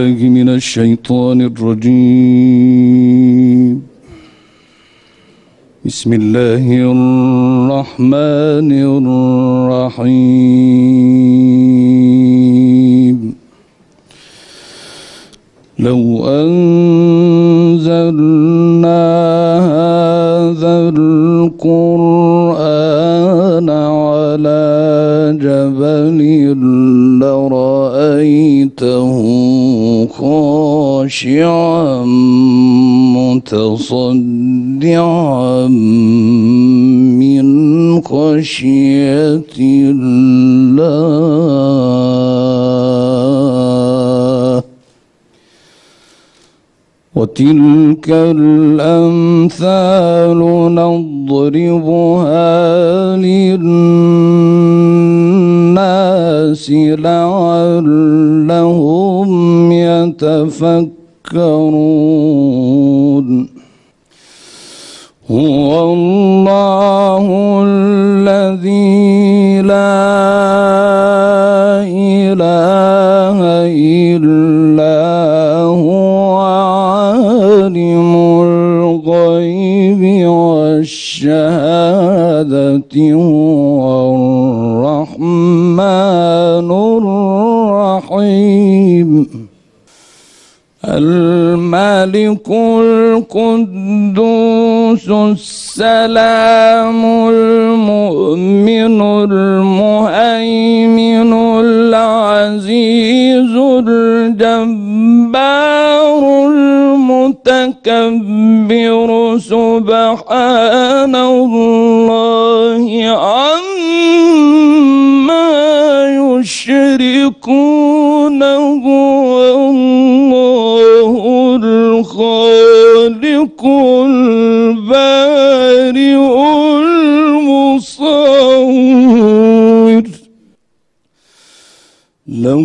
بالله من الشيطان الرجيم بسم الله الرحمن الرحيم لو أنزلنا هذا القرآن على جبل لرأيته خاشعا متصدعا من خشية الله وتلك الأمثال نضربها للناس لعلهم يتفكرون هو الله الذي لا إله إلا هو عالم الغيب والشهادة هو الرحمن الرحيم الملك القدوس السلام المؤمن المهيمن العزيز الجبار المتكبر سبحان الله عما يشركون هو الله الخالق البارئ المصور له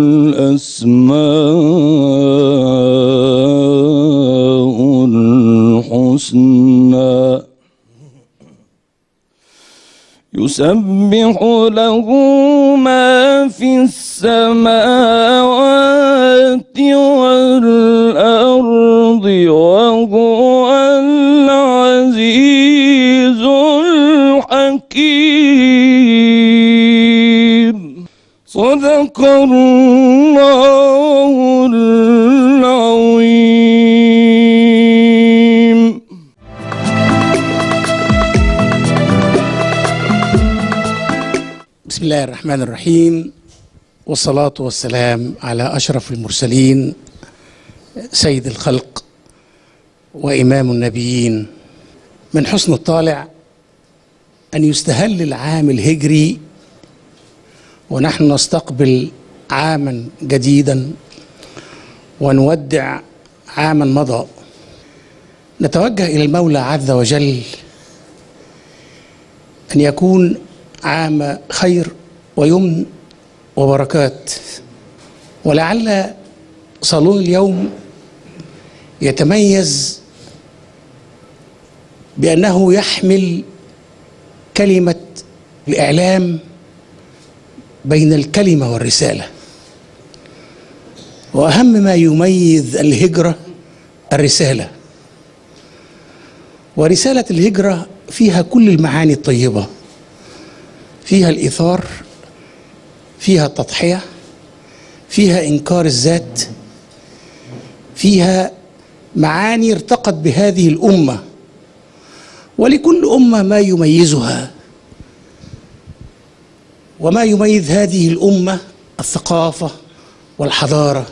الأسماء الحسنى يسبح له ما في السماوات والأرض وهو العزيز الحكيم صدق الله العظيم بسم الله الرحمن الرحيم والصلاة والسلام على أشرف المرسلين سيد الخلق وإمام النبيين من حسن الطالع أن يستهل العام الهجري ونحن نستقبل عاما جديدا ونودع عاما مضى نتوجه إلى المولى عز وجل أن يكون عام خير ويمن وبركات ولعل صالون اليوم يتميز بأنه يحمل كلمة الإعلام بين الكلمة والرسالة وأهم ما يميز الهجرة الرسالة ورسالة الهجرة فيها كل المعاني الطيبة فيها الإيثار فيها التضحية فيها إنكار الذات فيها معاني ارتقت بهذه الأمة ولكل أمة ما يميزها وما يميز هذه الأمة الثقافة والحضارة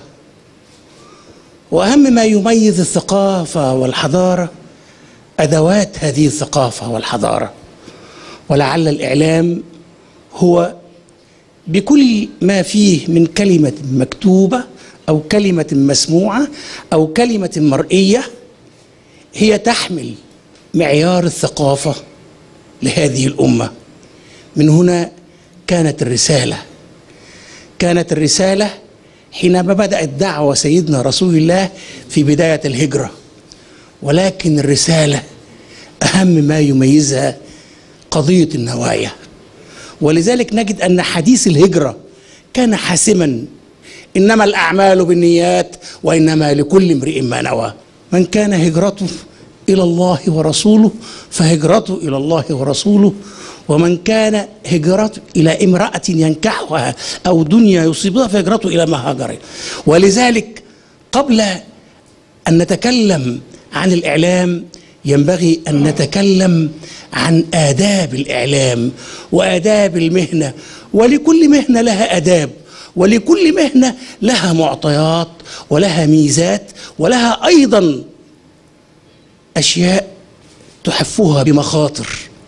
وأهم ما يميز الثقافة والحضارة أدوات هذه الثقافة والحضارة ولعل الإعلام هو بكل ما فيه من كلمة مكتوبة أو كلمة مسموعة أو كلمة مرئية هي تحمل معيار الثقافة لهذه الأمة من هنا كانت الرسالة كانت الرسالة حينما بدأت دعوة سيدنا رسول الله في بداية الهجرة ولكن الرسالة أهم ما يميزها قضية النوايا ولذلك نجد أن حديث الهجرة كان حاسما إنما الأعمال بالنيات وإنما لكل امرئ ما نوى من كان هجرته إلى الله ورسوله فهجرته إلى الله ورسوله ومن كان هجرته إلى امرأة ينكحها أو دنيا يصيبها فهجرته إلى ما هاجر ولذلك قبل أن نتكلم عن الإعلام ينبغي أن نتكلم عن آداب الإعلام وآداب المهنة ولكل مهنة لها آداب ولكل مهنة لها معطيات ولها ميزات ولها أيضا أشياء تحفها بمخاطر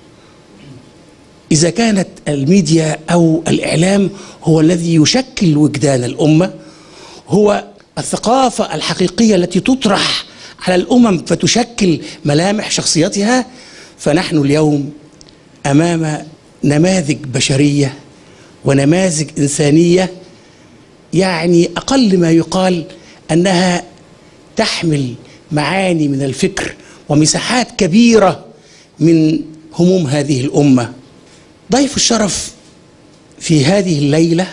إذا كانت الميديا أو الإعلام هو الذي يشكل وجدان الأمة هو الثقافة الحقيقية التي تطرح على الأمم فتشكل ملامح شخصيتها فنحن اليوم أمام نماذج بشرية ونماذج إنسانية يعني أقل ما يقال أنها تحمل معاني من الفكر ومساحات كبيرة من هموم هذه الأمة ضيف الشرف في هذه الليلة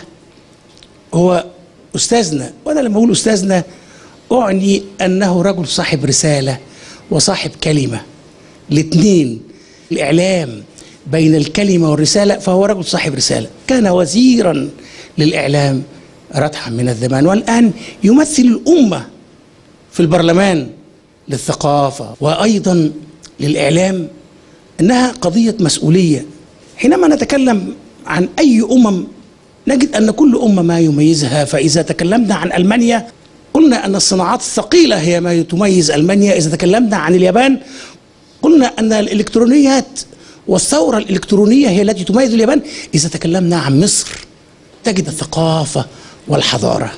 هو أستاذنا وأنا لما أقول أستاذنا أعني أنه رجل صاحب رسالة وصاحب كلمة الاثنين الإعلام بين الكلمة والرسالة فهو رجل صاحب رسالة كان وزيرا للإعلام ردحا من الزمان والآن يمثل الأمة في البرلمان للثقافة وأيضا للإعلام إنها قضية مسؤولية حينما نتكلم عن أي أمم نجد أن كل أمة ما يميزها فإذا تكلمنا عن ألمانيا قلنا أن الصناعات الثقيلة هي ما تميز ألمانيا إذا تكلمنا عن اليابان قلنا أن الإلكترونيات والثورة الإلكترونية هي التي تميز اليابان إذا تكلمنا عن مصر تجد الثقافة والحضارة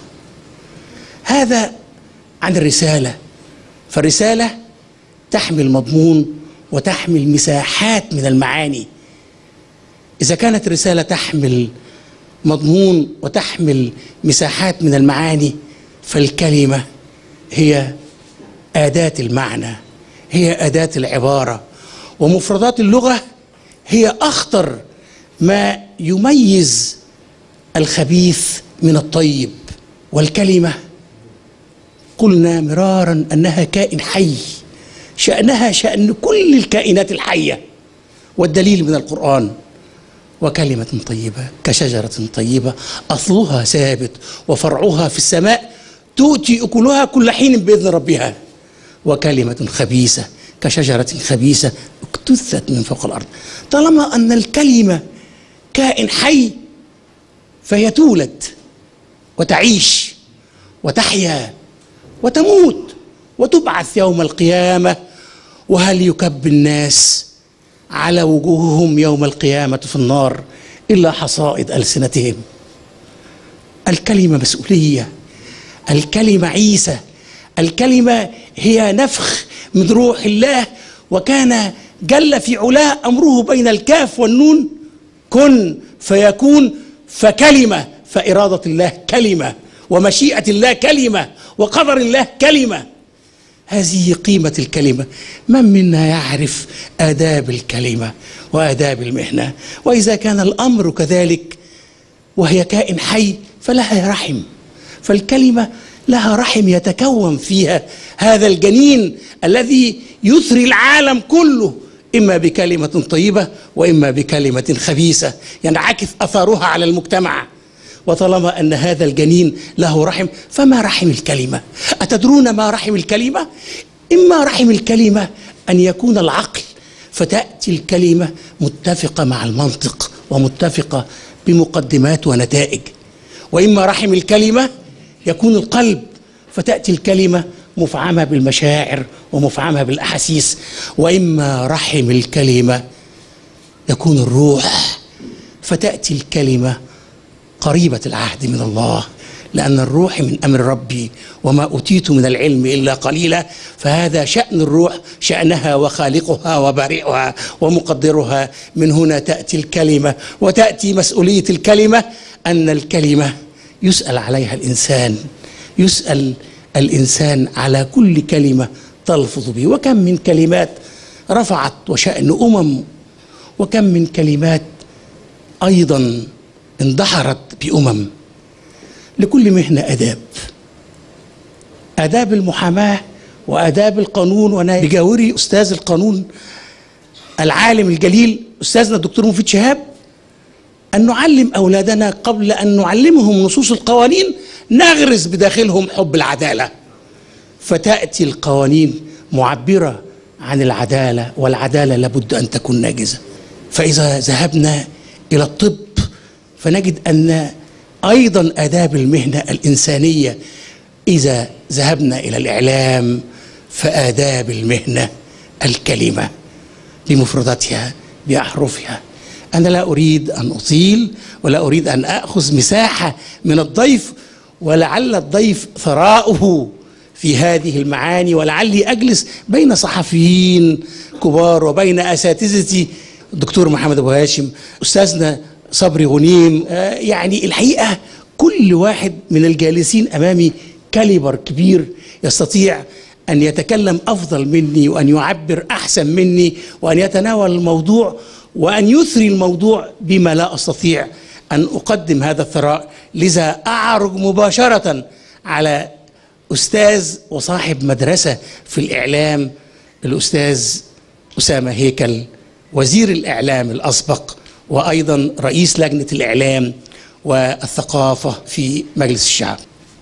هذا عن الرسالة فالرسالة تحمل مضمون وتحمل مساحات من المعاني إذا كانت الرسالة تحمل مضمون وتحمل مساحات من المعاني فالكلمة هي أداة المعنى هي أداة العبارة ومفردات اللغة هي أخطر ما يميز الخبيث من الطيب والكلمة قلنا مرارا أنها كائن حي شأنها شأن كل الكائنات الحية والدليل من القرآن وكلمة طيبة كشجرة طيبة أصلها ثابت وفرعها في السماء تؤتي أكلها كل حين بإذن ربها وكلمة خبيثة كشجرة خبيثة اكتثت من فوق الأرض طالما أن الكلمة كائن حي فهي تولد وتعيش وتحيا وتموت وتبعث يوم القيامة وهل يكب الناس على وجوههم يوم القيامة في النار إلا حصائد ألسنتهم الكلمة مسؤولية الكلمة عيسى الكلمة هي نفخ من روح الله وكان جل في علاه أمره بين الكاف والنون كن فيكون فكلمة فإرادة الله كلمة ومشيئة الله كلمة وقدر الله كلمة هذه قيمة الكلمة من منا يعرف آداب الكلمة وآداب المهنة وإذا كان الأمر كذلك وهي كائن حي فلها رحم فالكلمة لها رحم يتكون فيها هذا الجنين الذي يثري العالم كله إما بكلمة طيبة وإما بكلمة خبيثة ينعكس أثرها على المجتمع وطالما أن هذا الجنين له رحم فما رحم الكلمة أتدرون ما رحم الكلمة إما رحم الكلمة أن يكون العقل فتأتي الكلمة متفقة مع المنطق ومتفقة بمقدمات ونتائج وإما رحم الكلمة يكون القلب فتأتي الكلمة مفعمة بالمشاعر ومفعمة بالأحاسيس وإما رحم الكلمة يكون الروح فتأتي الكلمة قريبة العهد من الله لأن الروح من أمر ربي وما أوتيت من العلم إلا قليلا فهذا شأن الروح شأنها وخالقها وبارئها ومقدرها من هنا تأتي الكلمة وتأتي مسؤولية الكلمة أن الكلمة يسأل عليها الإنسان يسأل الإنسان على كل كلمة تلفظ به وكم من كلمات رفعت وشأن أمم وكم من كلمات أيضا اندحرت بأمم لكل مهنة آداب آداب المحاماة وآداب القانون وأنا بجاوري أستاذ القانون العالم الجليل أستاذنا الدكتور مفيد شهاب أن نعلم أولادنا قبل أن نعلمهم نصوص القوانين نغرس بداخلهم حب العدالة فتأتي القوانين معبرة عن العدالة والعدالة لابد أن تكون ناجزة فإذا ذهبنا إلى الطب فنجد أن أيضا آداب المهنة الإنسانية إذا ذهبنا إلى الإعلام فآداب المهنة الكلمة بمفرداتها بأحرفها أنا لا أريد أن أطيل ولا أريد أن أخذ مساحة من الضيف ولعل الضيف ثراؤه في هذه المعاني ولعلي أجلس بين صحفيين كبار وبين أساتذتي الدكتور محمد أبو هاشم أستاذنا صبري غنيم آه، يعني الحقيقة كل واحد من الجالسين أمامي كاليبر كبير يستطيع أن يتكلم أفضل مني وأن يعبر أحسن مني وأن يتناول الموضوع وأن يثري الموضوع بما لا أستطيع أن أقدم هذا الثراء لذا أعرج مباشرة على أستاذ وصاحب مدرسة في الإعلام الأستاذ أسامة هيكل وزير الإعلام الأسبق وأيضا رئيس لجنة الإعلام والثقافة في مجلس الشعب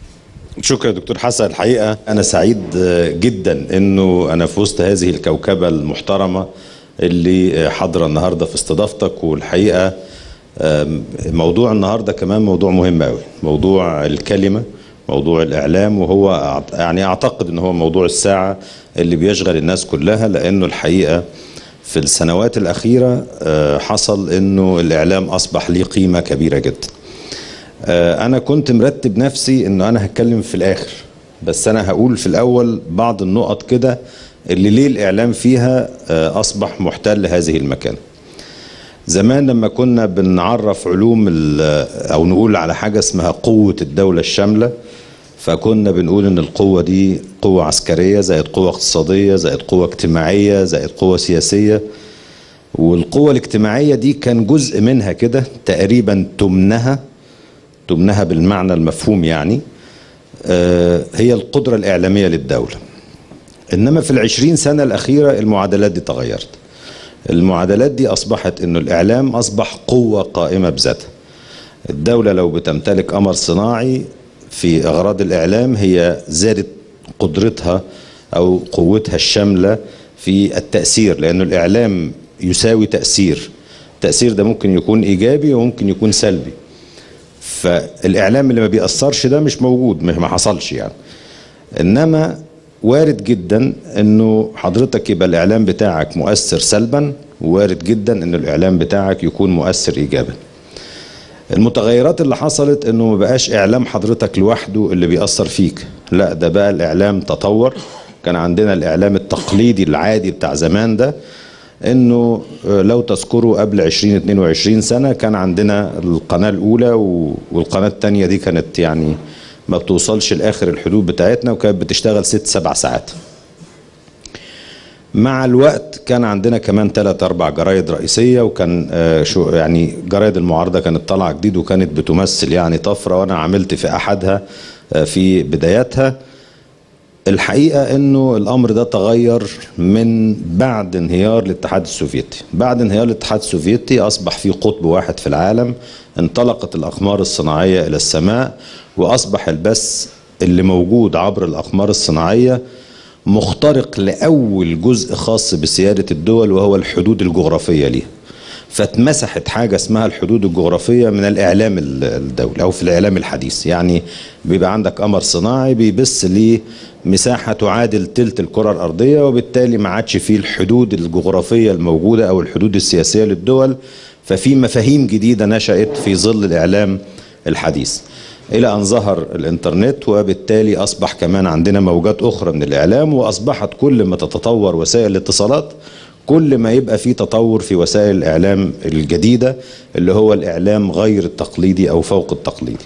شكرا دكتور حسن الحقيقة أنا سعيد جدا أنه أنا في وسط هذه الكوكبة المحترمة اللي حاضرة النهاردة في استضافتك والحقيقة آم، موضوع النهاردة كمان موضوع مهم أوي موضوع الكلمة موضوع الإعلام وهو أعت- يعني أعتقد أنه هو موضوع الساعة اللي بيشغل الناس كلها لأنه الحقيقة في السنوات الأخيرة آه، حصل أنه الإعلام أصبح ليه قيمة كبيرة جدا آه، انا كنت مرتب نفسي انه انا هتكلم في الاخر بس انا هقول في الاول بعض النقط كده اللي ليه الاعلام فيها آه، اصبح محتل هذه المكانه زمان لما كنا بنعرف علوم ال- او نقول على حاجه اسمها قوه الدوله الشامله فكنا بنقول ان القوه دي قوه عسكريه زائد قوه اقتصاديه زائد قوه اجتماعيه زائد قوه سياسيه والقوه الاجتماعيه دي كان جزء منها كده تقريبا تمنها تمنها بالمعنى المفهوم يعني آه، هي القدرة الإعلامية للدولة إنما في العشرين سنة الأخيرة المعادلات دي تغيرت المعادلات دي أصبحت إنه الإعلام أصبح قوة قائمة بذاتها الدولة لو بتمتلك قمر صناعي في أغراض الإعلام هي زادت قدرتها أو قوتها الشاملة في التأثير لأنه الإعلام يساوي تأثير التأثير ده ممكن يكون إيجابي وممكن يكون سلبي فالاعلام اللي ما بيأثرش ده مش موجود مش- ما حصلش يعني انما وارد جدا انه حضرتك يبقى الاعلام بتاعك مؤثر سلبا وارد جدا ان الاعلام بتاعك يكون مؤثر ايجابا المتغيرات اللي حصلت انه ما بقاش اعلام حضرتك لوحده اللي بيأثر فيك لا ده بقى الاعلام تطور كان عندنا الاعلام التقليدي العادي بتاع زمان ده انه آه، لو تذكروا قبل 20 22 سنه كان عندنا القناه الاولى و- والقناه الثانيه دي كانت يعني ما بتوصلش لاخر الحدود بتاعتنا وكانت بتشتغل ست سبع ساعات مع الوقت كان عندنا كمان ثلاث اربع جرايد رئيسيه وكان آه، شو يعني جرايد المعارضه كانت طالعه جديد وكانت بتمثل يعني طفره وانا عملت في احدها آه، في بداياتها الحقيقه انه الامر ده تغير من بعد انهيار الاتحاد السوفيتي بعد انهيار الاتحاد السوفيتي اصبح في قطب واحد في العالم انطلقت الاقمار الصناعيه الى السماء واصبح البث اللي موجود عبر الاقمار الصناعيه مخترق لاول جزء خاص بسياده الدول وهو الحدود الجغرافيه ليها فاتمسحت حاجه اسمها الحدود الجغرافيه من الاعلام ال- الدولي او في الاعلام الحديث يعني بيبقى عندك قمر صناعي بيبث لمساحه تعادل تلت الكره الارضيه وبالتالي ما عادش فيه الحدود الجغرافيه الموجوده او الحدود السياسيه للدول ففي مفاهيم جديده نشات في ظل الاعلام الحديث الى ان ظهر الانترنت وبالتالي اصبح كمان عندنا موجات اخرى من الاعلام واصبحت كل ما تتطور وسائل الاتصالات كل ما يبقى في تطور في وسائل الاعلام الجديده اللي هو الاعلام غير التقليدي او فوق التقليدي.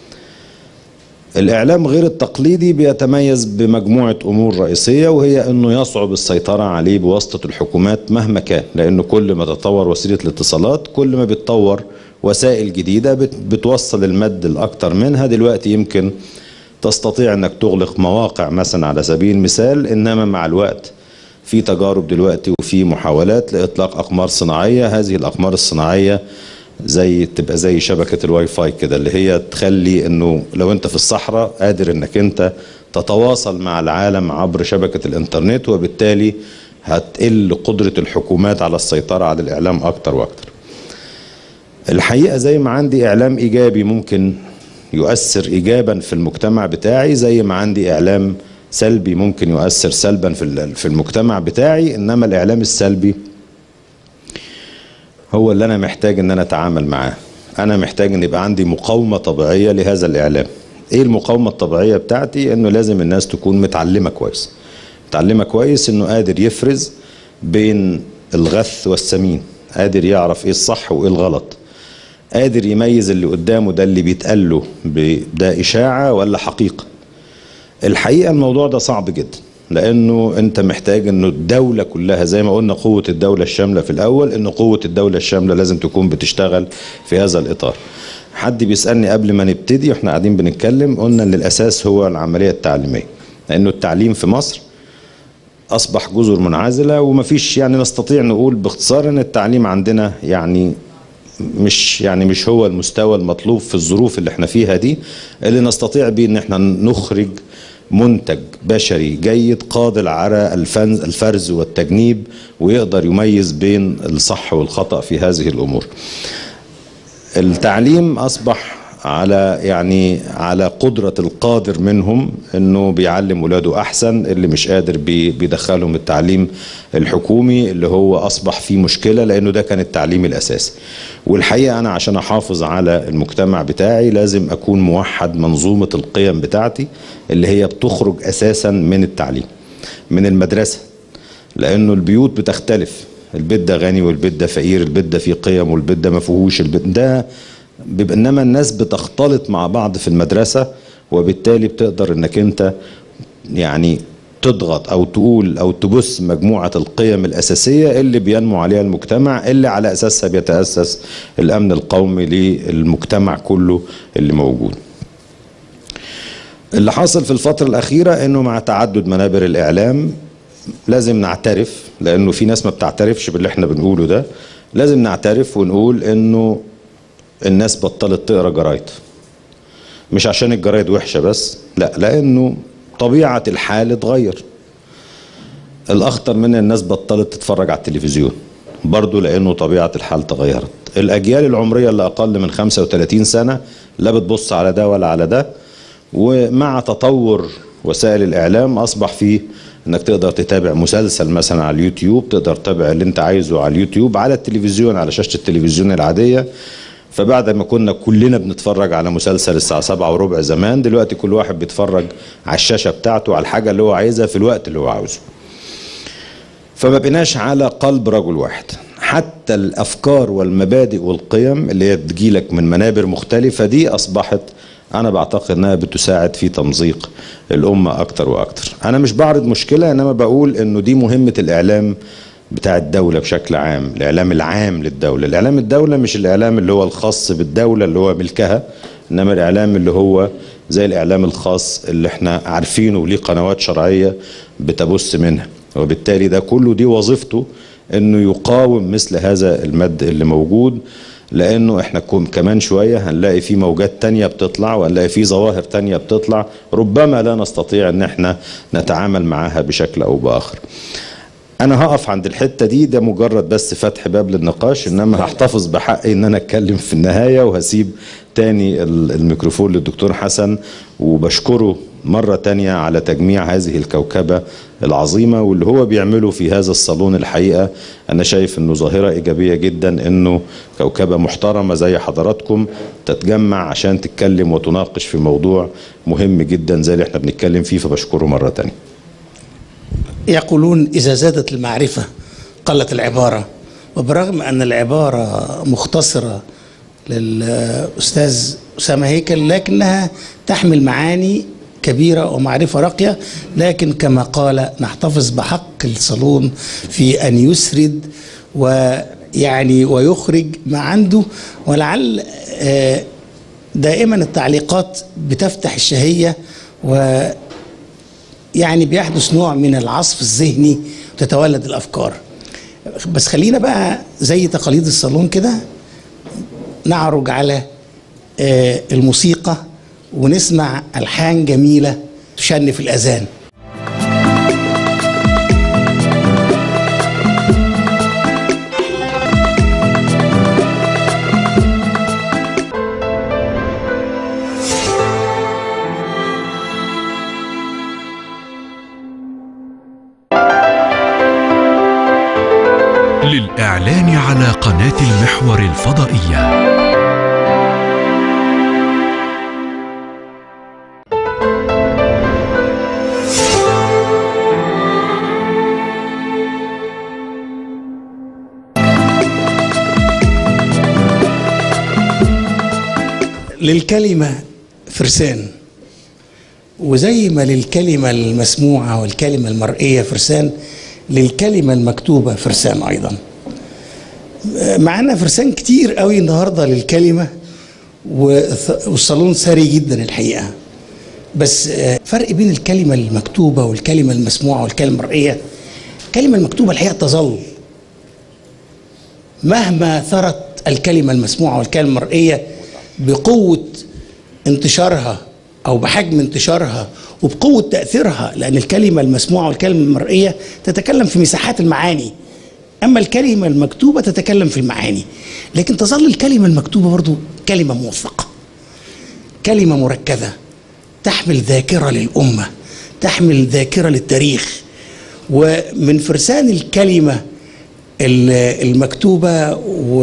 الاعلام غير التقليدي بيتميز بمجموعه امور رئيسيه وهي انه يصعب السيطره عليه بواسطه الحكومات مهما كان لانه كل ما تطور وسيله الاتصالات كل ما بيتطور وسائل جديدة بت- بتوصل المد الأكتر منها دلوقتي يمكن تستطيع أنك تغلق مواقع مثلا على سبيل المثال إنما مع الوقت في تجارب دلوقتي وفي محاولات لإطلاق أقمار صناعية هذه الأقمار الصناعية زي تبقى زي شبكة الواي فاي كده اللي هي تخلي انه لو انت في الصحراء قادر انك انت تتواصل مع العالم عبر شبكة الانترنت وبالتالي هتقل قدرة الحكومات على السيطرة على الإعلام أكتر وأكتر الحقيقة زي ما عندي إعلام إيجابي ممكن يؤثر إيجابا في المجتمع بتاعي زي ما عندي إعلام سلبي ممكن يؤثر سلبا في ال- في المجتمع بتاعي إنما الإعلام السلبي هو اللي أنا محتاج إن أنا أتعامل معاه أنا محتاج إن يبقى عندي مقاومة طبيعية لهذا الإعلام إيه المقاومة الطبيعية بتاعتي إنه لازم الناس تكون متعلمة كويس متعلمة كويس إنه قادر يفرز بين الغث والسمين قادر يعرف إيه الصح وإيه الغلط قادر يميز اللي قدامه ده اللي بيتقال له ب- ده إشاعة ولا حقيقة الحقيقة الموضوع ده صعب جدا لأنه أنت محتاج أنه الدولة كلها زي ما قلنا قوة الدولة الشاملة في الأول أنه قوة الدولة الشاملة لازم تكون بتشتغل في هذا الإطار حد بيسألني قبل ما نبتدي واحنا قاعدين بنتكلم قلنا ان الأساس هو العملية التعليمية لأنه التعليم في مصر أصبح جزر منعزلة ومفيش يعني نستطيع نقول باختصار أن التعليم عندنا يعني مش يعني مش هو المستوى المطلوب في الظروف اللي احنا فيها دي اللي نستطيع بيه ان احنا نخرج منتج بشري جيد قادر على الفنز الفرز والتجنيب ويقدر يميز بين الصح والخطأ في هذه الأمور التعليم أصبح على يعني على قدرة القادر منهم انه بيعلم ولاده احسن اللي مش قادر بي- بيدخلهم التعليم الحكومي اللي هو اصبح فيه مشكلة لانه ده كان التعليم الاساسي والحقيقة انا عشان احافظ على المجتمع بتاعي لازم اكون موحد منظومة القيم بتاعتي اللي هي بتخرج اساسا من التعليم من المدرسة لانه البيوت بتختلف البيت ده غني والبيت ده فقير البيت ده فيه قيم والبيت ده ما فيهوش البيت ده بيبقى انما الناس بتختلط مع بعض في المدرسه وبالتالي بتقدر انك انت يعني تضغط او تقول او تبث مجموعه القيم الاساسيه اللي بينمو عليها المجتمع اللي على اساسها بيتاسس الامن القومي للمجتمع كله اللي موجود. اللي حاصل في الفتره الاخيره انه مع تعدد منابر الاعلام لازم نعترف لانه في ناس ما بتعترفش باللي احنا بنقوله ده لازم نعترف ونقول انه الناس بطلت تقرا جرايد مش عشان الجرايد وحشه بس لا لانه طبيعه الحال اتغير الاخطر من الناس بطلت تتفرج على التلفزيون برضه لانه طبيعه الحال تغيرت الاجيال العمريه اللي اقل من 35 سنه لا بتبص على ده ولا على ده ومع تطور وسائل الاعلام اصبح فيه انك تقدر تتابع مسلسل مثلا على اليوتيوب تقدر تتابع اللي انت عايزه على اليوتيوب على التلفزيون على شاشه التلفزيون العاديه فبعد ما كنا كلنا بنتفرج على مسلسل الساعة سبعة وربع زمان دلوقتي كل واحد بيتفرج على الشاشة بتاعته على الحاجة اللي هو عايزها في الوقت اللي هو عاوزه فما بقيناش على قلب رجل واحد حتى الافكار والمبادئ والقيم اللي هي بتجيلك من منابر مختلفه دي اصبحت انا بعتقد انها بتساعد في تمزيق الامه اكتر واكتر انا مش بعرض مشكله انما بقول انه دي مهمه الاعلام بتاع الدولة بشكل عام الإعلام العام للدولة الإعلام الدولة مش الإعلام اللي هو الخاص بالدولة اللي هو ملكها إنما الإعلام اللي هو زي الإعلام الخاص اللي احنا عارفينه وليه قنوات شرعية بتبث منها وبالتالي ده كله دي وظيفته انه يقاوم مثل هذا المد اللي موجود لانه احنا كم- كمان شوية هنلاقي في موجات تانية بتطلع وهنلاقي في ظواهر تانية بتطلع ربما لا نستطيع ان احنا نتعامل معها بشكل او باخر انا هقف عند الحته دي ده مجرد بس فتح باب للنقاش انما هحتفظ بحقي ان انا اتكلم في النهايه وهسيب تاني ال- الميكروفون للدكتور حسن وبشكره مرة تانية على تجميع هذه الكوكبة العظيمة واللي هو بيعمله في هذا الصالون الحقيقة أنا شايف أنه ظاهرة إيجابية جدا أنه كوكبة محترمة زي حضراتكم تتجمع عشان تتكلم وتناقش في موضوع مهم جدا زي اللي احنا بنتكلم فيه فبشكره مرة تانية يقولون إذا زادت المعرفة قلت العبارة وبرغم أن العبارة مختصرة للأستاذ أسامة هيكل لكنها تحمل معاني كبيرة ومعرفة راقية لكن كما قال نحتفظ بحق الصالون في أن يسرد يعني ويخرج ما عنده ولعل آه، دائما التعليقات بتفتح الشهية و يعني بيحدث نوع من العصف الذهني وتتولد الافكار بس خلينا بقى زي تقاليد الصالون كده نعرج على آه، الموسيقى ونسمع الحان جميله تشنف الاذان للإعلان على قناة المحور الفضائية للكلمة فرسان وزي ما للكلمة المسموعة والكلمة المرئية فرسان للكلمة المكتوبة فرسان أيضا معانا فرسان كتير قوي النهاردة للكلمة والث- والصالون ثري جدا الحقيقة بس آه، فرق بين الكلمة المكتوبة والكلمة المسموعة والكلمة المرئية الكلمة المكتوبة الحقيقة تظل مهما ثرت الكلمة المسموعة والكلمة المرئية بقوة انتشارها أو بحجم انتشارها وبقوة تأثيرها لأن الكلمة المسموعة والكلمة المرئية تتكلم في مساحات المعاني أما الكلمة المكتوبة تتكلم في المعاني لكن تظل الكلمة المكتوبة برضو كلمة موثقة كلمة مركزة تحمل ذاكرة للأمة تحمل ذاكرة للتاريخ ومن فرسان الكلمة ال- المكتوبة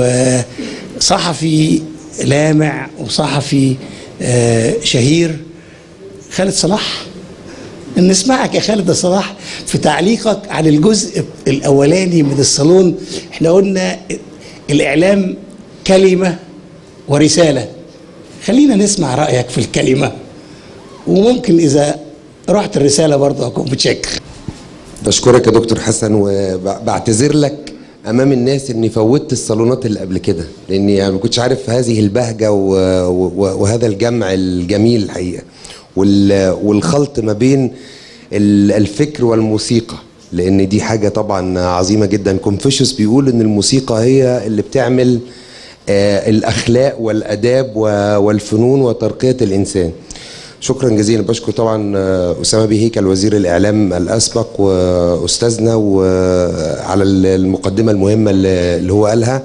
وصحفي لامع وصحفي آه، شهير خالد صلاح نسمعك يا خالد صلاح في تعليقك على الجزء الأولاني من الصالون احنا قلنا الإعلام كلمة ورسالة خلينا نسمع رأيك في الكلمة وممكن إذا رحت الرسالة برضه أكون متشكر بشكرك يا دكتور حسن وبعتذر لك امام الناس اني فوتت الصالونات اللي قبل كده لاني يعني ما كنتش عارف هذه البهجه و... و... وهذا الجمع الجميل الحقيقه وال... والخلط ما بين ال- الفكر والموسيقى لان دي حاجه طبعا عظيمه جدا كونفوشيوس بيقول ان الموسيقى هي اللي بتعمل آه، الاخلاق والاداب و- والفنون وترقيه الانسان شكرا جزيلا بشكر طبعا آه، اسامه بيه هيكل وزير الاعلام الاسبق واستاذنا وعلى المقدمه المهمه اللي اللي هو قالها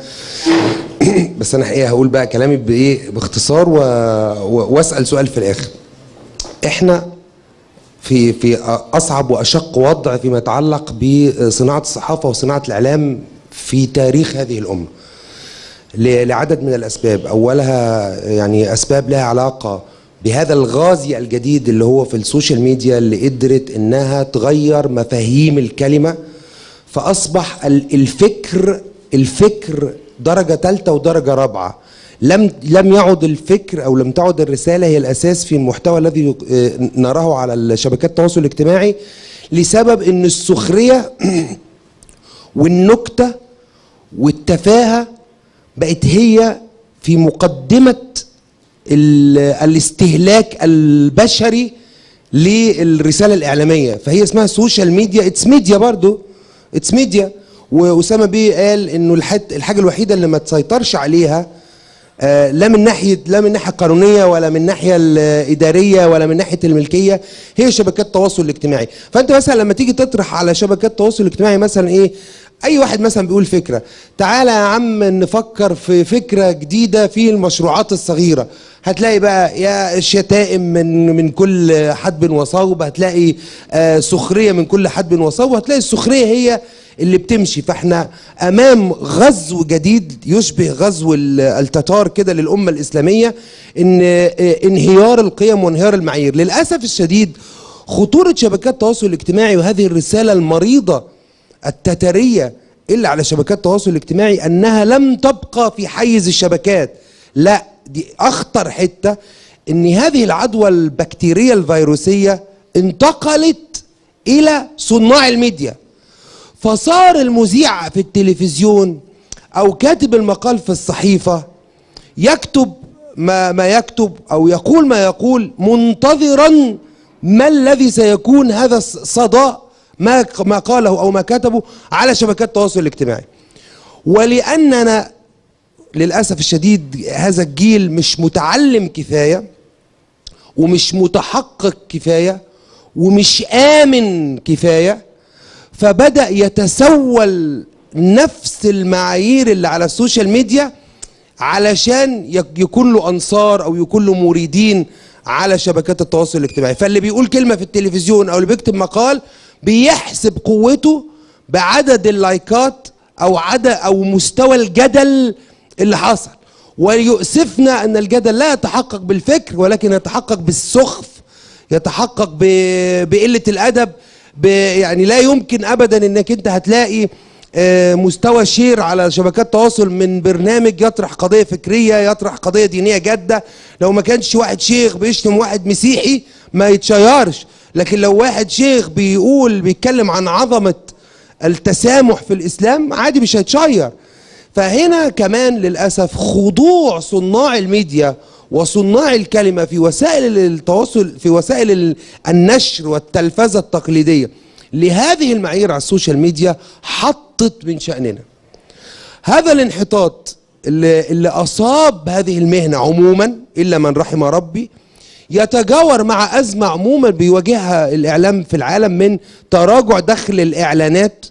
بس انا حقيقه هقول بقى كلامي بايه باختصار و... و... واسال سؤال في الاخر احنا في في اصعب واشق وضع فيما يتعلق بصناعه الصحافه وصناعه الاعلام في تاريخ هذه الامه ل- لعدد من الاسباب اولها يعني اسباب لها علاقه بهذا الغازي الجديد اللي هو في السوشيال ميديا اللي قدرت انها تغير مفاهيم الكلمه فاصبح ال- الفكر الفكر درجه ثالثه ودرجه رابعه لم لم يعد الفكر او لم تعد الرساله هي الاساس في المحتوى الذي آه، نراه على شبكات التواصل الاجتماعي لسبب ان السخريه والنكته والتفاهه بقت هي في مقدمه ال- الاستهلاك البشري للرساله الاعلاميه فهي اسمها سوشيال ميديا اتس ميديا برضو اتس ميديا واسامه بيه قال انه الحد الحاجه الوحيده اللي ما تسيطرش عليها آه، لا من ناحيه لا من الناحيه القانونيه ولا من الناحيه الاداريه ولا من ناحيه الملكيه هي شبكات التواصل الاجتماعي فانت مثلا لما تيجي تطرح على شبكات التواصل الاجتماعي مثلا ايه اي واحد مثلا بيقول فكره تعالى يا عم نفكر في فكره جديده في المشروعات الصغيره هتلاقي بقى يا شتائم من من كل حدب وصوب هتلاقي آه سخريه من كل حدب وصوب وهتلاقي السخريه هي اللي بتمشي فاحنا امام غزو جديد يشبه غزو ال- التتار كده للامه الاسلاميه ان آه، انهيار القيم وانهيار المعايير للاسف الشديد خطوره شبكات التواصل الاجتماعي وهذه الرساله المريضه التتريه اللي على شبكات التواصل الاجتماعي انها لم تبقى في حيز الشبكات لا دي اخطر حته ان هذه العدوى البكتيريه الفيروسيه انتقلت الى صناع الميديا فصار المذيع في التلفزيون او كاتب المقال في الصحيفه يكتب ما ما يكتب او يقول ما يقول منتظرا ما الذي سيكون هذا الصدى ما ما قاله او ما كتبه على شبكات التواصل الاجتماعي ولاننا للاسف الشديد هذا الجيل مش متعلم كفايه ومش متحقق كفايه ومش امن كفايه فبدا يتسول نفس المعايير اللي على السوشيال ميديا علشان يك- يكون له انصار او يكون له مريدين على شبكات التواصل الاجتماعي فاللي بيقول كلمه في التلفزيون او اللي بيكتب مقال بيحسب قوته بعدد اللايكات او عدد او مستوى الجدل اللي حصل ويؤسفنا ان الجدل لا يتحقق بالفكر ولكن يتحقق بالسخف يتحقق ب- بقله الادب ب- يعني لا يمكن ابدا انك انت هتلاقي آه، مستوى شير على شبكات تواصل من برنامج يطرح قضيه فكريه يطرح قضيه دينيه جاده لو ما كانش واحد شيخ بيشتم واحد مسيحي ما يتشيرش لكن لو واحد شيخ بيقول بيتكلم عن عظمه التسامح في الاسلام عادي مش هيتشير فهنا كمان للاسف خضوع صناع الميديا وصناع الكلمه في وسائل التواصل في وسائل ال- النشر والتلفزه التقليديه لهذه المعايير على السوشيال ميديا حطت من شاننا هذا الانحطاط اللي, اللي اصاب هذه المهنه عموما الا من رحم ربي يتجاور مع ازمه عموما بيواجهها الاعلام في العالم من تراجع دخل الاعلانات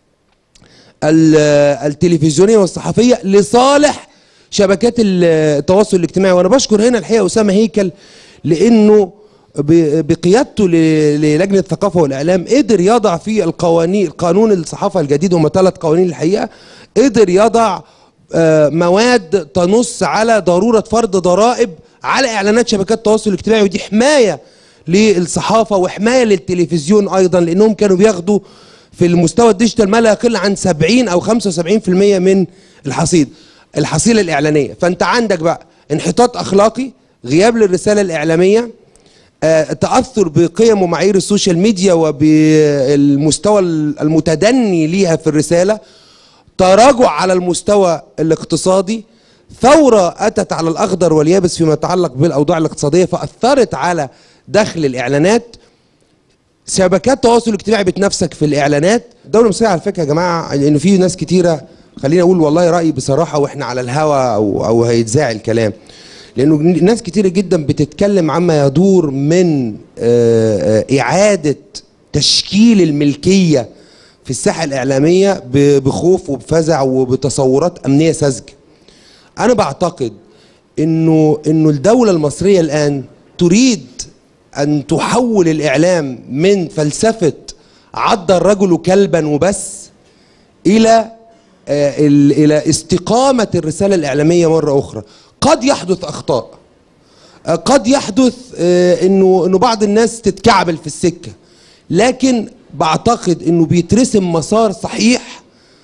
ال- التلفزيونيه والصحفيه لصالح شبكات ال- التواصل الاجتماعي وانا بشكر هنا الحقيقه اسامه هيكل لانه ب- بقيادته ل- للجنه الثقافه والاعلام قدر يضع في القوانين قانون الصحافه الجديد هم ثلاث قوانين الحقيقه قدر يضع آه، مواد تنص على ضروره فرض ضرائب على اعلانات شبكات التواصل الاجتماعي ودي حمايه للصحافه وحمايه للتلفزيون ايضا لانهم كانوا بياخدوا في المستوى الديجيتال ما لا يقل عن 70 او 75% من الحصيد الحصيله الاعلانيه فانت عندك بقى انحطاط اخلاقي غياب للرساله الاعلاميه آه، تاثر بقيم ومعايير السوشيال ميديا وبالمستوى المتدني ليها في الرساله تراجع على المستوى الاقتصادي ثورة أتت على الأخضر واليابس فيما يتعلق بالأوضاع الاقتصادية فأثرت على دخل الإعلانات شبكات التواصل الاجتماعي بتنافسك في الإعلانات الدولة المصرية على فكرة يا جماعة إن في ناس كتيرة خليني أقول والله رأيي بصراحة وإحنا على الهوا أو أو هيتذاع الكلام لأنه ناس كتيرة جدا بتتكلم عما يدور من آه، آه، إعادة تشكيل الملكية في الساحة الإعلامية ب- بخوف وبفزع وبتصورات أمنية ساذجة انا بعتقد انه انه الدوله المصريه الان تريد ان تحول الاعلام من فلسفه عض الرجل كلبا وبس الى آه، ال- الى استقامه الرساله الاعلاميه مره اخرى قد يحدث اخطاء آه، قد يحدث آه، انه انه بعض الناس تتكعبل في السكه لكن بعتقد انه بيترسم مسار صحيح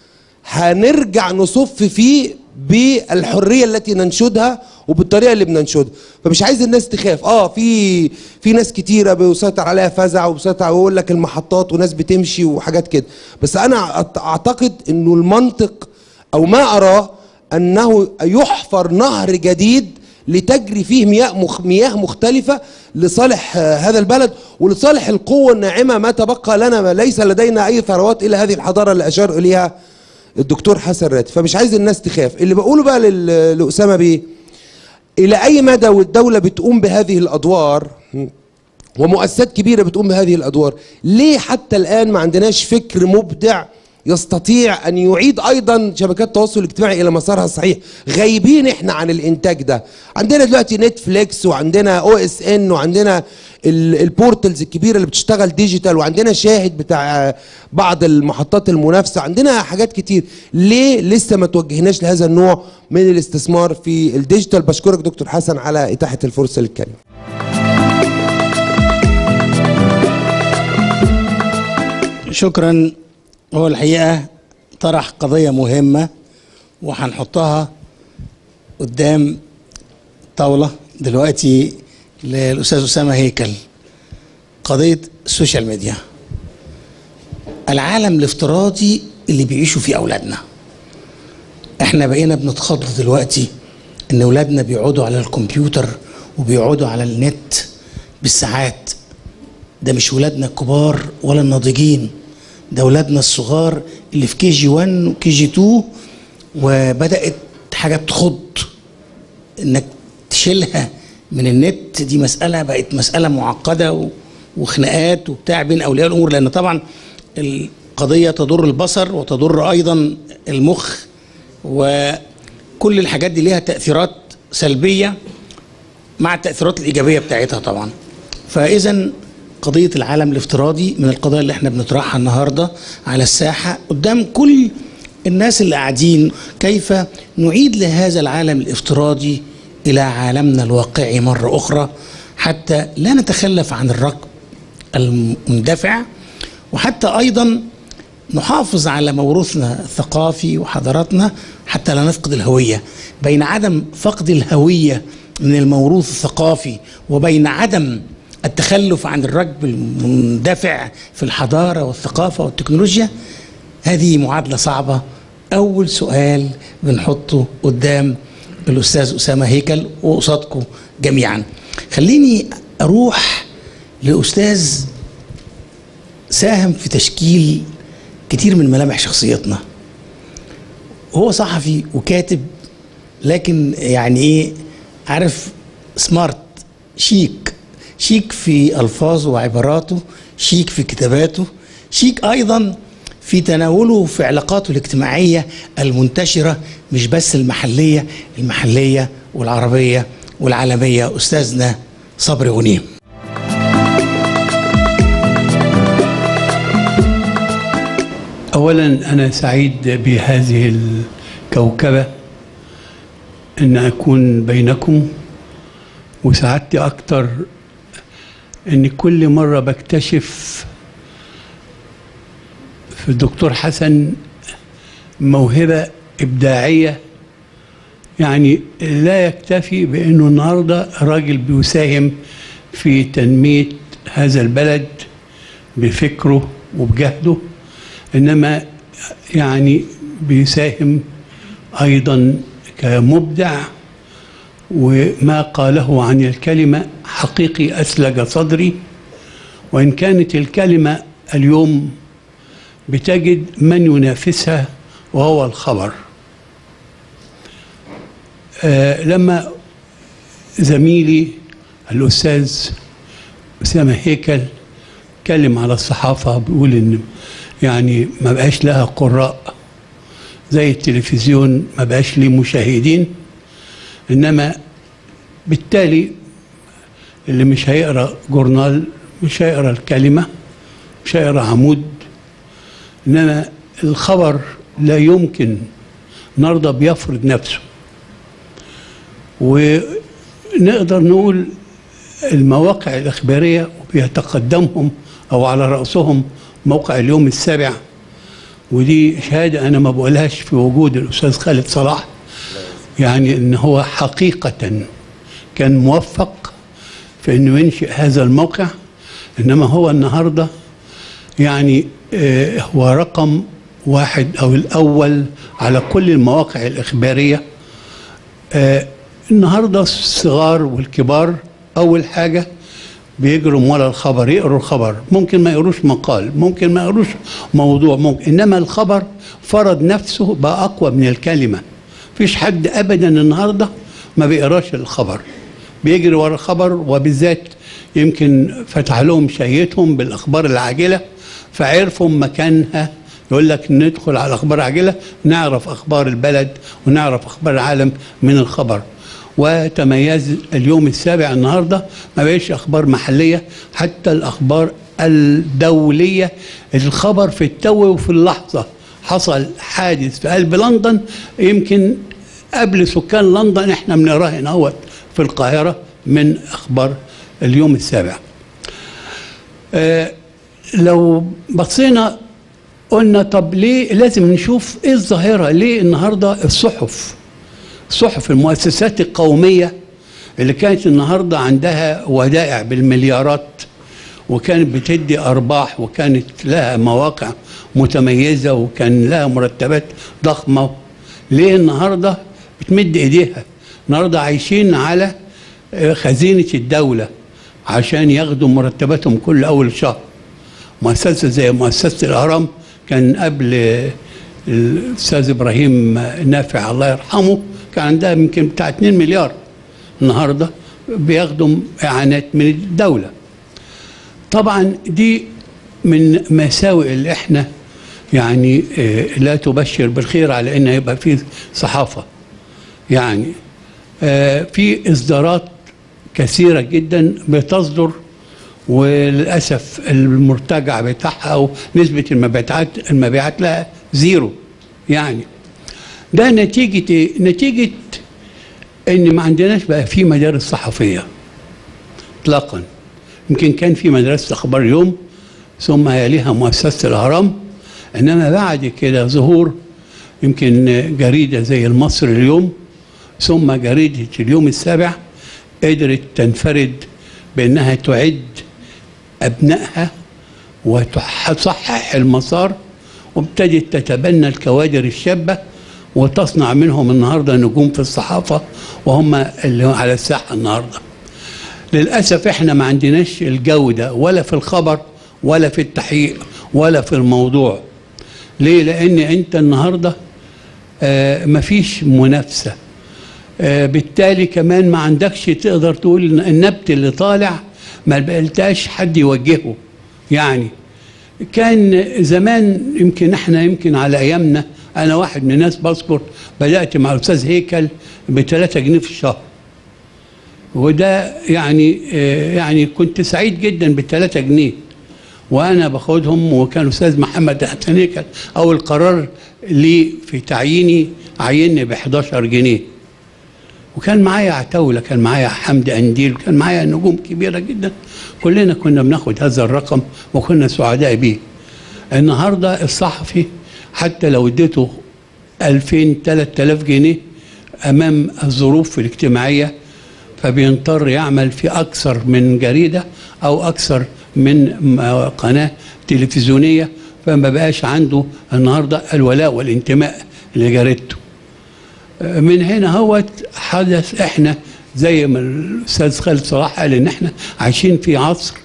هنرجع نصف فيه بالحريه التي ننشدها وبالطريقه اللي بننشدها فمش عايز الناس تخاف اه في في ناس كتيره بيسيطر عليها فزع وبيسيطر ويقول لك المحطات وناس بتمشي وحاجات كده بس انا أعت- اعتقد انه المنطق او ما اراه انه يحفر نهر جديد لتجري فيه مياه مخ مياه مختلفة لصالح آه، هذا البلد ولصالح القوة الناعمة ما تبقى لنا ما ليس لدينا أي ثروات إلا هذه الحضارة اللي أشار إليها الدكتور حسن راتب فمش عايز الناس تخاف اللي بقوله بقى لل- لأسامة بيه إلى أي مدى والدولة بتقوم بهذه الأدوار ومؤسسات كبيرة بتقوم بهذه الأدوار ليه حتى الآن ما عندناش فكر مبدع يستطيع أن يعيد أيضا شبكات التواصل الاجتماعي إلى مسارها الصحيح غايبين إحنا عن الإنتاج ده عندنا دلوقتي نتفليكس وعندنا او اس ان وعندنا ال- البورتلز الكبيرة اللي بتشتغل ديجيتال وعندنا شاهد بتاع بعض المحطات المنافسة عندنا حاجات كتير ليه لسه ما توجهناش لهذا النوع من الاستثمار في الديجيتال بشكرك دكتور حسن على إتاحة الفرصة للكلمة شكرا هو الحقيقة طرح قضية مهمة وهنحطها قدام طاولة دلوقتي للأستاذ أسامة هيكل قضية السوشيال ميديا العالم الافتراضي اللي بيعيشوا فيه أولادنا احنا بقينا بنتخض دلوقتي ان اولادنا بيقعدوا على الكمبيوتر وبيقعدوا على النت بالساعات ده مش ولادنا الكبار ولا الناضجين ده اولادنا الصغار اللي في كي جي 1 وكي جي 2 وبدات حاجه بتخض انك تشيلها من النت دي مساله بقت مساله معقده و- وخناقات وبتاع بين اولياء الامور لان طبعا القضيه تضر البصر وتضر ايضا المخ وكل الحاجات دي ليها تاثيرات سلبيه مع التاثيرات الايجابيه بتاعتها طبعا فاذا قضيه العالم الافتراضي من القضايا اللي احنا بنطرحها النهارده على الساحه قدام كل الناس اللي قاعدين كيف نعيد لهذا العالم الافتراضي الى عالمنا الواقعي مره اخرى حتى لا نتخلف عن الركب المندفع وحتى ايضا نحافظ على موروثنا الثقافي وحضاراتنا حتى لا نفقد الهويه بين عدم فقد الهويه من الموروث الثقافي وبين عدم التخلف عن الركب المندفع في الحضاره والثقافه والتكنولوجيا هذه معادله صعبه اول سؤال بنحطه قدام الاستاذ اسامه هيكل وقصادكم جميعا خليني اروح لاستاذ ساهم في تشكيل كتير من ملامح شخصيتنا هو صحفي وكاتب لكن يعني ايه عارف سمارت شيك شيك في الفاظه وعباراته شيك في كتاباته شيك ايضا في تناوله في علاقاته الاجتماعيه المنتشره مش بس المحليه المحليه والعربيه والعالميه استاذنا صبري غنيم اولا انا سعيد بهذه الكوكبه ان اكون بينكم وسعادتي اكتر ان كل مره بكتشف في الدكتور حسن موهبه ابداعيه يعني لا يكتفي بانه النهارده راجل بيساهم في تنميه هذا البلد بفكره وبجهده انما يعني بيساهم ايضا كمبدع وما قاله عن الكلمه حقيقي اسلج صدري وان كانت الكلمه اليوم بتجد من ينافسها وهو الخبر آه لما زميلي الاستاذ اسامه هيكل اتكلم على الصحافه بيقول ان يعني ما بقاش لها قراء زي التلفزيون ما بقاش ليه مشاهدين انما بالتالي اللي مش هيقرا جورنال مش هيقرا الكلمه مش هيقرا عمود انما الخبر لا يمكن النهارده بيفرض نفسه ونقدر نقول المواقع الإخبارية وبيتقدمهم أو على رأسهم موقع اليوم السابع ودي شهادة أنا ما بقولهاش في وجود الأستاذ خالد صلاح يعني إن هو حقيقة كان موفق في إنه ينشئ هذا الموقع إنما هو النهاردة يعني آه، هو رقم واحد أو الأول على كل المواقع الإخبارية آه، النهارده الصغار والكبار اول حاجه بيجروا ورا الخبر يقروا الخبر ممكن ما يقروش مقال ممكن ما يقروش موضوع ممكن انما الخبر فرض نفسه بقى اقوى من الكلمه فيش حد ابدا النهارده ما بيقراش الخبر بيجري ورا الخبر وبالذات يمكن فتح لهم شهيتهم بالاخبار العاجله فعرفوا مكانها يقول لك ندخل على اخبار عاجله نعرف اخبار البلد ونعرف اخبار العالم من الخبر وتميز اليوم السابع النهارده ما بقاش اخبار محليه حتى الاخبار الدوليه الخبر في التو وفي اللحظه حصل حادث في قلب لندن يمكن قبل سكان لندن احنا بنقراه هنا اهوت في القاهره من اخبار اليوم السابع. آه لو بصينا قلنا طب ليه لازم نشوف ايه الظاهره ليه النهارده الصحف صحف المؤسسات القوميه اللي كانت النهارده عندها ودائع بالمليارات وكانت بتدي ارباح وكانت لها مواقع متميزه وكان لها مرتبات ضخمه ليه النهارده بتمد ايديها النهارده عايشين على آه، خزينه الدوله عشان ياخدوا مرتباتهم كل اول شهر مؤسسه زي مؤسسه الاهرام كان قبل آه، الاستاذ ابراهيم نافع الله يرحمه كان عندها يمكن بتاع 2 مليار النهارده بياخدوا اعانات من الدوله طبعا دي من مساوئ اللي احنا يعني آه، لا تبشر بالخير على ان يبقى في صحافه يعني آه، في اصدارات كثيره جدا بتصدر وللاسف المرتجع بتاعها او نسبه المبيعات المبيعات لها زيرو يعني ده نتيجه ايه؟ نتيجه ان ما عندناش بقى في مدارس صحفيه اطلاقا يمكن كان في مدرسه اخبار اليوم ثم يليها مؤسسه الاهرام انما بعد كده ظهور يمكن جريده زي المصري اليوم ثم جريده اليوم السابع قدرت تنفرد بانها تعد ابنائها وتصحح المسار وابتدت تتبنى الكوادر الشابه وتصنع منهم النهارده نجوم في الصحافه وهم اللي على الساحه النهارده. للاسف احنا ما عندناش الجوده ولا في الخبر ولا في التحقيق ولا في الموضوع. ليه؟ لان انت النهارده آه مفيش منافسه. آه بالتالي كمان ما عندكش تقدر تقول إن النبت اللي طالع ما بقلتاش حد يوجهه يعني كان زمان يمكن احنا يمكن على ايامنا انا واحد من الناس بذكر بدات مع الاستاذ هيكل ب 3 جنيه في الشهر وده يعني آه، يعني كنت سعيد جدا بال 3 جنيه وانا باخدهم وكان الاستاذ محمد حسن هيكل اول قرار لي في تعييني عيني ب 11 جنيه وكان معايا عتاولة كان معايا حمد أنديل كان معايا نجوم كبيرة جدا كلنا كنا بناخد هذا الرقم وكنا سعداء بيه النهاردة الصحفي حتى لو اديته 2000 3000 جنيه أمام الظروف الاجتماعية فبيضطر يعمل في أكثر من جريدة أو أكثر من م- قناة تلفزيونية فما بقاش عنده النهاردة الولاء والانتماء لجريدته من هنا هو حدث احنا زي ما الاستاذ خالد صلاح قال ان احنا عايشين في عصر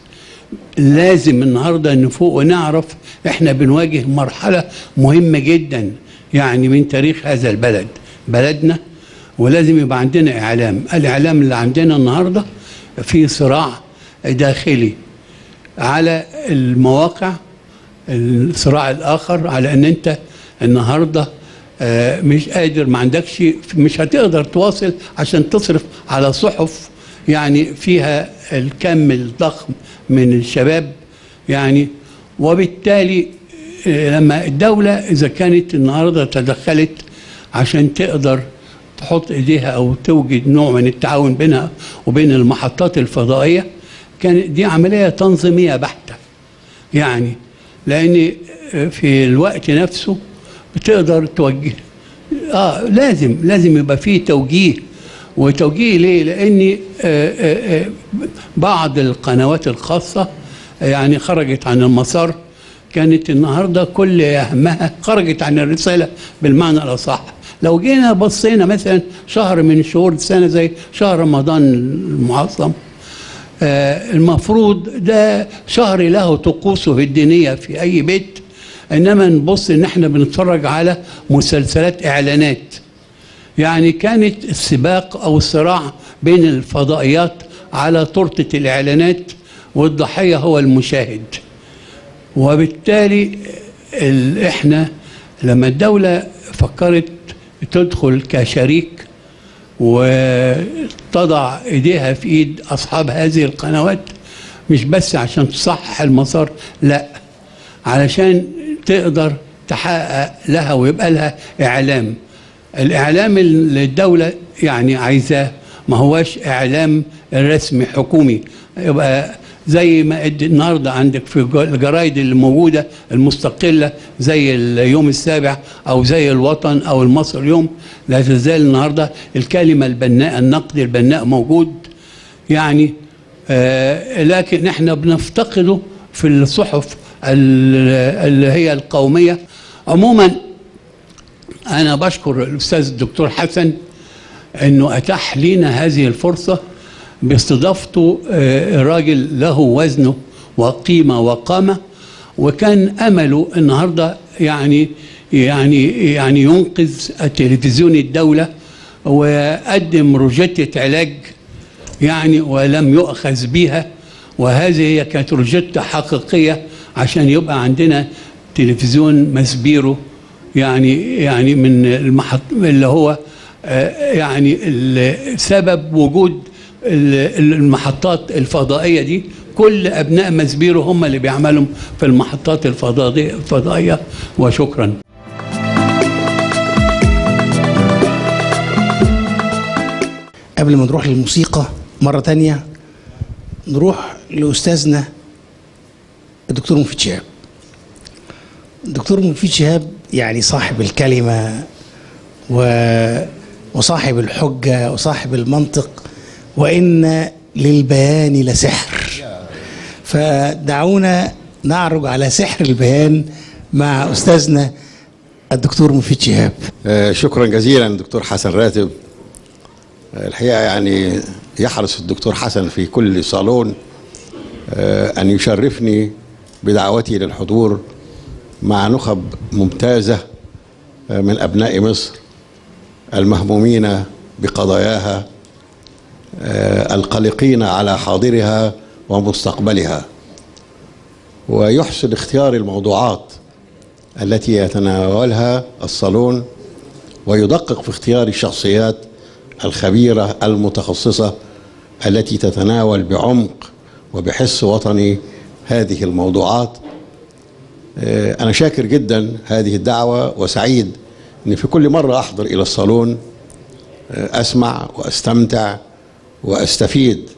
لازم النهارده نفوق ونعرف احنا بنواجه مرحله مهمه جدا يعني من تاريخ هذا البلد بلدنا ولازم يبقى عندنا اعلام الاعلام اللي عندنا النهارده في صراع داخلي على المواقع الصراع الاخر على ان انت النهارده آه، مش قادر ما عندكش مش هتقدر تواصل عشان تصرف على صحف يعني فيها الكم الضخم من الشباب يعني وبالتالي آه، لما الدولة إذا كانت النهاردة تدخلت عشان تقدر تحط إيديها أو توجد نوع من التعاون بينها وبين المحطات الفضائية كان دي عملية تنظيمية بحتة يعني لأن في الوقت نفسه بتقدر توجه اه لازم لازم يبقى فيه توجيه وتوجيه ليه؟ لان آه، آه، آه، بعض القنوات الخاصه يعني خرجت عن المسار كانت النهارده كل همها خرجت عن الرساله بالمعنى الاصح لو جينا بصينا مثلا شهر من شهور السنه زي شهر رمضان المعظم آه، المفروض ده شهر له طقوسه الدينيه في اي بيت انما نبص ان احنا بنتفرج على مسلسلات اعلانات يعني كانت السباق او الصراع بين الفضائيات على تورته الاعلانات والضحيه هو المشاهد وبالتالي ال- احنا لما الدوله فكرت تدخل كشريك وتضع ايديها في ايد اصحاب هذه القنوات مش بس عشان تصحح المسار لا علشان تقدر تحقق لها ويبقى لها اعلام الاعلام اللي الدوله يعني عايزاه ما هواش اعلام رسمي حكومي يبقى زي ما اد- النهارده عندك في الج- الجرايد اللي موجوده المستقله زي اليوم السابع او زي الوطن او المصري اليوم لا تزال النهارده الكلمه البناء النقد البناء موجود يعني آه لكن احنا بنفتقده في الصحف ال- اللي هي القوميه عموما أنا بشكر الأستاذ الدكتور حسن أنه أتاح لنا هذه الفرصة باستضافته آه، راجل له وزنه وقيمة وقامة وكان أمله النهاردة يعني يعني يعني ينقذ التلفزيون الدولة وقدم روجيتة علاج يعني ولم يؤخذ بها وهذه هي كانت روجيتة حقيقية عشان يبقى عندنا تلفزيون مسبيرو يعني يعني من المحط اللي هو آه، يعني ال- سبب وجود ال- المحطات الفضائية دي كل أبناء مسبيرو هم اللي بيعملوا في المحطات الفضائية الفضائية وشكرا قبل ما نروح للموسيقى مرة تانية نروح لأستاذنا الدكتور مفيد شهاب الدكتور مفيد شهاب يعني صاحب الكلمة و... وصاحب الحجة وصاحب المنطق وإن للبيان لسحر فدعونا نعرج على سحر البيان مع أستاذنا الدكتور مفيد شهاب آه، شكرا جزيلا دكتور حسن راتب آه، الحقيقه يعني يحرص الدكتور حسن في كل صالون آه، ان يشرفني بدعوتي للحضور مع نخب ممتازه آه، من ابناء مصر المهمومين بقضاياها آه، القلقين على حاضرها ومستقبلها ويحسن اختيار الموضوعات التي يتناولها الصالون ويدقق في اختيار الشخصيات الخبيرة المتخصصة التي تتناول بعمق وبحس وطني هذه الموضوعات آه، أنا شاكر جدا هذه الدعوة وسعيد أن في كل مرة أحضر إلى الصالون آه، أسمع وأستمتع وأستفيد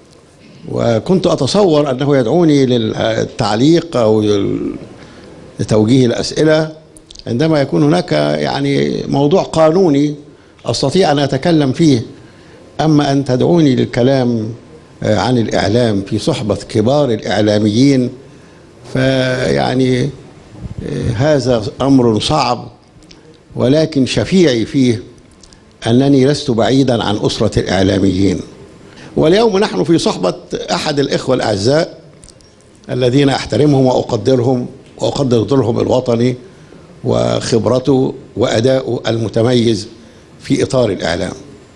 وكنت أتصور أنه يدعوني للتعليق أو لل- لتوجيه الأسئلة عندما يكون هناك يعني موضوع قانوني أستطيع أن أتكلم فيه أما أن تدعوني للكلام آه، عن الإعلام في صحبة كبار الإعلاميين فيعني آه، هذا أمر صعب ولكن شفيعي فيه أنني لست بعيدا عن أسرة الإعلاميين واليوم نحن في صحبة أحد الإخوة الأعزاء الذين أحترمهم وأقدرهم وأقدر دورهم الوطني وخبرته وأداؤه المتميز في إطار الإعلام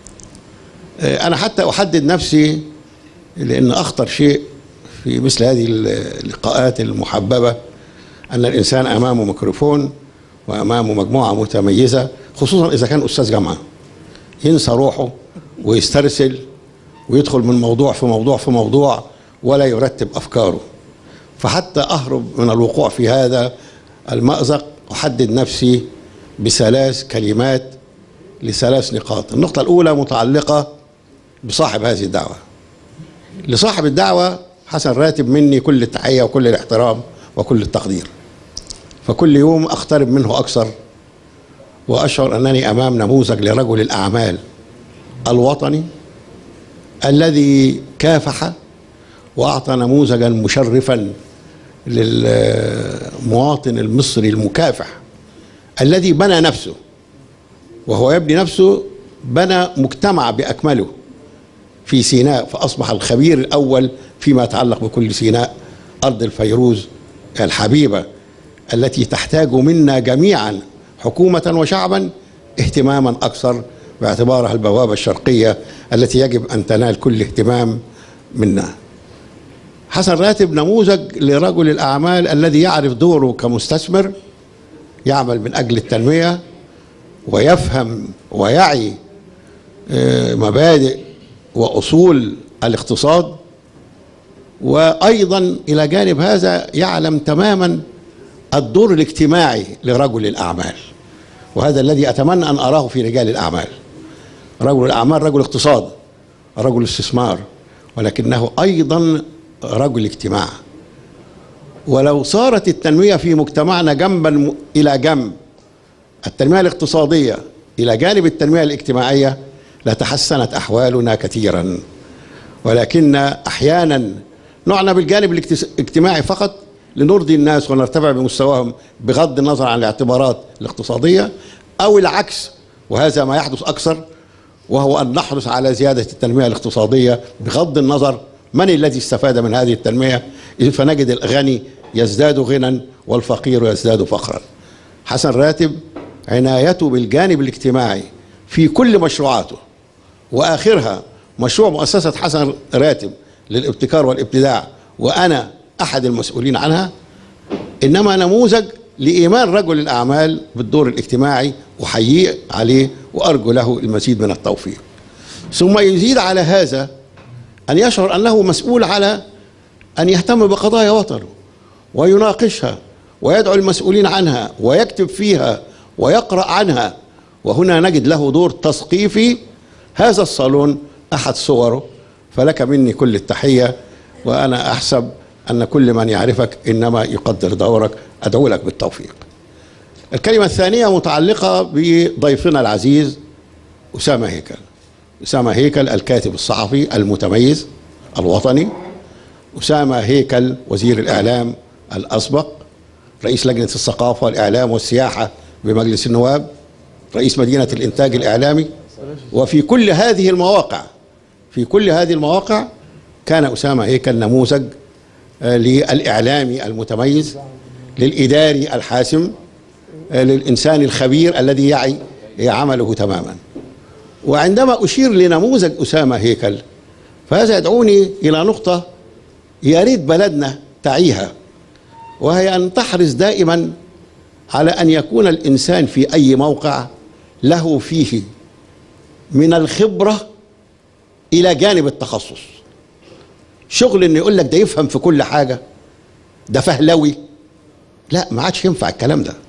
آه، أنا حتى أحدد نفسي لأن أخطر شيء في مثل هذه اللقاءات المحببة أن الإنسان أمامه ميكروفون وأمامه مجموعة متميزة خصوصا إذا كان أستاذ جامعة ينسى روحه ويسترسل ويدخل من موضوع في موضوع في موضوع ولا يرتب أفكاره فحتى أهرب من الوقوع في هذا المأزق أحدد نفسي بثلاث كلمات لثلاث نقاط النقطة الأولى متعلقة بصاحب هذه الدعوة لصاحب الدعوة حسن راتب مني كل التحية وكل الاحترام وكل التقدير فكل يوم أقترب منه أكثر وأشعر أنني أمام نموذج لرجل الأعمال الوطني الذي كافح وأعطى نموذجا مشرفا للمواطن المصري المكافح الذي بنى نفسه وهو يبني نفسه بنى مجتمع بأكمله في سيناء فأصبح الخبير الأول فيما يتعلق بكل سيناء أرض الفيروز الحبيبة التي تحتاج منا جميعا حكومة وشعبا اهتماما أكثر باعتبارها البوابة الشرقية التي يجب أن تنال كل اهتمام منا حسن راتب نموذج لرجل الأعمال الذي يعرف دوره كمستثمر يعمل من أجل التنمية ويفهم ويعي آه، مبادئ وأصول الاقتصاد وأيضا إلى جانب هذا يعلم تماما الدور الاجتماعي لرجل الأعمال وهذا الذي أتمنى أن أراه في رجال الأعمال رجل الأعمال رجل اقتصاد رجل استثمار ولكنه أيضا رجل اجتماع ولو صارت التنمية في مجتمعنا جنبا م- إلى جنب التنمية الاقتصادية إلى جانب التنمية الاجتماعية لتحسنت أحوالنا كثيرا ولكن أحيانا نعنى بالجانب الاجتس- الاجتماعي فقط لنرضي الناس ونرتفع بمستواهم بغض النظر عن الاعتبارات الاقتصادية أو العكس وهذا ما يحدث أكثر وهو أن نحرص على زيادة التنمية الاقتصادية بغض النظر من الذي استفاد من هذه التنمية فنجد الغني يزداد غنى والفقير يزداد فقرا حسن راتب عنايته بالجانب الاجتماعي في كل مشروعاته واخرها مشروع مؤسسه حسن راتب للابتكار والابتداع وانا احد المسؤولين عنها انما نموذج لايمان رجل الاعمال بالدور الاجتماعي احييه عليه وارجو له المزيد من التوفيق ثم يزيد على هذا ان يشعر انه مسؤول على ان يهتم بقضايا وطنه ويناقشها ويدعو المسؤولين عنها ويكتب فيها ويقرا عنها وهنا نجد له دور تثقيفي هذا الصالون احد صوره فلك مني كل التحيه وانا احسب ان كل من يعرفك انما يقدر دورك ادعو لك بالتوفيق. الكلمه الثانيه متعلقه بضيفنا العزيز اسامه هيكل. اسامه هيكل الكاتب الصحفي المتميز الوطني. اسامه هيكل وزير الاعلام الاسبق رئيس لجنه الثقافه والاعلام والسياحه بمجلس النواب رئيس مدينه الانتاج الاعلامي وفي كل هذه المواقع في كل هذه المواقع كان اسامه هيكل نموذج آه، للاعلامي المتميز للاداري الحاسم آه، للانسان الخبير الذي يعي عمله تماما وعندما اشير لنموذج اسامه هيكل فهذا يدعوني الى نقطه يا ريت بلدنا تعيها وهي ان تحرص دائما على ان يكون الانسان في اي موقع له فيه من الخبره الى جانب التخصص شغل ان يقول لك ده يفهم في كل حاجه ده فهلوي لا ما عادش ينفع الكلام ده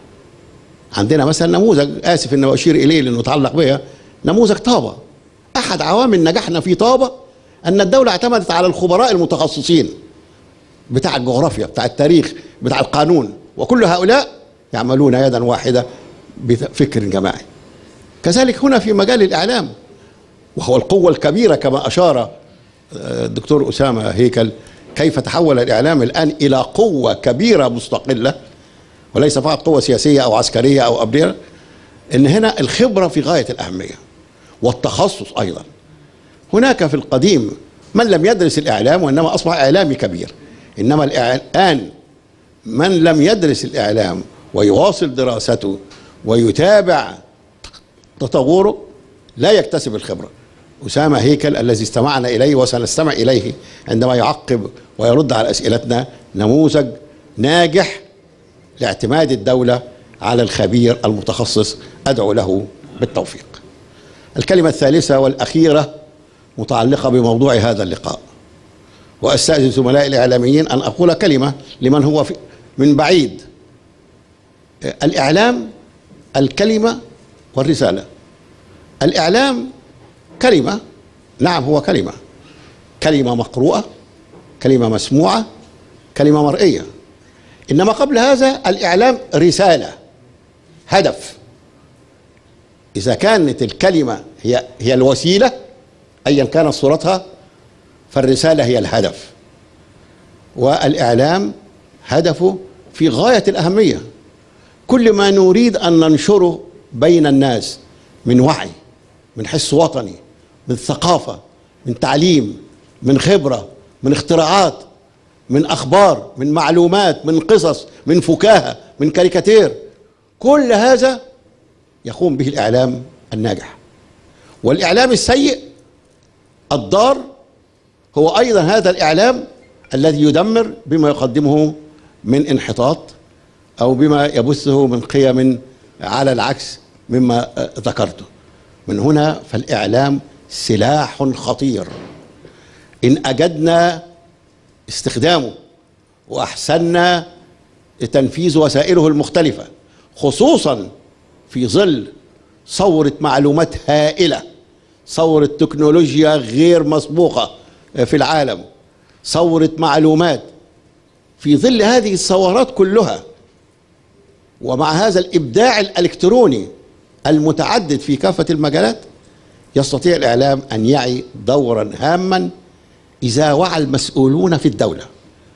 عندنا مثلا نموذج اسف اني اشير اليه لانه يتعلق بها نموذج طابه احد عوامل نجاحنا في طابه ان الدوله اعتمدت على الخبراء المتخصصين بتاع الجغرافيا بتاع التاريخ بتاع القانون وكل هؤلاء يعملون يدا واحده بفكر جماعي كذلك هنا في مجال الاعلام وهو القوه الكبيره كما اشار آه، الدكتور اسامه هيكل كيف تحول الاعلام الان الى قوه كبيره مستقله وليس فقط قوه سياسيه او عسكريه او امنيه ان هنا الخبره في غايه الاهميه والتخصص ايضا هناك في القديم من لم يدرس الاعلام وانما اصبح اعلامي كبير انما الان من لم يدرس الاعلام ويواصل دراسته ويتابع تطوره لا يكتسب الخبره اسامه هيكل الذي استمعنا اليه وسنستمع اليه عندما يعقب ويرد على اسئلتنا نموذج ناجح لاعتماد الدوله على الخبير المتخصص ادعو له بالتوفيق. الكلمه الثالثه والاخيره متعلقه بموضوع هذا اللقاء. واستاذن زملائي الاعلاميين ان اقول كلمه لمن هو في من بعيد. الاعلام الكلمه والرساله. الاعلام كلمه نعم هو كلمه كلمه مقروءه كلمه مسموعه كلمه مرئيه انما قبل هذا الاعلام رساله هدف اذا كانت الكلمه هي هي الوسيله ايا كانت صورتها فالرساله هي الهدف والاعلام هدفه في غايه الاهميه كل ما نريد ان ننشره بين الناس من وعي من حس وطني من ثقافه من تعليم من خبره من اختراعات من اخبار من معلومات من قصص من فكاهه من كاريكاتير كل هذا يقوم به الاعلام الناجح والاعلام السيء الضار هو ايضا هذا الاعلام الذي يدمر بما يقدمه من انحطاط او بما يبثه من قيم على العكس مما ذكرته من هنا فالاعلام سلاح خطير ان اجدنا استخدامه واحسنا تنفيذ وسائله المختلفه خصوصا في ظل ثوره معلومات هائله ثوره تكنولوجيا غير مسبوقه في العالم ثوره معلومات في ظل هذه الثورات كلها ومع هذا الابداع الالكتروني المتعدد في كافه المجالات يستطيع الاعلام ان يعي دورا هاما اذا وعى المسؤولون في الدوله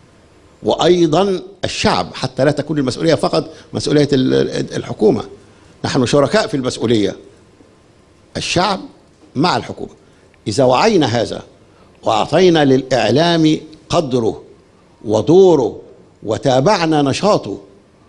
وايضا الشعب حتى لا تكون المسؤوليه فقط مسؤوليه الحكومه نحن شركاء في المسؤولية الشعب مع الحكومة إذا وعينا هذا وأعطينا للإعلام قدره ودوره وتابعنا نشاطه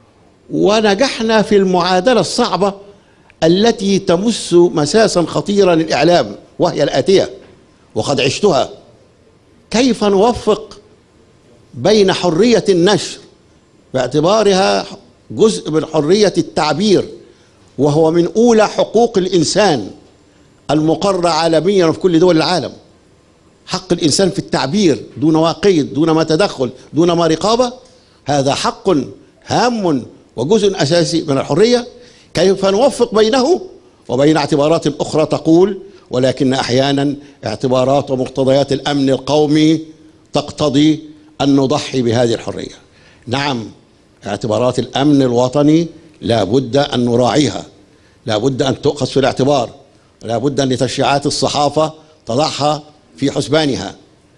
ونجحنا في المعادلة الصعبة التي تمس مساسا خطيرا للإعلام وهي الآتية وقد عشتها كيف نوفق بين حرية النشر باعتبارها جزء من حرية التعبير وهو من أولى حقوق الإنسان المقرة عالميا في كل دول العالم حق الإنسان في التعبير دون قيد دون ما تدخل دون ما رقابة هذا حق هام وجزء أساسي من الحرية كيف نوفق بينه وبين اعتبارات أخرى تقول ولكن أحيانا اعتبارات ومقتضيات الأمن القومي تقتضي أن نضحي بهذه الحرية نعم اعتبارات الأمن الوطني لا بد أن نراعيها لا بد أن تؤخذ في الاعتبار لا بد أن تشريعات الصحافة تضعها في حسبانها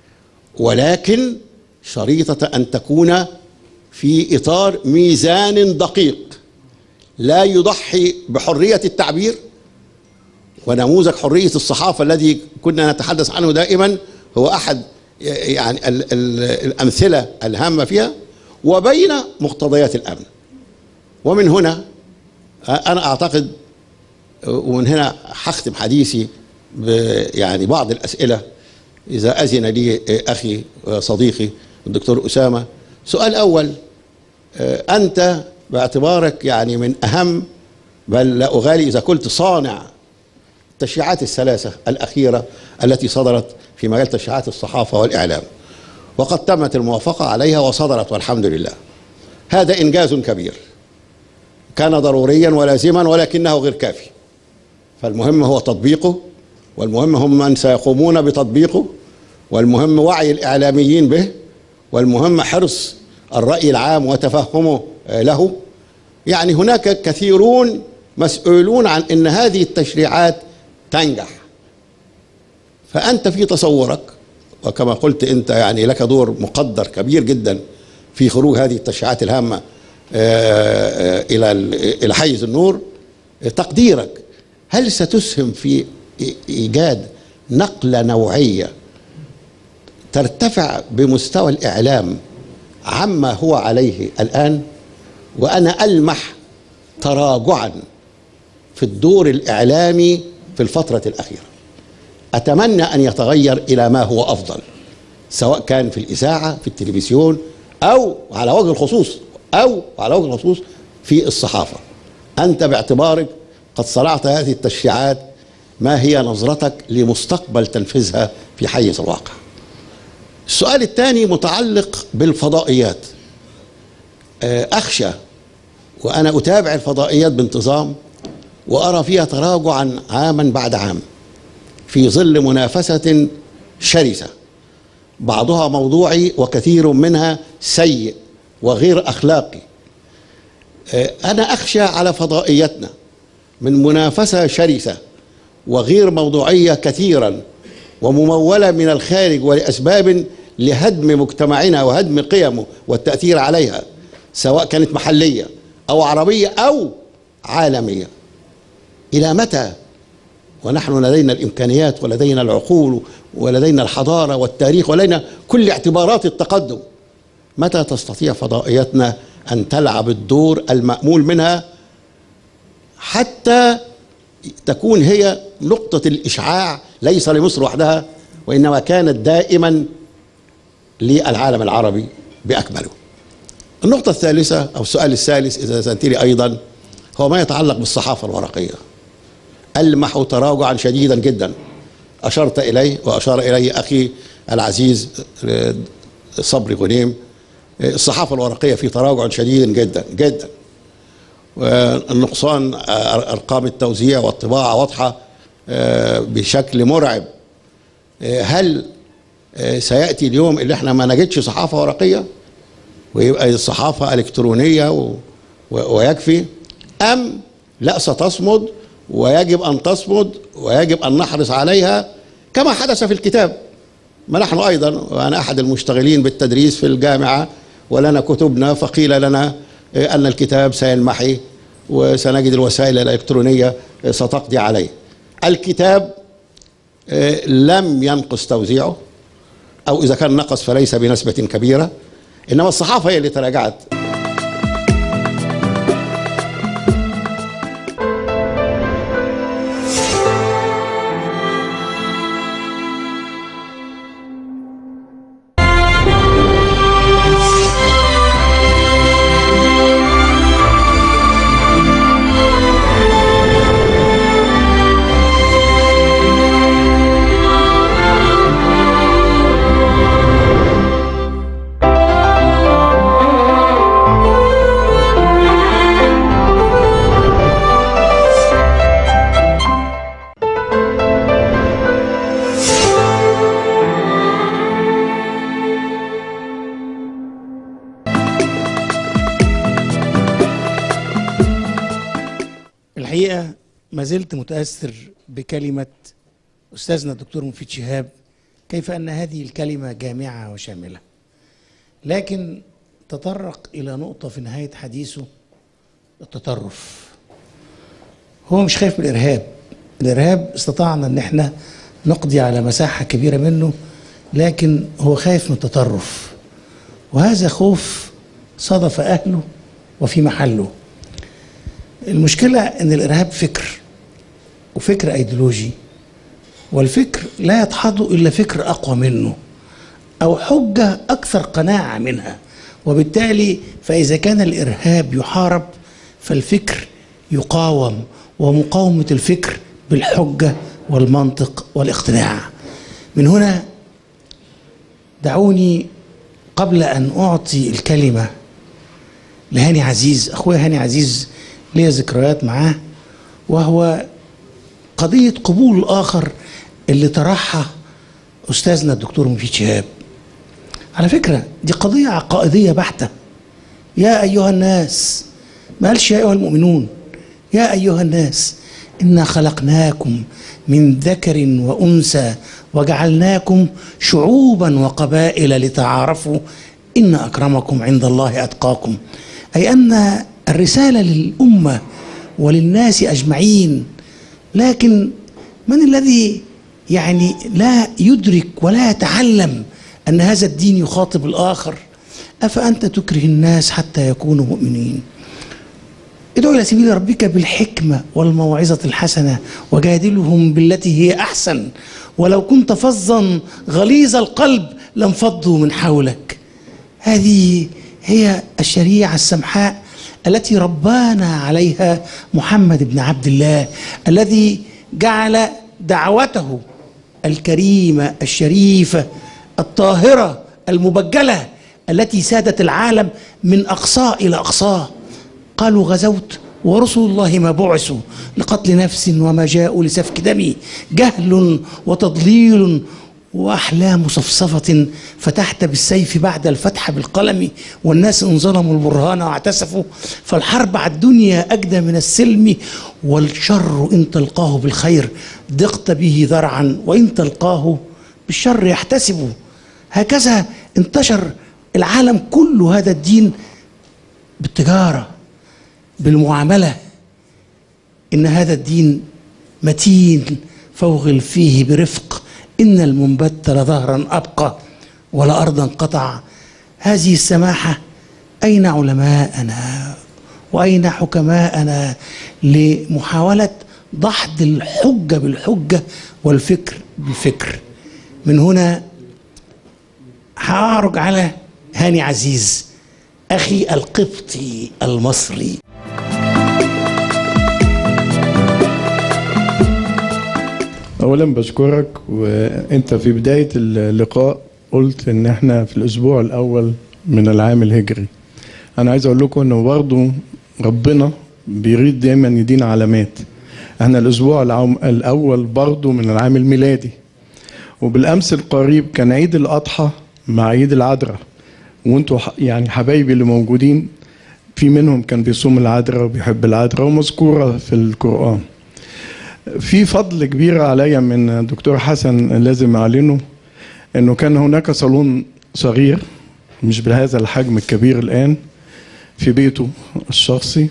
ولكن شريطة أن تكون في إطار ميزان دقيق لا يضحي بحرية التعبير ونموذج حرية الصحافة الذي كنا نتحدث عنه دائما هو أحد يعني ال ال الأمثلة الهامة فيها وبين مقتضيات الأمن ومن هنا أنا أعتقد ومن هنا هختم حديثي يعني بعض الأسئلة إذا أذن لي أخي وصديقي الدكتور أسامة سؤال أول أنت باعتبارك يعني من أهم بل لا أغالي إذا قلت صانع التشريعات الثلاثة الأخيرة التي صدرت في مجال تشريعات الصحافة والإعلام وقد تمت الموافقة عليها وصدرت والحمد لله هذا إنجاز كبير كان ضروريا ولازما ولكنه غير كافي فالمهم هو تطبيقه والمهم هم من سيقومون بتطبيقه والمهم وعي الإعلاميين به والمهم حرص الرأي العام وتفهمه له يعني هناك كثيرون مسؤولون عن ان هذه التشريعات تنجح فانت في تصورك وكما قلت انت يعني لك دور مقدر كبير جدا في خروج هذه التشريعات الهامه الى الى حيز النور تقديرك هل ستسهم في ايجاد نقله نوعيه ترتفع بمستوى الاعلام عما هو عليه الان وانا المح تراجعا في الدور الاعلامي في الفتره الاخيره اتمنى ان يتغير الى ما هو افضل سواء كان في الاذاعه في التلفزيون او على وجه الخصوص او على وجه الخصوص في الصحافه انت باعتبارك قد صنعت هذه التشريعات ما هي نظرتك لمستقبل تنفيذها في حيز الواقع السؤال الثاني متعلق بالفضائيات اخشى وانا اتابع الفضائيات بانتظام وارى فيها تراجعا عاما بعد عام في ظل منافسه شرسه بعضها موضوعي وكثير منها سيء وغير اخلاقي انا اخشى على فضائيتنا من منافسه شرسه وغير موضوعيه كثيرا ومموله من الخارج ولاسباب لهدم مجتمعنا وهدم قيمه والتاثير عليها سواء كانت محليه او عربيه او عالميه الى متى ونحن لدينا الامكانيات ولدينا العقول ولدينا الحضاره والتاريخ ولدينا كل اعتبارات التقدم متى تستطيع فضائيتنا ان تلعب الدور المامول منها حتى تكون هي نقطه الاشعاع ليس لمصر وحدها وانما كانت دائما للعالم العربي باكمله النقطة الثالثة أو السؤال الثالث إذا سألت لي أيضا هو ما يتعلق بالصحافة الورقية ألمح تراجعا شديدا جدا أشرت إليه وأشار إليه أخي العزيز صبري غنيم الصحافة الورقية في تراجع شديد جدا جدا النقصان أرقام التوزيع والطباعة واضحة بشكل مرعب هل سيأتي اليوم اللي احنا ما نجدش صحافة ورقية ويبقى الصحافة إلكترونية و... و... ويكفي أم لا ستصمد ويجب أن تصمد ويجب أن نحرص عليها كما حدث في الكتاب ما نحن أيضا وأنا أحد المشتغلين بالتدريس في الجامعة ولنا كتبنا فقيل لنا أن الكتاب سينمحي وسنجد الوسائل الإلكترونية ستقضي عليه الكتاب آه، لم ينقص توزيعه أو إذا كان نقص فليس بنسبة كبيرة إنما الصحافة هي اللي تراجعت الحقيقة ما زلت متأثر بكلمة أستاذنا الدكتور مفيد شهاب كيف أن هذه الكلمة جامعة وشاملة لكن تطرق إلى نقطة في نهاية حديثه التطرف هو مش خايف من الإرهاب الإرهاب استطعنا أن احنا نقضي على مساحة كبيرة منه لكن هو خايف من التطرف وهذا خوف صادف أهله وفي محله المشكلة أن الإرهاب فكر وفكر أيديولوجي والفكر لا يدحضه إلا فكر أقوى منه أو حجة أكثر قناعة منها وبالتالي فإذا كان الإرهاب يحارب فالفكر يقاوم ومقاومة الفكر بالحجة والمنطق والاقتناع من هنا دعوني قبل أن أعطي الكلمة لهاني عزيز أخويا هاني عزيز ليا ذكريات معاه وهو قضية قبول الآخر اللي طرحها أستاذنا الدكتور مفيد شهاب على فكرة دي قضية عقائدية بحتة يا أيها الناس ما قالش يا أيها المؤمنون يا أيها الناس إنا خلقناكم من ذكر وأنثى وجعلناكم شعوبا وقبائل لتعارفوا إن أكرمكم عند الله أتقاكم أي أن الرسالة للأمة وللناس أجمعين لكن من الذي يعني لا يدرك ولا يتعلم أن هذا الدين يخاطب الآخر أفأنت تكره الناس حتى يكونوا مؤمنين ادعو إلى سبيل ربك بالحكمة والموعظة الحسنة وجادلهم بالتي هي أحسن ولو كنت فظا غليظ القلب لانفضوا من حولك هذه هي الشريعة السمحاء التي ربانا عليها محمد بن عبد الله الذي جعل دعوته الكريمة الشريفة الطاهرة المبجلة التي سادت العالم من أقصاه إلى أقصاه قالوا غزوت ورسل الله ما بعثوا لقتل نفس وما جاءوا لسفك دم جهل وتضليل وأحلام صفصفة فتحت بالسيف بعد الفتح بالقلم والناس إن ظلموا البرهان واعتسفوا فالحرب على الدنيا أجدى من السلم والشر إن تلقاه بالخير ضقت به ذرعا وإن تلقاه بالشر يحتسب هكذا انتشر العالم كله هذا الدين بالتجارة بالمعاملة إن هذا الدين متين فوغل فيه برفق إن المنبت لظهرا أبقى ولأرضا قطع هذه السماحة أين علماءنا وأين حكماءنا لمحاولة دحض الحجة بالحجة والفكر بالفكر من هنا هعرج على هاني عزيز أخي القبطي المصري اولا بشكرك وانت في بدايه اللقاء قلت ان احنا في الاسبوع الاول من العام الهجري انا عايز اقول لكم انه برضو ربنا بيريد دايما يدينا علامات احنا الاسبوع العام الاول برضو من العام الميلادي وبالامس القريب كان عيد الاضحى مع عيد العذراء وانتوا ح- يعني حبايبي اللي موجودين في منهم كان بيصوم العذراء وبيحب العذراء ومذكوره في القران في فضل كبير عليا من دكتور حسن لازم اعلنه انه كان هناك صالون صغير مش بهذا الحجم الكبير الان في بيته الشخصي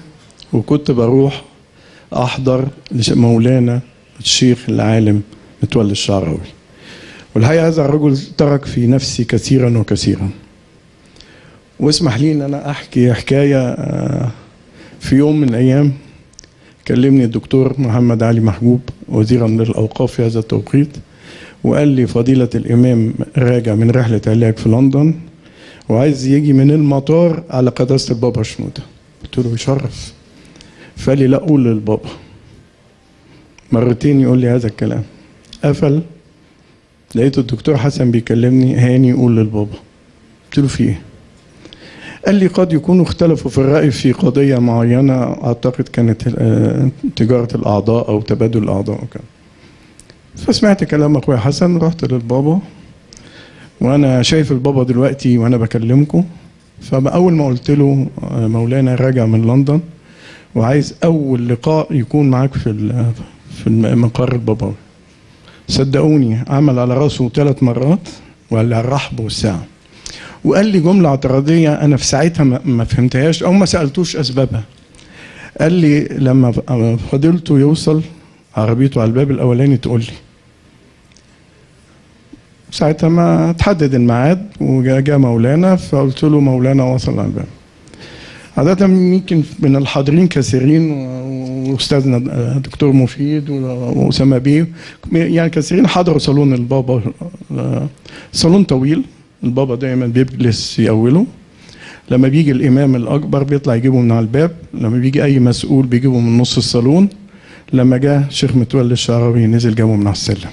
وكنت بروح احضر لش- مولانا الشيخ العالم متولي الشعراوي والحقيقه هذا الرجل ترك في نفسي كثيرا وكثيرا واسمح لي ان انا احكي حكايه آه، في يوم من الايام كلمني الدكتور محمد علي محجوب وزيرا للاوقاف في هذا التوقيت وقال لي فضيله الامام راجع من رحله علاج في لندن وعايز يجي من المطار على قداسه البابا شنوده قلت له يشرف فقال لي لا قول للبابا مرتين يقول لي هذا الكلام قفل لقيت الدكتور حسن بيكلمني هاني قول للبابا قلت له في ايه قال لي قد يكونوا اختلفوا في الرأي في قضية معينة أعتقد كانت آه، تجارة الأعضاء أو تبادل الأعضاء وكده فسمعت كلام أخويا حسن رحت للبابا وأنا شايف البابا دلوقتي وأنا بكلمكم فأول ما قلت له آه، مولانا راجع من لندن وعايز أول لقاء يكون معاك في ال- في المقر البابوي صدقوني عمل على راسه ثلاث مرات ولا الرحب والساعة وقال لي جملة اعتراضية أنا في ساعتها ما ما فهمتهاش أو ما سألتوش أسبابها قال لي لما فضيلته يوصل عربيته على الباب الأولاني تقول لي ساعتها ما تحدد الميعاد وجاء جاء مولانا فقلت له مولانا وصل على الباب عادة يمكن من الحاضرين كثيرين و- واستاذنا دكتور مفيد واسامه بيه يعني كثيرين حضروا صالون البابا صالون طويل البابا دايما بيجلس يأوله لما بيجي الامام الاكبر بيطلع يجيبه من على الباب لما بيجي اي مسؤول بيجيبه من نص الصالون لما جه شيخ متولي الشعراوي نزل جابه من على السلم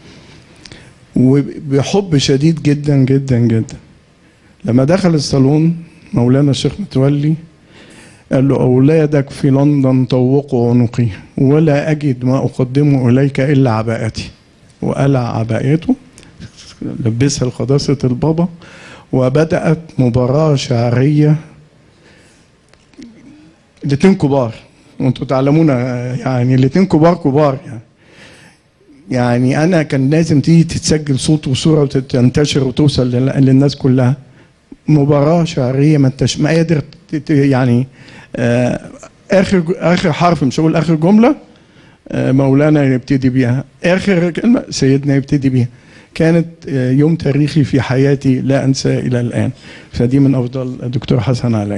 وبحب شديد جدا جدا جدا لما دخل الصالون مولانا الشيخ متولي قال له أولادك في لندن طوقوا عنقي ولا أجد ما أقدمه إليك إلا عباءتي وقلع عباءته لبسها لقداسة البابا وبدأت مباراة شعرية الاتنين كبار وانتوا تعلمون يعني الاتنين كبار كبار يعني يعني انا كان لازم تيجي تتسجل صوت وصوره وتنتشر وتوصل لل- للناس كلها مباراه شعريه ما انتش ما قادر ت- ت- يعني آه، اخر اخر حرف مش هقول اخر جمله آه، مولانا يبتدي بيها اخر كلمه سيدنا يبتدي بيها كانت آه، يوم تاريخي في حياتي لا انسى الى الان فدي من افضل الدكتور حسن علي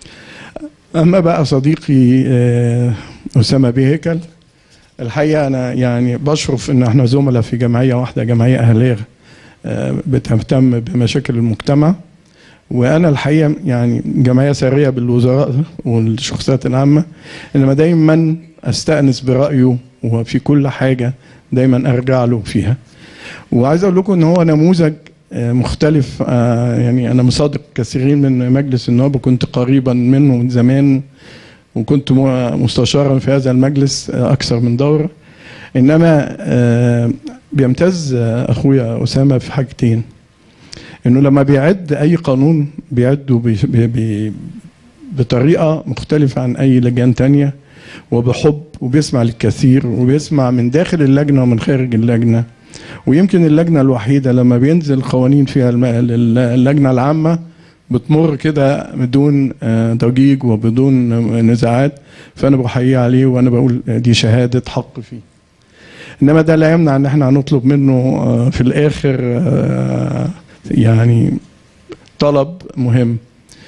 اما بقى صديقي آه، اسامه بيهكل الحقيقه انا يعني بشرف ان احنا زملاء في جمعيه واحده جمعيه اهليه آه، بتهتم بمشاكل المجتمع وانا الحقيقه يعني جمعيه سريه بالوزراء والشخصيات العامه انما دايما استانس برايه وفي كل حاجه دايما ارجع له فيها وعايز اقول لكم ان هو نموذج آه، مختلف آه، يعني انا مصادق كثيرين من مجلس النواب وكنت قريبا منه من زمان وكنت م- مستشارا في هذا المجلس آه، اكثر من دوره انما آه، بيمتاز آه، اخويا اسامه في حاجتين انه لما بيعد اي قانون بيعده بي بي بي بطريقه مختلفه عن اي لجان تانية وبحب وبيسمع للكثير وبيسمع من داخل اللجنه ومن خارج اللجنه ويمكن اللجنه الوحيده لما بينزل قوانين فيها الم- اللجنه العامه بتمر كده بدون آه، ضجيج وبدون آه، نزاعات فانا بحييه عليه وانا بقول آه، دي شهاده حق فيه انما ده لا يمنع ان احنا هنطلب منه آه، في الاخر آه، يعني طلب مهم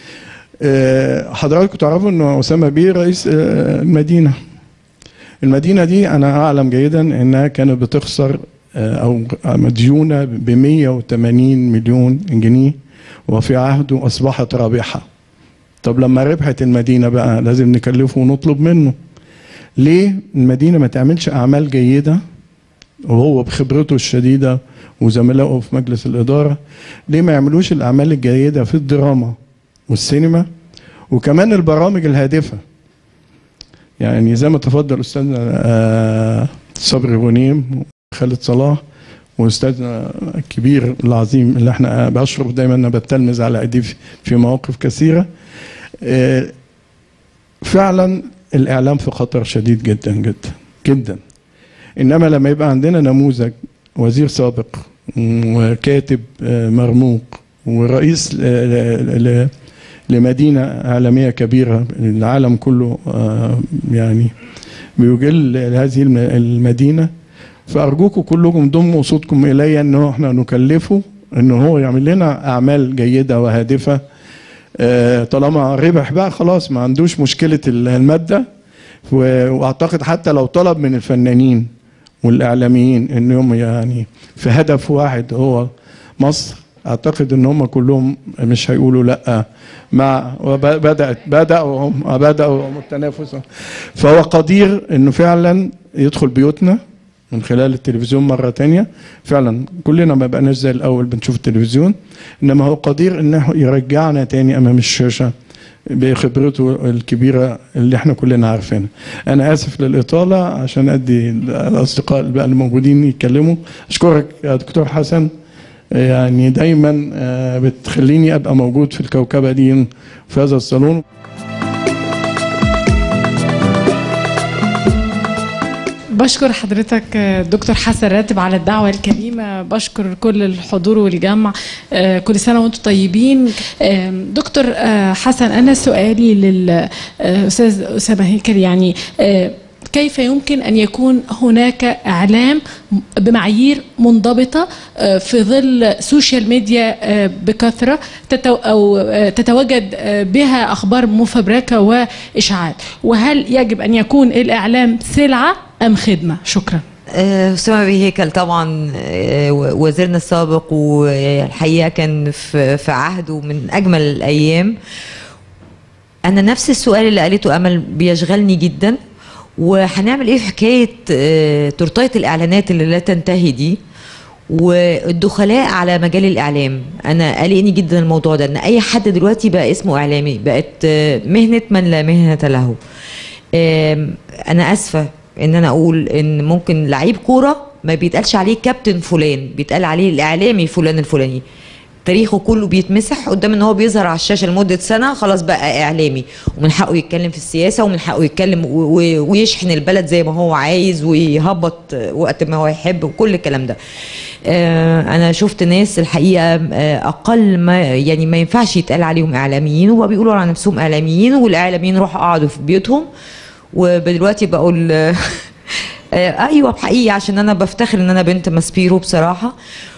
آه، حضراتكم تعرفوا ان اسامه بيه رئيس آه، المدينه المدينه دي انا اعلم جيدا انها كانت بتخسر آه، او مديونه ب 180 مليون جنيه وفي عهده اصبحت رابحه طب لما ربحت المدينه بقى لازم نكلفه ونطلب منه ليه المدينه ما تعملش اعمال جيده وهو بخبرته الشديده وزملائه في مجلس الاداره ليه ما يعملوش الاعمال الجيده في الدراما والسينما وكمان البرامج الهادفه يعني زي ما تفضل استاذنا آه، صبري غنيم وخالد صلاح واستاذنا الكبير العظيم اللي احنا بشرف دايما انا بتلمذ على ايديه في- في مواقف كثيره آه، فعلا الاعلام في خطر شديد جدا جدا جدا انما لما يبقى عندنا نموذج وزير سابق وكاتب آه، مرموق ورئيس ل- ل- ل- لمدينة إعلامية كبيرة العالم كله آه، يعني بيجل هذه الم- المدينة فأرجوكم كلكم ضموا صوتكم إلي أنه إحنا نكلفه أنه هو يعمل لنا أعمال جيدة وهادفة آه، طالما ربح بقى خلاص ما عندوش مشكلة المادة و- واعتقد حتى لو طلب من الفنانين والاعلاميين انهم يعني في هدف واحد هو مصر اعتقد ان هم كلهم مش هيقولوا لا مع وبدات بداوا هم بداوا هم التنافس فهو قدير انه فعلا يدخل بيوتنا من خلال التلفزيون مرة تانية فعلا كلنا ما بقناش زي الأول بنشوف التلفزيون إنما هو قدير إنه يرجعنا تاني أمام الشاشة بخبرته الكبيرة اللي احنا كلنا عارفينها أنا آسف للإطالة عشان أدي الأصدقاء بقى الموجودين يتكلموا أشكرك يا دكتور حسن يعني دايما آه، بتخليني أبقى موجود في الكوكبة دي في هذا الصالون بشكر حضرتك آه، دكتور حسن راتب على الدعوة الكريمة بشكر كل الحضور والجمع آه، كل سنة وانتم طيبين آه، دكتور آه، حسن أنا سؤالي للأستاذ أسامة هيكل يعني آه، كيف يمكن أن يكون هناك إعلام بمعايير منضبطة آه، في ظل سوشيال ميديا آه، بكثرة تتو أو آه، تتواجد آه، بها أخبار مفبركة وإشاعات وهل يجب أن يكون الإعلام سلعة أم خدمة شكرا آه، أسامة بيه هيكل طبعا آه، وزيرنا السابق والحقيقة كان في في عهده من أجمل الأيام أنا نفس السؤال اللي قالته أمل بيشغلني جدا وهنعمل إيه في حكاية آه، تورتاية الإعلانات اللي لا تنتهي دي والدخلاء على مجال الإعلام أنا قلقني جدا الموضوع ده إن أي حد دلوقتي بقى اسمه إعلامي بقت آه، مهنة من لا مهنة له آم، انا اسفه ان انا اقول ان ممكن لعيب كوره ما بيتقالش عليه كابتن فلان بيتقال عليه الاعلامي فلان الفلاني تاريخه كله بيتمسح قدام ان هو بيظهر على الشاشه لمده سنه خلاص بقى اعلامي ومن حقه يتكلم في السياسه ومن حقه يتكلم و- و- ويشحن البلد زي ما هو عايز ويهبط وقت ما هو يحب وكل الكلام ده آه، انا شفت ناس الحقيقه آه، اقل ما يعني ما ينفعش يتقال عليهم اعلاميين وبقى بيقولوا على نفسهم اعلاميين والاعلاميين روحوا قعدوا في بيوتهم ودلوقتي بقول آه، ايوه بحقيقي عشان انا بفتخر ان انا بنت ماسبيرو بصراحه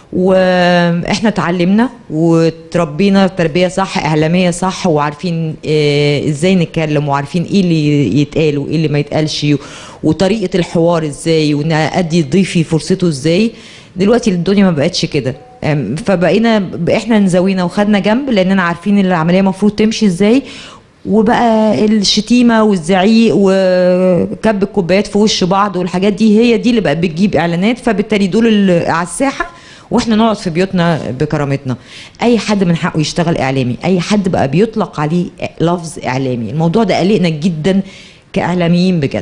واحنا اتعلمنا وتربينا تربيه صح اعلاميه صح وعارفين آه، ازاي نتكلم وعارفين ايه اللي يتقال وايه اللي ما يتقالش وطريقه الحوار ازاي وان ادي ضيفي فرصته ازاي دلوقتي الدنيا ما بقتش كده أم، فبقينا احنا نزوينا وخدنا جنب لاننا عارفين العمليه المفروض تمشي ازاي وبقى الشتيمه والزعيق وكب الكوبايات في وش بعض والحاجات دي هي دي اللي بقت بتجيب اعلانات فبالتالي دول اللي على الساحه واحنا نقعد في بيوتنا بكرامتنا اي حد من حقه يشتغل اعلامي اي حد بقى بيطلق عليه لفظ اعلامي الموضوع ده قلقنا جدا كاعلاميين بجد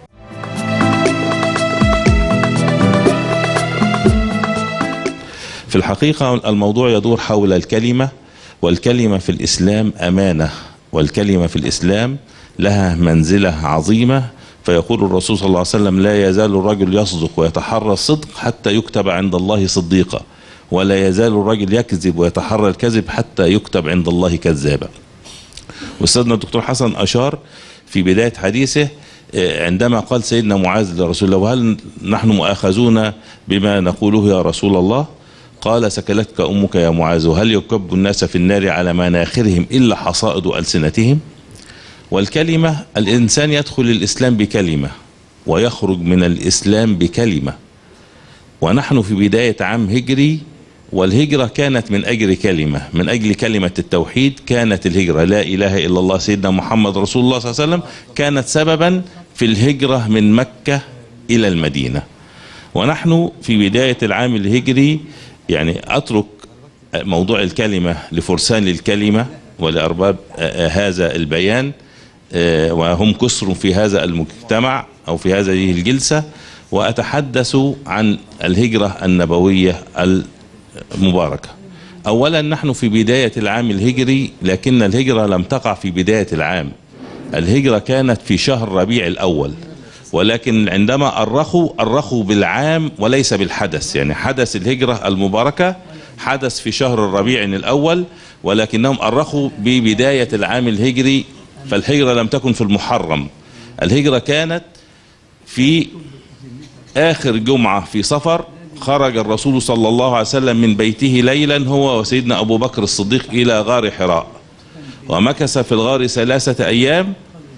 في الحقيقة الموضوع يدور حول الكلمة والكلمة في الإسلام أمانة والكلمة في الإسلام لها منزلة عظيمة فيقول الرسول صلى الله عليه وسلم لا يزال الرجل يصدق ويتحرى الصدق حتى يكتب عند الله صديقا ولا يزال الرجل يكذب ويتحرى الكذب حتى يكتب عند الله كذابا واستاذنا الدكتور حسن اشار في بدايه حديثه آه، عندما قال سيدنا معاذ لرسول الله وهل نحن مؤاخذون بما نقوله يا رسول الله قال سكلتك امك يا معاذ وهل يكب الناس في النار على مناخرهم الا حصائد السنتهم والكلمه الانسان يدخل الاسلام بكلمه ويخرج من الاسلام بكلمه ونحن في بدايه عام هجري والهجرة كانت من أجل كلمة من أجل كلمة التوحيد كانت الهجرة لا إله إلا الله سيدنا محمد رسول الله صلى الله عليه وسلم كانت سببا في الهجرة من مكة إلى المدينة ونحن في بداية العام الهجري يعني أترك موضوع الكلمة لفرسان الكلمة ولأرباب آه، هذا البيان آه، وهم كسر في هذا المجتمع أو في هذه الجلسة وأتحدث عن الهجرة النبوية المباركة أولا نحن في بداية العام الهجري لكن الهجرة لم تقع في بداية العام الهجرة كانت في شهر ربيع الأول ولكن عندما أرخوا أرخوا بالعام وليس بالحدث يعني حدث الهجرة المباركة حدث في شهر الربيع الأول ولكنهم أرخوا ببداية العام الهجري فالهجرة لم تكن في المحرم الهجرة كانت في آخر جمعة في صفر خرج الرسول صلى الله عليه وسلم من بيته ليلا هو وسيدنا أبو بكر الصديق إلى غار حراء ومكث في الغار ثلاثة أيام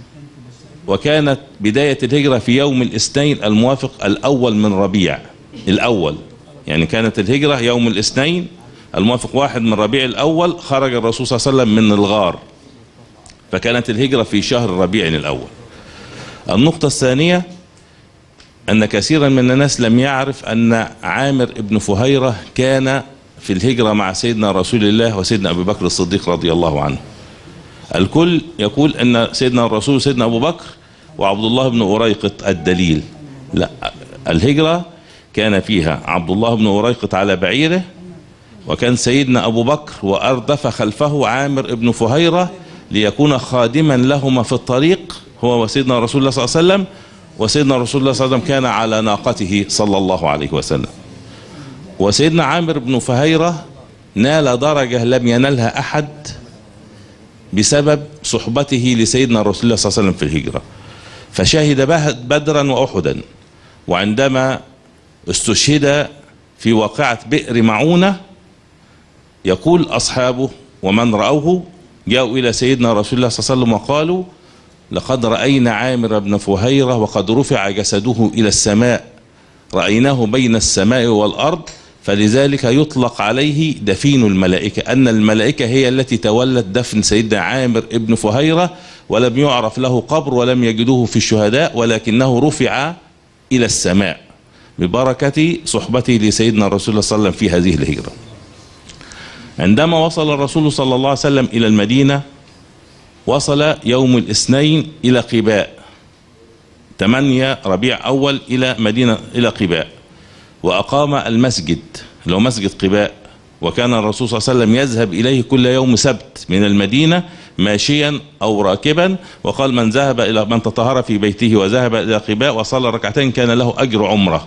وكانت بداية الهجرة في يوم الاثنين الموافق الأول من ربيع الأول يعني كانت الهجرة يوم الاثنين الموافق واحد من ربيع الأول خرج الرسول صلى الله عليه وسلم من الغار فكانت الهجرة في شهر ربيع الأول النقطة الثانية أن كثيرا من الناس لم يعرف أن عامر ابن فهيرة كان في الهجرة مع سيدنا رسول الله وسيدنا أبي بكر الصديق رضي الله عنه الكل يقول أن سيدنا الرسول سيدنا أبو بكر وعبد الله بن أريقط الدليل لا الهجرة كان فيها عبد الله بن أريقط على بعيره وكان سيدنا أبو بكر وأردف خلفه عامر ابن فهيرة ليكون خادما لهما في الطريق هو وسيدنا رسول الله صلى الله عليه وسلم وسيدنا رسول الله صلى الله عليه وسلم كان على ناقته صلى الله عليه وسلم وسيدنا عامر بن فهيرة نال درجة لم ينلها أحد بسبب صحبته لسيدنا رسول الله صلى الله عليه وسلم في الهجرة فشهد بدرا وأحدا وعندما استشهد في واقعة بئر معونة يقول أصحابه ومن رأوه جاءوا إلى سيدنا رسول الله صلى الله عليه وسلم وقالوا لقد رأينا عامر بن فهيرة وقد رفع جسده إلى السماء رأيناه بين السماء والأرض فلذلك يطلق عليه دفين الملائكة أن الملائكة هي التي تولت دفن سيدنا عامر ابن فهيرة ولم يعرف له قبر ولم يجدوه في الشهداء ولكنه رفع إلى السماء ببركة صحبته لسيدنا رسول الله صلى الله عليه وسلم في هذه الهجرة عندما وصل الرسول صلى الله عليه وسلم إلى المدينة وصل يوم الاثنين إلى قباء 8 ربيع أول إلى مدينة إلى قباء وأقام المسجد اللي هو مسجد قباء وكان الرسول صلى الله عليه وسلم يذهب إليه كل يوم سبت من المدينة ماشيا أو راكبا وقال من ذهب إلى من تطهر في بيته وذهب إلى قباء وصلى ركعتين كان له أجر عمرة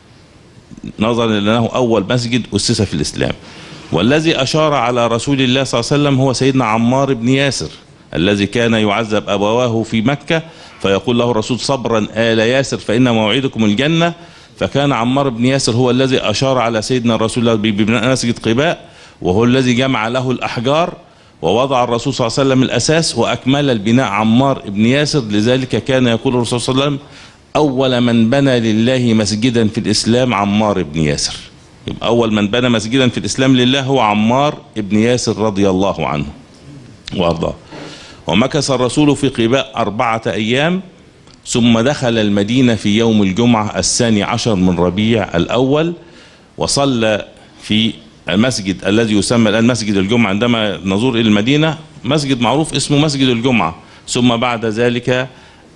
نظرا لأنه أول مسجد أسس في الإسلام والذي أشار على رسول الله صلى الله عليه وسلم هو سيدنا عمار بن ياسر الذي كان يعذب أبواه في مكة فيقول له الرسول صبرا آل ياسر فإن موعدكم الجنة فكان عمار بن ياسر هو الذي أشار على سيدنا الرسول الله ببناء مسجد قباء وهو الذي جمع له الأحجار ووضع الرسول صلى الله عليه وسلم الأساس وأكمل البناء عمار بن ياسر لذلك كان يقول الرسول صلى الله عليه وسلم أول من بنى لله مسجدا في الإسلام عمار بن ياسر يبقى أول من بنى مسجدا في الإسلام لله هو عمار بن ياسر رضي الله عنه وأرضاه ومكث الرسول في قباء أربعة أيام ثم دخل المدينة في يوم الجمعة الثاني عشر من ربيع الأول وصلى في المسجد الذي يسمى الآن مسجد الجمعة عندما نزور إلى المدينة مسجد معروف اسمه مسجد الجمعة ثم بعد ذلك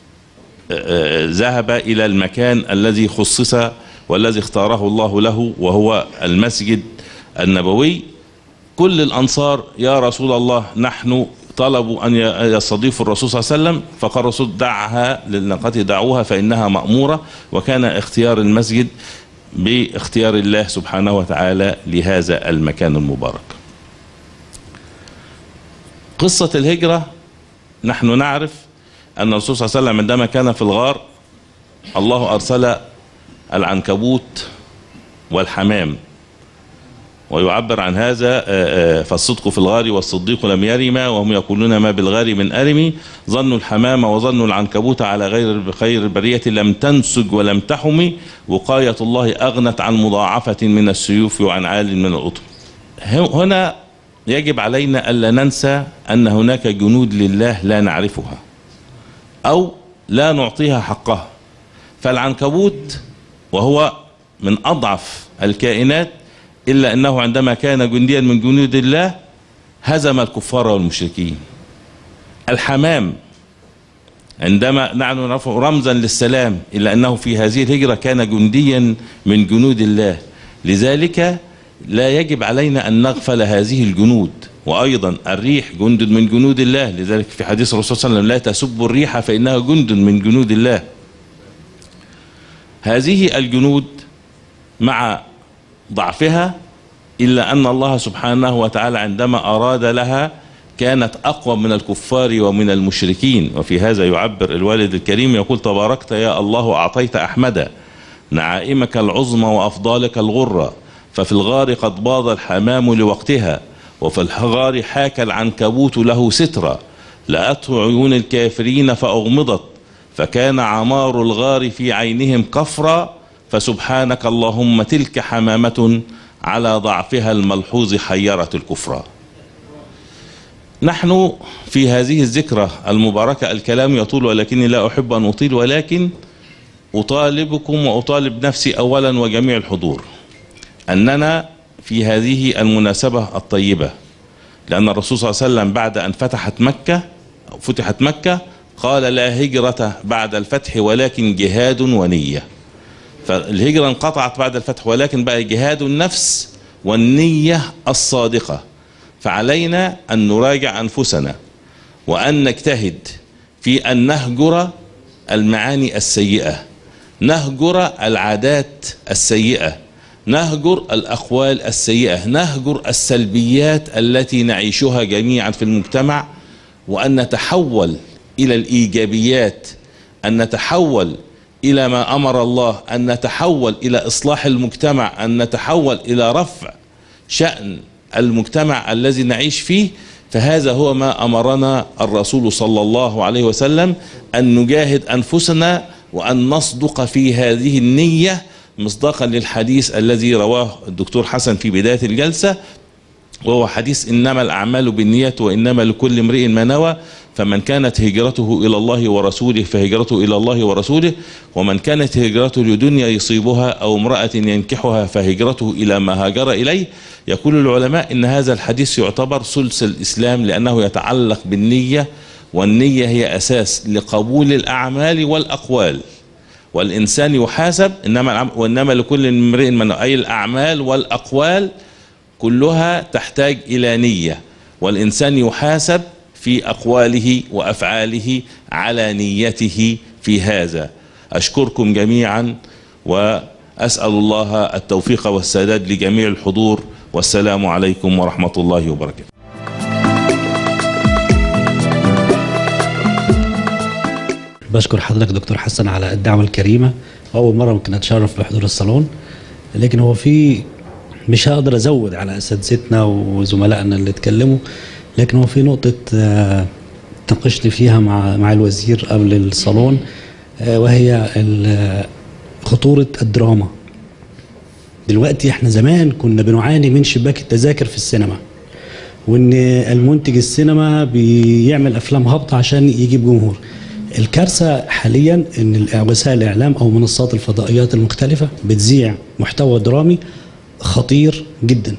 ذهب إلى المكان الذي خصص والذي اختاره الله له وهو المسجد النبوي كل الأنصار يا رسول الله نحن طلبوا أن يستضيفوا الرسول صلى الله عليه وسلم فقال الرسول دعها للنقاط دعوها فإنها مأمورة وكان اختيار المسجد باختيار الله سبحانه وتعالى لهذا المكان المبارك قصة الهجرة نحن نعرف أن الرسول صلى الله عليه وسلم عندما كان في الغار الله أرسل العنكبوت والحمام ويعبر عن هذا فالصدق في الغار والصديق لم يرما وهم يقولون ما بالغار من أرمي ظنوا الحمام وظنوا العنكبوت على غير خير البرية لم تنسج ولم تحمي وقاية الله أغنت عن مضاعفة من السيوف وعن عال من الأطم هنا يجب علينا ألا ننسى أن هناك جنود لله لا نعرفها أو لا نعطيها حقها فالعنكبوت وهو من أضعف الكائنات إلا أنه عندما كان جنديا من جنود الله هزم الكفار والمشركين الحمام عندما نحن نعرفه رمزا للسلام إلا أنه في هذه الهجرة كان جنديا من جنود الله لذلك لا يجب علينا أن نغفل هذه الجنود وأيضا الريح جند من جنود الله لذلك في حديث الرسول صلى الله عليه وسلم لا تسبوا الريح فإنها جند من جنود الله هذه الجنود مع ضعفها إلا أن الله سبحانه وتعالى عندما أراد لها كانت أقوى من الكفار ومن المشركين وفي هذا يعبر الوالد الكريم يقول تباركت يا الله أعطيت أحمدا نعائمك العظمى وأفضالك الغرة ففي الغار قد باض الحمام لوقتها وفي الغار حاك العنكبوت له سترا لأته عيون الكافرين فأغمضت فكان عمار الغار في عينهم كفرا فسبحانك اللهم تلك حمامة على ضعفها الملحوظ حيرت الكفرا نحن في هذه الذكرى المباركة الكلام يطول ولكني لا أحب أن أطيل ولكن أطالبكم وأطالب نفسي أولا وجميع الحضور أننا في هذه المناسبة الطيبة لأن الرسول صلى الله عليه وسلم بعد أن فتحت مكة أو فتحت مكة قال لا هجرة بعد الفتح ولكن جهاد ونية فالهجرة انقطعت بعد الفتح ولكن بقى جهاد النفس والنية الصادقة فعلينا أن نراجع أنفسنا وأن نجتهد في أن نهجر المعاني السيئة نهجر العادات السيئة نهجر الأقوال السيئة نهجر السلبيات التي نعيشها جميعا في المجتمع وأن نتحول إلى الإيجابيات أن نتحول إلى ما أمر الله أن نتحول إلى إصلاح المجتمع أن نتحول إلى رفع شأن المجتمع الذي نعيش فيه فهذا هو ما أمرنا الرسول صلى الله عليه وسلم أن نجاهد أنفسنا وأن نصدق في هذه النية مصداقا للحديث الذي رواه الدكتور حسن في بداية الجلسة وهو حديث إنما الأعمال بالنيات وإنما لكل امرئ ما نوى فمن كانت هجرته إلى الله ورسوله فهجرته إلى الله ورسوله ومن كانت هجرته لدنيا يصيبها أو امرأة ينكحها فهجرته إلى ما هاجر إليه يقول العلماء إن هذا الحديث يعتبر ثلث الإسلام لأنه يتعلق بالنية والنية هي أساس لقبول الأعمال والأقوال والإنسان يحاسب إنما وإنما لكل امرئ من أي الأعمال والأقوال كلها تحتاج إلى نية والإنسان يحاسب في أقواله وأفعاله على نيته في هذا أشكركم جميعا وأسأل الله التوفيق والسداد لجميع الحضور والسلام عليكم ورحمة الله وبركاته بشكر حضرتك دكتور حسن على الدعوة الكريمة وأول مرة ممكن أتشرف بحضور الصالون لكن هو في مش هقدر أزود على أساتذتنا وزملائنا اللي اتكلموا لكن هو في نقطة آه، تناقشت فيها مع مع الوزير قبل الصالون آه، وهي ال- خطورة الدراما دلوقتي احنا زمان كنا بنعاني من شباك التذاكر في السينما وان المنتج السينما بيعمل افلام هابطه عشان يجيب جمهور الكارثه حاليا ان وسائل الاعلام او منصات الفضائيات المختلفه بتذيع محتوى درامي خطير جدا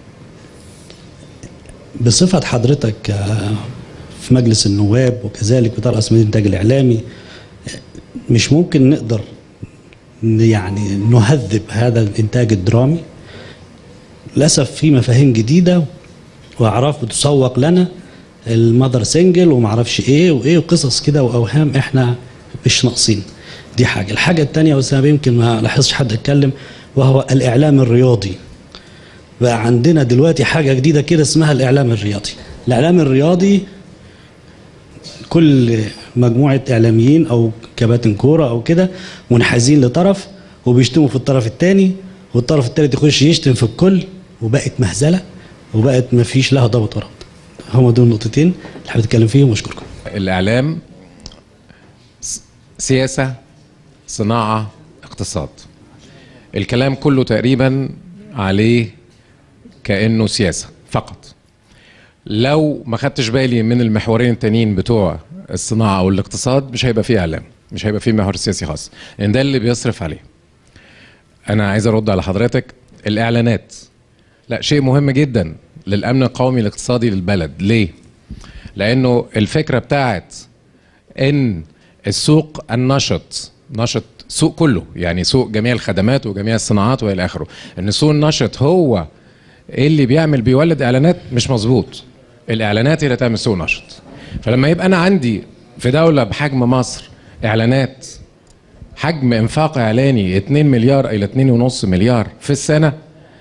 بصفه حضرتك آه، في مجلس النواب وكذلك بترأس من الانتاج الاعلامي آه، مش ممكن نقدر يعني نهذب هذا الانتاج الدرامي للاسف في مفاهيم جديده واعراف بتسوق لنا المذر سنجل وما اعرفش ايه وايه وقصص كده واوهام احنا مش ناقصين دي حاجه الحاجه الثانيه وسام يمكن ما لاحظش حد اتكلم وهو الاعلام الرياضي بقى عندنا دلوقتي حاجه جديده كده اسمها الاعلام الرياضي الاعلام الرياضي كل مجموعه اعلاميين او كباتن كوره او كده منحازين لطرف وبيشتموا في الطرف الثاني والطرف الثالث يخش يشتم في الكل وبقت مهزله وبقت ما فيش لها ضابط وربط هم دول النقطتين اللي حابب اتكلم فيهم واشكركم الإعلام س- سياسة صناعة اقتصاد الكلام كله تقريبا عليه كأنه سياسة فقط لو ما خدتش بالي من المحورين التانيين بتوع الصناعة أو الاقتصاد مش هيبقى فيه إعلام مش هيبقى فيه محور سياسي خاص لأن ده اللي بيصرف عليه أنا عايز أرد على حضرتك الإعلانات لا شيء مهم جدا للأمن القومي الاقتصادي للبلد ليه؟ لأنه الفكرة بتاعت ان السوق النشط نشط سوق كله يعني سوق جميع الخدمات وجميع الصناعات والى اخره ان السوق النشط هو اللي بيعمل بيولد اعلانات مش مظبوط الاعلانات هي اللي تعمل سوق نشط فلما يبقى انا عندي في دوله بحجم مصر اعلانات حجم انفاق اعلاني 2 مليار الى 2.5 مليار في السنه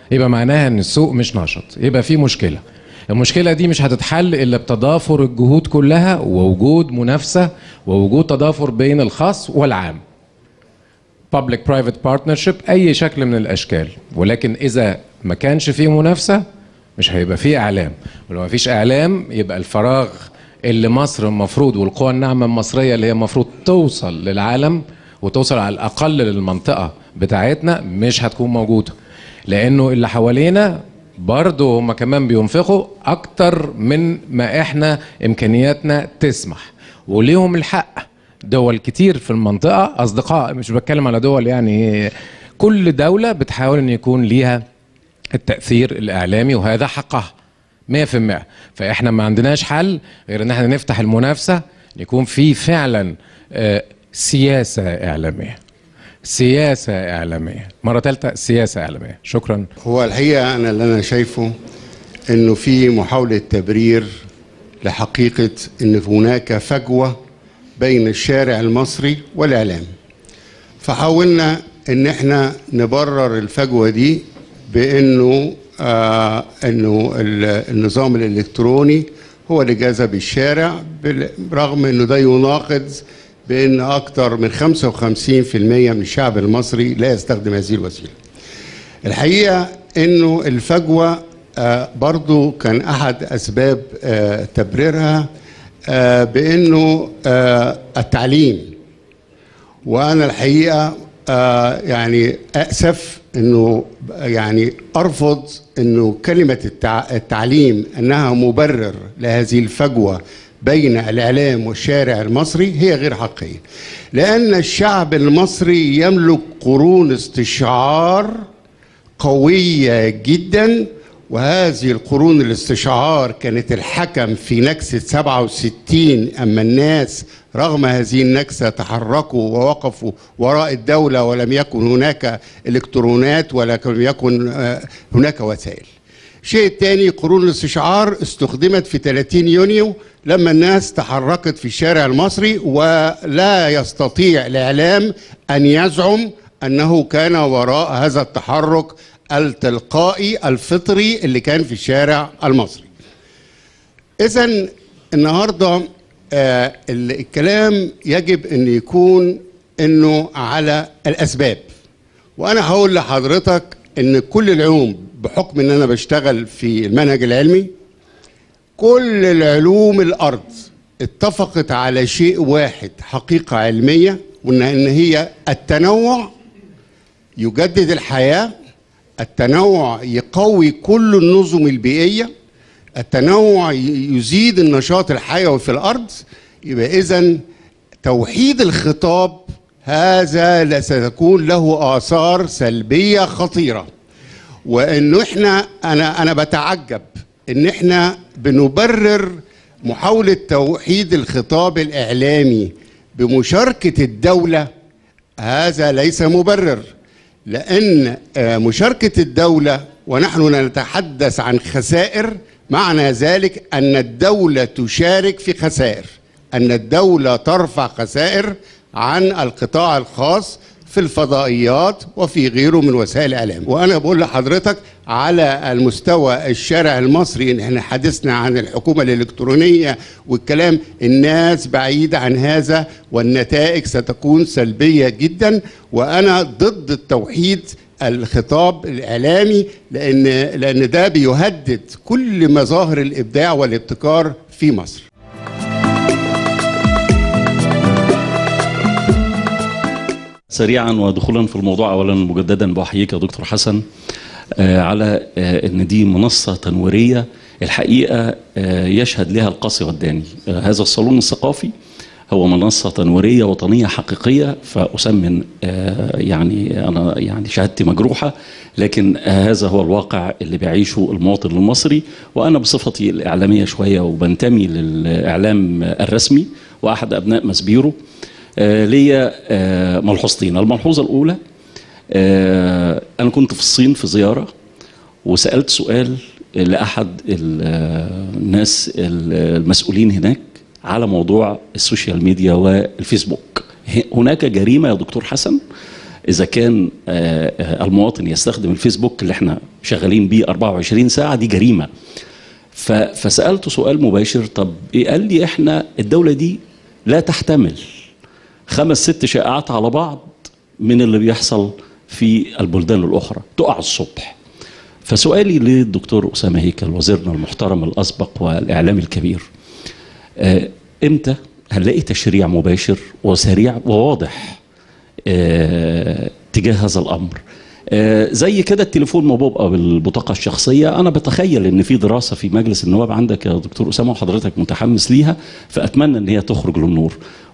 يبقى معناها ان السوق مش نشط يبقى في مشكله المشكله دي مش هتتحل الا بتضافر الجهود كلها ووجود منافسه ووجود تضافر بين الخاص والعام public private partnership اي شكل من الاشكال ولكن اذا ما كانش فيه منافسه مش هيبقى فيه اعلام ولو ما فيش اعلام يبقى الفراغ اللي مصر المفروض والقوى الناعمه المصريه اللي هي المفروض توصل للعالم وتوصل على الاقل للمنطقه بتاعتنا مش هتكون موجوده لانه اللي حوالينا برضه هم كمان بينفقوا اكتر من ما احنا امكانياتنا تسمح وليهم الحق دول كتير في المنطقه اصدقاء مش بتكلم على دول يعني كل دوله بتحاول ان يكون ليها التاثير الاعلامي وهذا حقها 100% فاحنا ما عندناش حل غير ان احنا نفتح المنافسه يكون في فعلا آه، سياسه اعلاميه سياسه اعلاميه مره ثالثه سياسه اعلاميه شكرا هو الحقيقة أنا اللي أنا شايفه إنه في محاولة تبرير لحقيقة إن هناك فجوة بين الشارع المصري والإعلام فحاولنا إن إحنا نبرر الفجوة دي بإنه آه إنه ال- النظام الإلكتروني هو اللي جذب الشارع بال- برغم إنه ده يناقض بأن أكثر من 55% من الشعب المصري لا يستخدم هذه الوسيلة الحقيقة انه الفجوة آه، برضو كان احد اسباب آه، تبريرها آه، بانه آه، التعليم وانا الحقيقة آه، يعني اسف انه يعني ارفض انه كلمة التع- التعليم انها مبرر لهذه الفجوة بين الاعلام والشارع المصري هي غير حقيقية لان الشعب المصري يملك قرون استشعار قوية جدا وهذه القرون الاستشعار كانت الحكم في نكسة 67 أما الناس رغم هذه النكسة تحركوا ووقفوا وراء الدولة ولم يكن هناك إلكترونات ولم يكن آه، هناك وسائل الشيء الثاني قرون الاستشعار استخدمت في 30 يونيو لما الناس تحركت في الشارع المصري ولا يستطيع الإعلام أن يزعم أنه كان وراء هذا التحرك التلقائي الفطري اللي كان في الشارع المصري إذا النهارده آه ال- الكلام يجب أن يكون أنه على الأسباب وأنا هقول لحضرتك أن كل العلوم بحكم أن أنا بشتغل في المنهج العلمي كل العلوم الأرض اتفقت على شيء واحد حقيقة علمية وأن إن هي التنوع يجدد الحياة التنوع يقوي كل النظم البيئية التنوع ي- يزيد النشاط الحيوي في الأرض يبقى إذا توحيد الخطاب هذا لا ستكون له آثار سلبية خطيرة وإنه إحنا أنا أنا بتعجب إن إحنا بنبرر محاولة توحيد الخطاب الإعلامي بمشاركة الدولة هذا ليس مبرر لأن آه، مشاركة الدولة ونحن نتحدث عن خسائر معنى ذلك أن الدولة تشارك في خسائر أن الدولة ترفع خسائر عن القطاع الخاص في الفضائيات وفي غيره من وسائل الإعلام وأنا بقول لحضرتك على المستوى الشارع المصري إن احنا حدثنا عن الحكومة الإلكترونية والكلام الناس بعيدة عن هذا والنتائج ستكون سلبية جدا وأنا ضد التوحيد الخطاب الإعلامي لأن لأن ده بيهدد كل مظاهر الإبداع والابتكار في مصر سريعا ودخولا في الموضوع اولا مجددا بحييك يا دكتور حسن آه، على آه، ان دي منصه تنويريه الحقيقه آه، يشهد لها القاصي والداني آه، هذا الصالون الثقافي هو منصه تنويريه وطنيه حقيقيه فاسمن آه، يعني انا يعني شهادتي مجروحه لكن آه، هذا هو الواقع اللي بيعيشه المواطن المصري وانا بصفتي الاعلاميه شويه وبنتمي للاعلام الرسمي واحد ابناء مسبيرو آه، ليا آه، ملحوظتين الملحوظه الاولى آه، انا كنت في الصين في زياره وسالت سؤال لاحد ال- آه، الناس ال- المسؤولين هناك على موضوع السوشيال ميديا والفيسبوك ه- هناك جريمه يا دكتور حسن اذا كان آه، آه، المواطن يستخدم الفيسبوك اللي احنا شغالين بيه 24 ساعه دي جريمه ف- فسالته سؤال مباشر طب إيه قال لي احنا الدوله دي لا تحتمل خمس ست شائعات على بعض من اللي بيحصل في البلدان الاخرى تقع الصبح فسؤالي للدكتور اسامه هيكل وزيرنا المحترم الاسبق والاعلامي الكبير آه، امتى هنلاقي تشريع مباشر وسريع وواضح آه، تجاه هذا الامر آه، زي كده التليفون ما بيبقى بالبطاقه الشخصيه انا بتخيل ان في دراسه في مجلس النواب عندك يا دكتور اسامه وحضرتك متحمس ليها فاتمنى ان هي تخرج للنور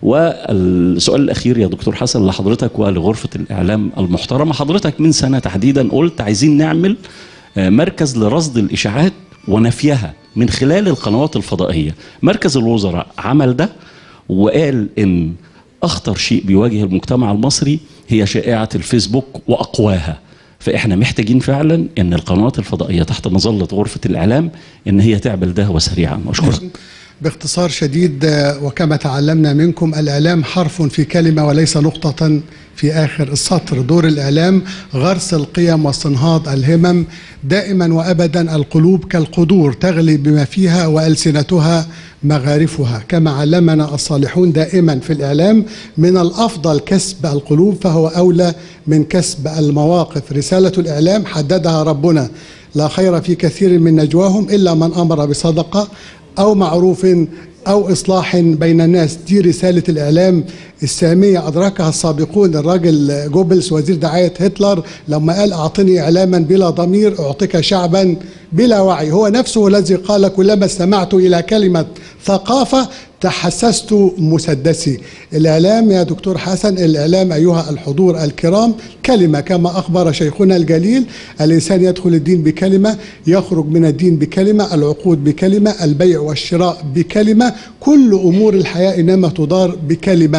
والسؤال الاخير يا دكتور حسن لحضرتك ولغرفه الاعلام المحترمه حضرتك من سنه تحديدا قلت عايزين نعمل آه، مركز لرصد الاشاعات ونفيها من خلال القنوات الفضائيه مركز الوزراء عمل ده وقال ان اخطر شيء بيواجه المجتمع المصري هي شائعه الفيسبوك واقواها فاحنا محتاجين فعلا ان القنوات الفضائيه تحت مظله غرفه الاعلام ان هي تعمل ده وسريعا واشكرك باختصار شديد آه، وكما تعلمنا منكم الإعلام حرف في كلمة وليس نقطة في آخر السطر دور الإعلام غرس القيم واستنهاض الهمم دائما وأبدا القلوب كالقدور تغلي بما فيها وألسنتها مغارفها كما علمنا الصالحون دائما في الإعلام من الأفضل كسب القلوب فهو أولى من كسب المواقف رسالة الإعلام حددها ربنا لا خير في كثير من نجواهم إلا من أمر بصدقة أو معروف أو إصلاح بين الناس دي رسالة الإعلام السامية أدركها السابقون الراجل جوبلز وزير دعاية هتلر لما قال أعطني إعلاما بلا ضمير أعطيك شعبا بلا وعي هو نفسه الذي قال كلما استمعت إلى كلمة ثقافة تحسست مسدسي الإعلام يا دكتور حسن الإعلام أيها الحضور الكرام كلمة كما أخبر شيخنا الجليل الإنسان يدخل الدين بكلمة يخرج من الدين بكلمة العقود بكلمة البيع والشراء بكلمة كل أمور الحياة إنما تدار بكلمة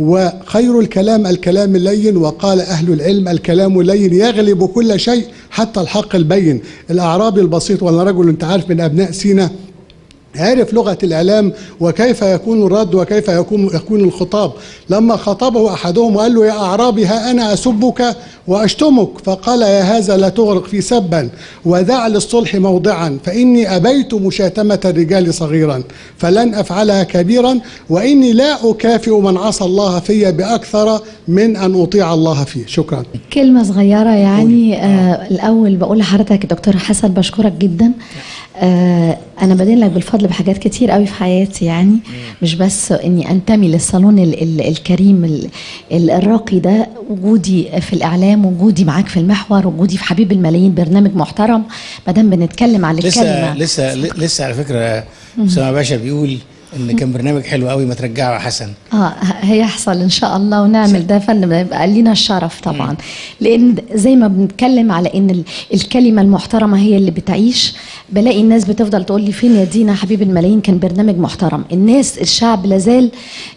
وخير الكلام الكلام اللين وقال أهل العلم الكلام اللين يغلب كل شيء حتى الحق البين الأعرابي البسيط وأنا رجل أنت عارف من أبناء سينا عرف لغة الإعلام وكيف يكون الرد وكيف يكون يكون الخطاب لما خطبه أحدهم وقال له يا أعرابي ها أنا أسبك وأشتمك فقال يا هذا لا تغرق في سبا ودع للصلح موضعا فإني أبيت مشاتمة الرجال صغيرا فلن أفعلها كبيرا وإني لا أكافئ من عصى الله في بأكثر من أن أطيع الله فيه شكرا كلمة صغيرة يعني آه الأول بقول لحضرتك يا دكتور حسن بشكرك جدا آه أنا بدين لك بالفضل بحاجات كتير قوي في حياتي يعني مش بس إني أنتمي للصالون ال ال الكريم ال ال الراقي ده وجودي في الإعلام وجودي معاك في المحور وجودي في حبيب الملايين برنامج محترم ما دام بنتكلم على لسه الكلمة لسه لسه على فكره اسامه باشا بيقول ان كان برنامج حلو قوي ما ترجعه يا حسن اه هيحصل ان شاء الله ونعمل ده فن يبقى لينا الشرف طبعا لان زي ما بنتكلم على ان ال- الكلمه المحترمه هي اللي بتعيش بلاقي الناس بتفضل تقول لي فين يا دينا حبيب الملايين كان برنامج محترم الناس الشعب لازال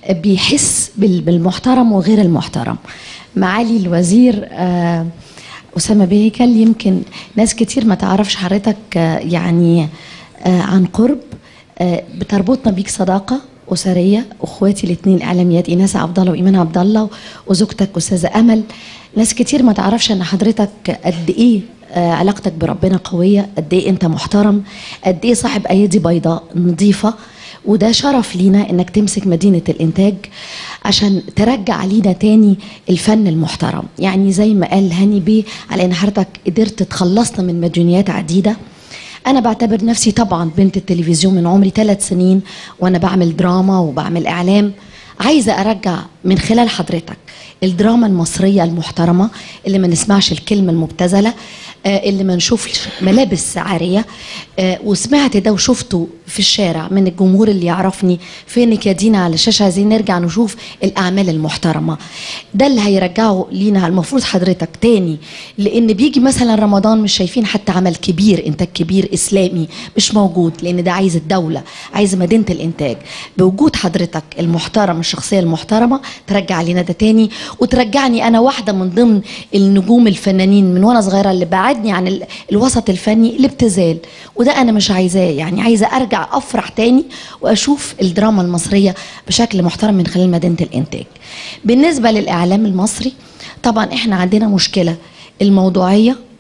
بيحس بال- بالمحترم وغير المحترم معالي الوزير آه أسامة بيكل يمكن ناس كتير ما تعرفش حضرتك آه، يعني آه، عن قرب آه، بتربطنا بيك صداقة أسرية أخواتي الاثنين إعلاميات إيناس عبد الله وإيمان عبد الله وزوجتك أستاذة أمل ناس كتير ما تعرفش أن حضرتك قد إيه آه، علاقتك بربنا قوية قد إيه أنت محترم قد إيه صاحب أيدي بيضاء نظيفة وده شرف لينا انك تمسك مدينة الانتاج عشان ترجع لينا تاني الفن المحترم يعني زي ما قال هاني بيه على ان حضرتك قدرت تخلصنا من مديونيات عديدة انا بعتبر نفسي طبعا بنت التلفزيون من عمري ثلاث سنين وانا بعمل دراما وبعمل اعلام عايزة ارجع من خلال حضرتك الدراما المصرية المحترمة اللي ما نسمعش الكلمة المبتذلة آه، اللي ما نشوفش ملابس عارية آه، وسمعت ده وشفته في الشارع من الجمهور اللي يعرفني فينك يا دينا على الشاشة عايزين نرجع نشوف الأعمال المحترمة ده اللي هيرجعه لينا المفروض حضرتك تاني لأن بيجي مثلا رمضان مش شايفين حتى عمل كبير إنتاج كبير إسلامي مش موجود لأن ده عايز الدولة عايز مدينة الإنتاج بوجود حضرتك المحترم الشخصية المحترمة ترجع لنا ده تاني وترجعني أنا واحدة من ضمن النجوم الفنانين من وأنا صغيرة اللي بعدني عن ال- الوسط الفني الابتذال وده أنا مش عايزاه يعني عايزة أرجع أفرح تاني وأشوف الدراما المصرية بشكل محترم من خلال مدينة الإنتاج بالنسبة للإعلام المصري طبعا إحنا عندنا مشكلة الموضوعية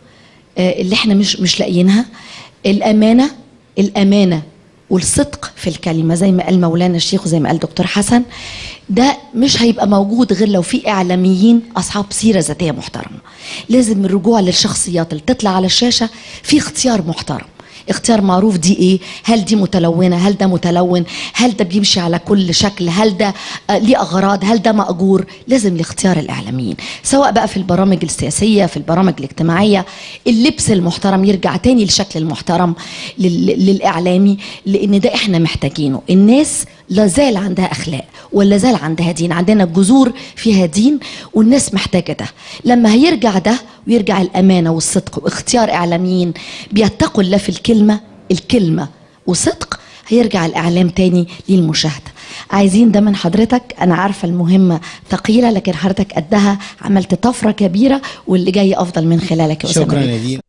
آه، اللي احنا مش مش لاقيينها الامانه الامانه والصدق في الكلمه زي ما قال مولانا الشيخ وزي ما قال دكتور حسن ده مش هيبقى موجود غير لو في اعلاميين اصحاب سيره ذاتيه محترمه لازم الرجوع للشخصيات اللي تطلع على الشاشه في اختيار محترم اختيار معروف دي ايه هل دي متلونه هل ده متلون هل ده بيمشي على كل شكل هل ده آه، ليه اغراض هل ده ماجور لازم لاختيار الاعلاميين سواء بقى في البرامج السياسيه في البرامج الاجتماعيه اللبس المحترم يرجع تاني للشكل المحترم لل- للاعلامي لان ده احنا محتاجينه الناس لا زال عندها اخلاق ولا زال عندها دين عندنا جذور فيها دين والناس محتاجه ده لما هيرجع ده ويرجع الامانه والصدق واختيار اعلاميين بيتقوا الله في الكلمه الكلمه وصدق هيرجع الاعلام تاني للمشاهده عايزين ده من حضرتك انا عارفه المهمه ثقيله لكن حضرتك قدها عملت طفره كبيره واللي جاي افضل من خلالك يا أسامة شكرا بيه. يا دين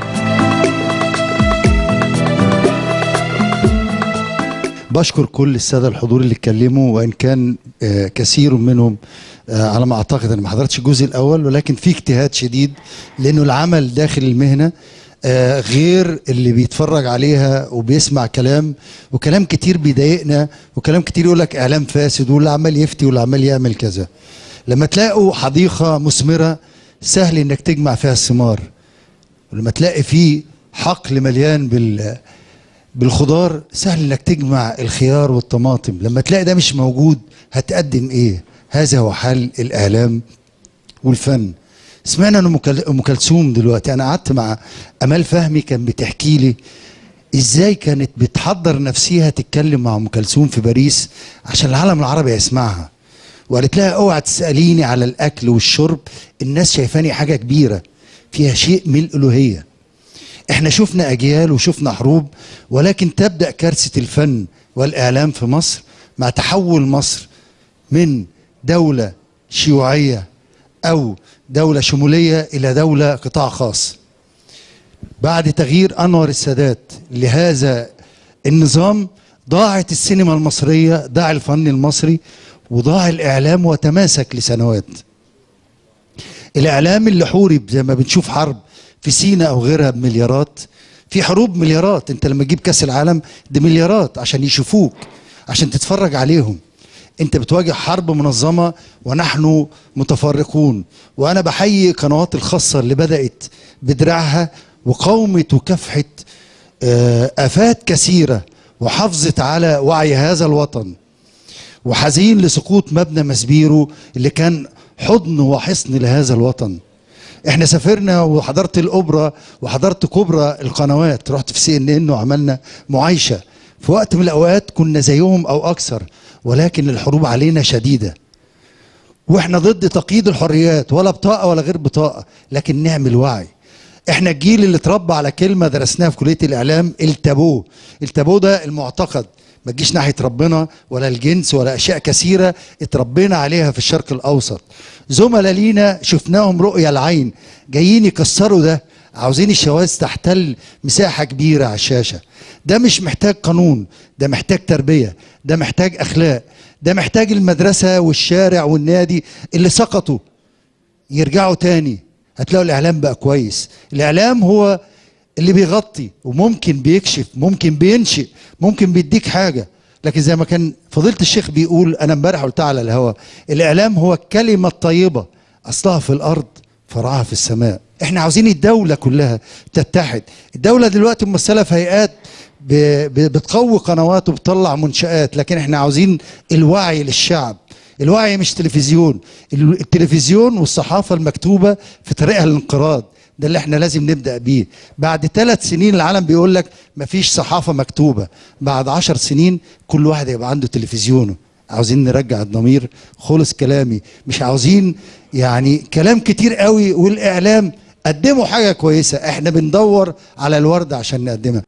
بشكر كل الساده الحضور اللي اتكلموا وان كان آه، كثير منهم آه، على ما اعتقد انا ما حضرتش الجزء الاول ولكن في اجتهاد شديد لانه العمل داخل المهنه آه، غير اللي بيتفرج عليها وبيسمع كلام وكلام كتير بيضايقنا وكلام كتير يقول لك اعلام فاسد واللي عمال يفتي واللي عمال يعمل كذا لما تلاقوا حديقه مثمره سهل انك تجمع فيها الثمار ولما تلاقي فيه حقل مليان بال بالخضار سهل انك تجمع الخيار والطماطم لما تلاقي ده مش موجود هتقدم ايه هذا هو حال الاعلام والفن سمعنا ان أم كل- ام كلثوم دلوقتي انا قعدت مع امال فهمي كان بتحكي لي ازاي كانت بتحضر نفسيها تتكلم مع ام كلثوم في باريس عشان العالم العربي يسمعها وقالت لها اوعى تساليني على الاكل والشرب الناس شايفاني حاجه كبيره فيها شيء من الالوهيه احنا شفنا اجيال وشفنا حروب ولكن تبدا كارثه الفن والاعلام في مصر مع تحول مصر من دوله شيوعيه او دوله شموليه الى دوله قطاع خاص بعد تغيير انور السادات لهذا النظام ضاعت السينما المصريه ضاع الفن المصري وضاع الاعلام وتماسك لسنوات الاعلام اللي حورب زي ما بنشوف حرب في سينا او غيرها بمليارات في حروب مليارات انت لما تجيب كاس العالم دي مليارات عشان يشوفوك عشان تتفرج عليهم انت بتواجه حرب منظمه ونحن متفرقون وانا بحيي قنوات الخاصه اللي بدات بدراعها وقاومت وكافحت آه، افات كثيره وحافظت على وعي هذا الوطن وحزين لسقوط مبنى مسبيرو اللي كان حضن وحصن لهذا الوطن احنا سافرنا وحضرت الاوبرا وحضرت كبرى القنوات رحت في سي ان ان وعملنا معايشه في وقت من الاوقات كنا زيهم او اكثر ولكن الحروب علينا شديده واحنا ضد تقييد الحريات ولا بطاقه ولا غير بطاقه لكن نعمل وعي احنا الجيل اللي اتربى على كلمه درسناها في كليه الاعلام التابو التابو ده المعتقد ما تجيش ناحيه ربنا ولا الجنس ولا اشياء كثيره اتربينا عليها في الشرق الاوسط زملاء لينا شفناهم رؤيا العين جايين يكسروا ده عاوزين الشواذ تحتل مساحه كبيره على الشاشه ده مش محتاج قانون ده محتاج تربيه ده محتاج اخلاق ده محتاج المدرسه والشارع والنادي اللي سقطوا يرجعوا تاني هتلاقوا الاعلام بقى كويس الاعلام هو اللي بيغطي وممكن بيكشف ممكن بينشئ ممكن بيديك حاجه لكن زي ما كان فضيله الشيخ بيقول انا امبارح قلتها على الهوا الاعلام هو الكلمه الطيبه اصلها في الارض فرعها في السماء احنا عاوزين الدوله كلها تتحد الدوله دلوقتي ممثله في هيئات ب- ب- بتقوي قنوات وبتطلع منشآت لكن احنا عاوزين الوعي للشعب الوعي مش تلفزيون ال- التلفزيون والصحافة المكتوبة في طريقها للانقراض ده اللي احنا لازم نبدأ بيه بعد ثلاث سنين العالم بيقول لك مفيش صحافة مكتوبة بعد عشر سنين كل واحد يبقى عنده تلفزيونه عاوزين نرجع الضمير خلص كلامي مش عاوزين يعني كلام كتير قوي والإعلام قدموا حاجة كويسة احنا بندور على الوردة عشان نقدمها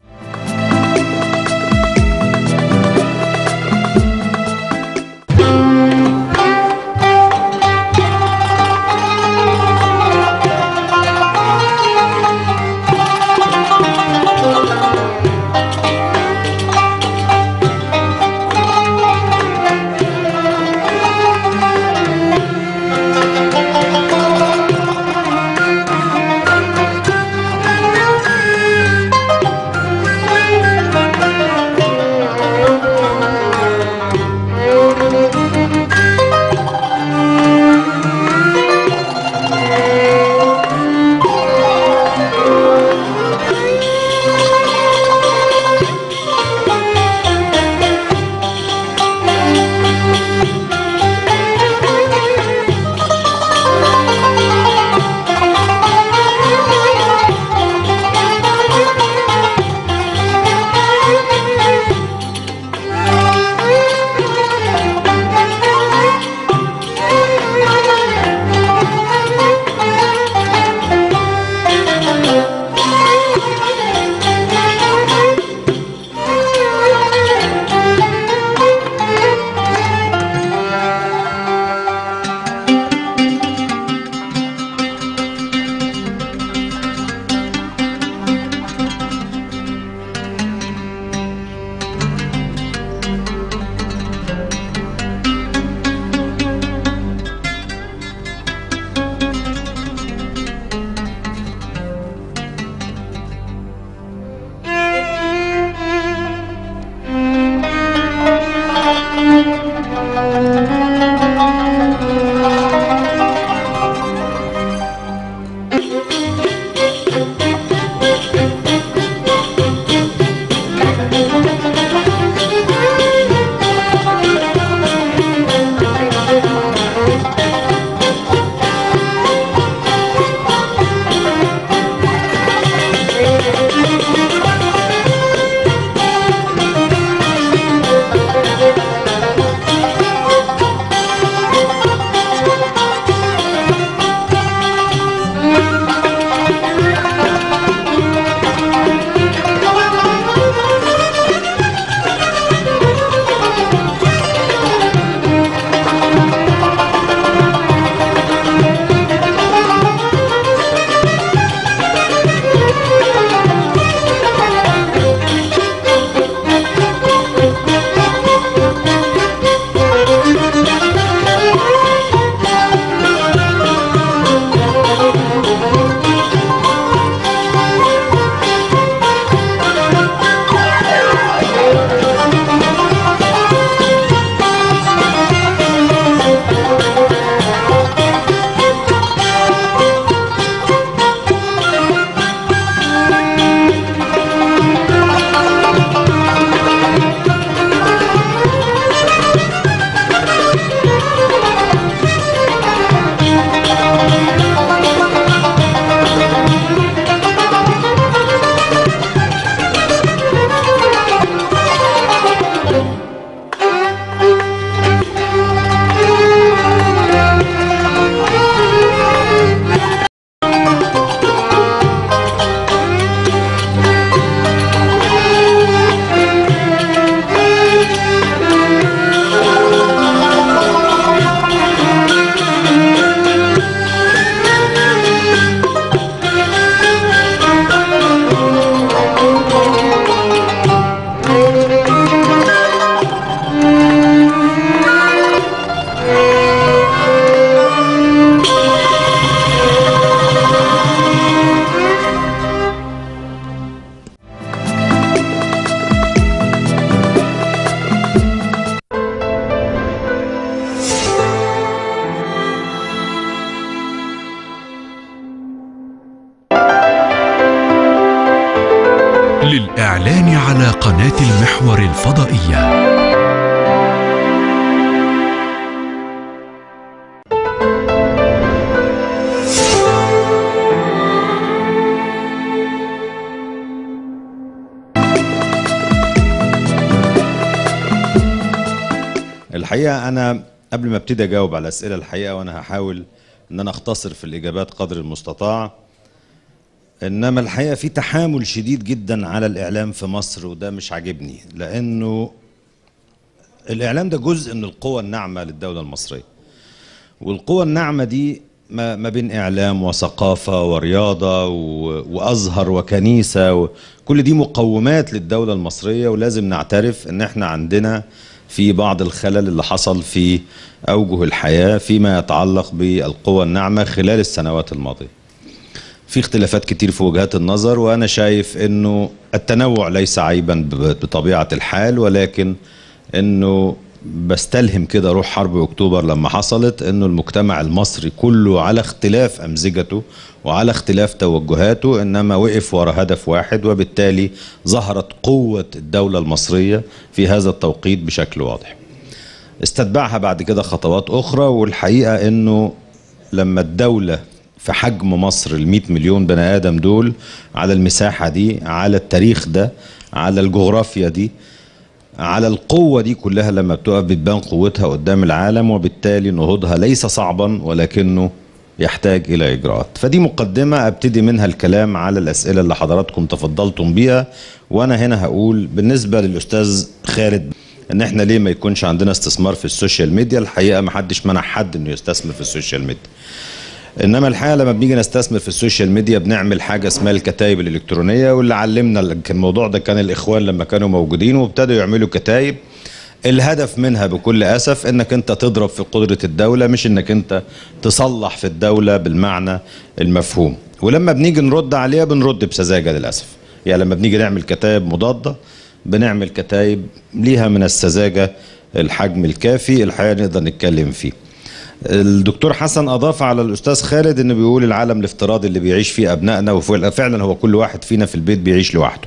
للإعلان على قناة المحور الفضائية الحقيقه انا قبل ما ابتدي اجاوب على الاسئله الحقيقه وانا هحاول ان انا اختصر في الاجابات قدر المستطاع انما الحقيقه في تحامل شديد جدا على الاعلام في مصر وده مش عاجبني لانه الاعلام ده جزء من القوى الناعمه للدوله المصريه والقوى الناعمه دي ما ما بين اعلام وثقافه ورياضه و- وازهر وكنيسه و- كل دي مقومات للدوله المصريه ولازم نعترف ان احنا عندنا في بعض الخلل اللي حصل في اوجه الحياه فيما يتعلق بالقوى الناعمه خلال السنوات الماضيه. في اختلافات كتير في وجهات النظر وانا شايف انه التنوع ليس عيبا ب- بطبيعه الحال ولكن انه بستلهم كده روح حرب اكتوبر لما حصلت انه المجتمع المصري كله على اختلاف امزجته وعلى اختلاف توجهاته انما وقف ورا هدف واحد وبالتالي ظهرت قوه الدوله المصريه في هذا التوقيت بشكل واضح. استتبعها بعد كده خطوات اخرى والحقيقه انه لما الدوله في حجم مصر ال 100 مليون بني ادم دول على المساحه دي على التاريخ ده على الجغرافيا دي على القوة دي كلها لما بتقف بتبان قوتها قدام العالم وبالتالي نهوضها ليس صعبا ولكنه يحتاج إلى إجراءات فدي مقدمة أبتدي منها الكلام على الأسئلة اللي حضراتكم تفضلتم بيها وأنا هنا هقول بالنسبة للأستاذ خالد ان احنا ليه ما يكونش عندنا استثمار في السوشيال ميديا الحقيقه ما حدش منع حد انه يستثمر في السوشيال ميديا انما الحقيقه لما بنيجي نستثمر في السوشيال ميديا بنعمل حاجه اسمها الكتايب الالكترونيه واللي علمنا ال- كان الموضوع ده كان الاخوان لما كانوا موجودين وابتدوا يعملوا كتايب الهدف منها بكل اسف انك انت تضرب في قدره الدوله مش انك انت تصلح في الدوله بالمعنى المفهوم ولما بنيجي نرد عليها بنرد بسذاجه للاسف يعني لما بنيجي نعمل كتايب مضاده بنعمل كتايب ليها من السذاجه الحجم الكافي الحقيقه نقدر نتكلم فيه الدكتور حسن اضاف على الاستاذ خالد انه بيقول العالم الافتراضي اللي بيعيش فيه ابنائنا وفعلا هو كل واحد فينا في البيت بيعيش لوحده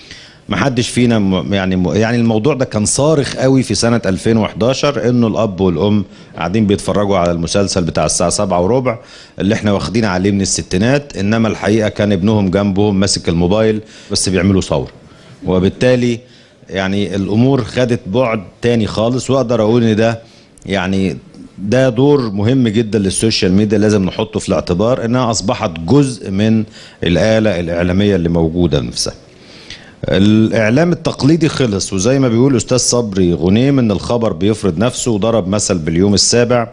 ما حدش فينا م- يعني م- يعني الموضوع ده كان صارخ قوي في سنة 2011 انه الاب والام قاعدين بيتفرجوا على المسلسل بتاع الساعة 7 وربع اللي احنا واخدين عليه من الستينات انما الحقيقة كان ابنهم جنبهم ماسك الموبايل بس بيعملوا ثورة وبالتالي يعني الامور خدت بعد تاني خالص واقدر اقول ان ده يعني ده دور مهم جدا للسوشيال ميديا لازم نحطه في الاعتبار انها اصبحت جزء من الاله الاعلاميه اللي موجوده نفسها. الاعلام التقليدي خلص وزي ما بيقول استاذ صبري غنيم ان الخبر بيفرض نفسه وضرب مثل باليوم السابع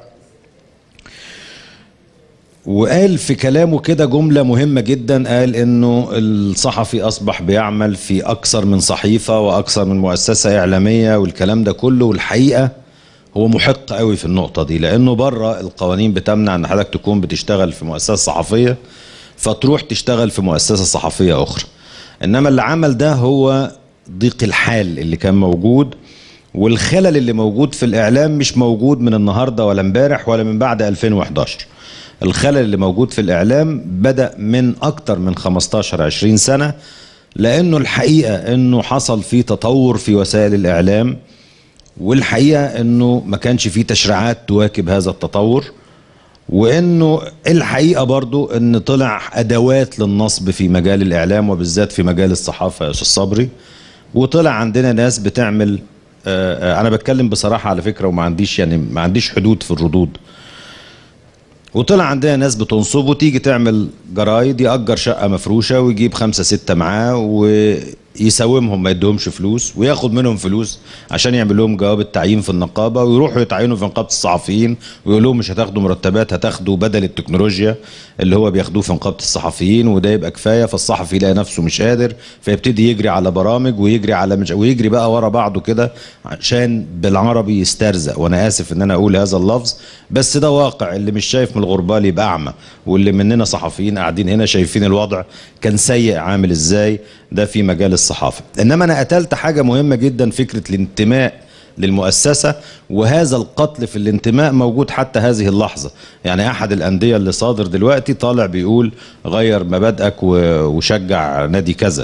وقال في كلامه كده جملة مهمة جدا قال انه الصحفي اصبح بيعمل في اكثر من صحيفة واكثر من مؤسسة اعلامية والكلام ده كله والحقيقة هو محق قوي في النقطة دي لانه بره القوانين بتمنع ان حضرتك تكون بتشتغل في مؤسسة صحفية فتروح تشتغل في مؤسسة صحفية اخرى انما اللي عمل ده هو ضيق الحال اللي كان موجود والخلل اللي موجود في الاعلام مش موجود من النهارده ولا امبارح ولا من بعد 2011 الخلل اللي موجود في الاعلام بدا من اكتر من 15 20 سنه لانه الحقيقه انه حصل في تطور في وسائل الاعلام والحقيقه انه ما كانش في تشريعات تواكب هذا التطور وانه الحقيقه برضو ان طلع ادوات للنصب في مجال الاعلام وبالذات في مجال الصحافه يا استاذ صبري وطلع عندنا ناس بتعمل آه، آه، انا بتكلم بصراحه على فكره وما عنديش يعني ما عنديش حدود في الردود وطلع عندنا ناس بتنصب وتيجي تعمل جرايد يأجر شقة مفروشة ويجيب خمسة ستة معاه ويساومهم ما يدهمش فلوس وياخد منهم فلوس عشان يعمل لهم جواب التعيين في النقابة ويروحوا يتعينوا في نقابة الصحفيين ويقول لهم مش هتاخدوا مرتبات هتاخدوا بدل التكنولوجيا اللي هو بياخدوه في نقابة الصحفيين وده يبقى كفاية فالصحفي يلاقي نفسه مش قادر فيبتدي يجري على برامج ويجري على مش ويجري بقى ورا بعضه كده عشان بالعربي يسترزق وانا اسف ان انا اقول هذا اللفظ بس ده واقع اللي مش شايف من الغربال يبقى اعمى واللي مننا صحفيين قاعدين هنا شايفين الوضع كان سيء عامل ازاي ده في مجال الصحافه انما انا قتلت حاجه مهمه جدا فكره الانتماء للمؤسسة وهذا القتل في الانتماء موجود حتى هذه اللحظة يعني أحد الأندية اللي صادر دلوقتي طالع بيقول غير مبادئك و- وشجع نادي كذا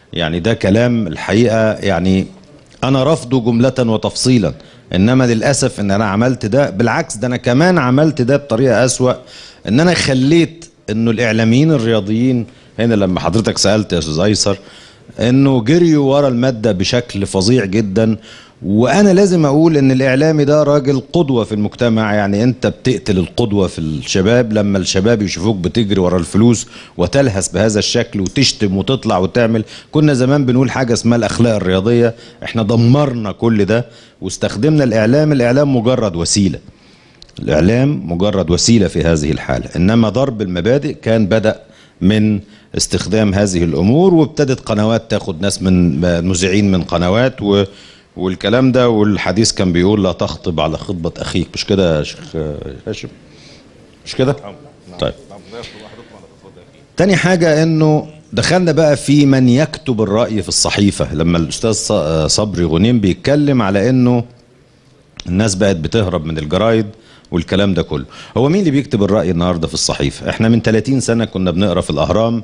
يعني ده كلام الحقيقه يعني انا رفضه جمله وتفصيلا انما للاسف ان انا عملت ده بالعكس ده انا كمان عملت ده بطريقه اسوا ان انا خليت انه الاعلاميين الرياضيين هنا لما حضرتك سالت يا استاذ ايسر انه جريوا ورا الماده بشكل فظيع جدا وانا لازم اقول ان الاعلامي ده راجل قدوه في المجتمع يعني انت بتقتل القدوه في الشباب لما الشباب يشوفوك بتجري ورا الفلوس وتلهث بهذا الشكل وتشتم وتطلع وتعمل كنا زمان بنقول حاجه اسمها الاخلاق الرياضيه احنا دمرنا كل ده واستخدمنا الاعلام الاعلام مجرد وسيله الاعلام مجرد وسيله في هذه الحاله انما ضرب المبادئ كان بدا من استخدام هذه الامور وابتدت قنوات تاخد ناس من مذيعين من قنوات و والكلام ده والحديث كان بيقول لا تخطب على خطبة أخيك مش كده يا شيخ هاشم مش كده طيب تاني حاجة انه دخلنا بقى في من يكتب الرأي في الصحيفة لما الأستاذ صبري غنيم بيتكلم على انه الناس بقت بتهرب من الجرايد والكلام ده كله هو مين اللي بيكتب الرأي النهاردة في الصحيفة احنا من 30 سنة كنا بنقرأ في الأهرام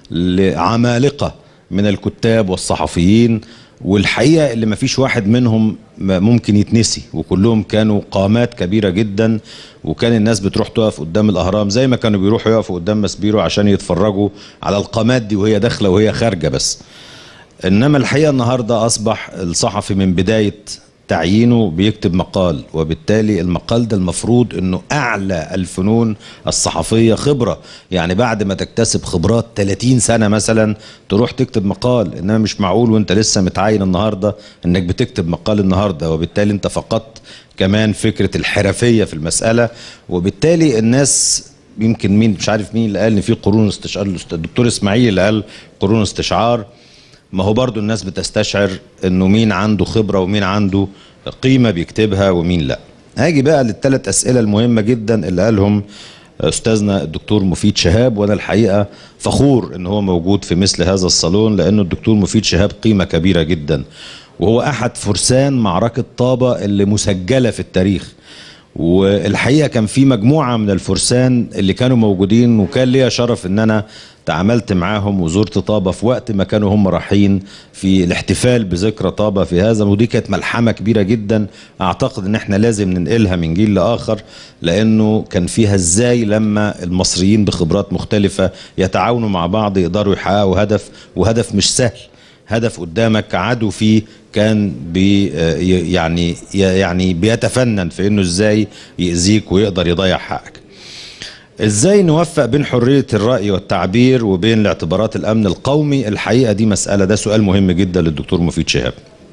لعمالقة من الكتاب والصحفيين والحقيقه اللي ما فيش واحد منهم ممكن يتنسي وكلهم كانوا قامات كبيره جدا وكان الناس بتروح تقف قدام الاهرام زي ما كانوا بيروحوا يقفوا قدام مسبيرو عشان يتفرجوا على القامات دي وهي داخله وهي خارجه بس انما الحقيقه النهارده اصبح الصحفي من بدايه تعيينه بيكتب مقال وبالتالي المقال ده المفروض انه اعلى الفنون الصحفيه خبره يعني بعد ما تكتسب خبرات 30 سنه مثلا تروح تكتب مقال انما مش معقول وانت لسه متعين النهارده انك بتكتب مقال النهارده وبالتالي انت فقدت كمان فكره الحرفيه في المساله وبالتالي الناس يمكن مين مش عارف مين اللي قال ان في قرون استشعار الدكتور اسماعيل اللي قال قرون استشعار ما هو برضو الناس بتستشعر انه مين عنده خبرة ومين عنده قيمة بيكتبها ومين لا هاجي بقى للثلاث اسئلة المهمة جدا اللي قالهم استاذنا الدكتور مفيد شهاب وانا الحقيقة فخور ان هو موجود في مثل هذا الصالون لانه الدكتور مفيد شهاب قيمة كبيرة جدا وهو احد فرسان معركة طابة اللي مسجلة في التاريخ والحقيقة كان في مجموعة من الفرسان اللي كانوا موجودين وكان ليا شرف ان انا تعاملت معاهم وزرت طابة في وقت ما كانوا هم رايحين في الاحتفال بذكرى طابة في هذا ودي كانت ملحمة كبيرة جدا اعتقد ان احنا لازم ننقلها من جيل لاخر لانه كان فيها ازاي لما المصريين بخبرات مختلفة يتعاونوا مع بعض يقدروا يحققوا هدف وهدف مش سهل هدف قدامك عدو فيه كان بي يعني يعني بيتفنن في انه ازاي يأذيك ويقدر يضيع حقك ازاي نوفق بين حرية الرأي والتعبير وبين الاعتبارات الامن القومي الحقيقة دي مسألة ده سؤال مهم جدا للدكتور مفيد شهاب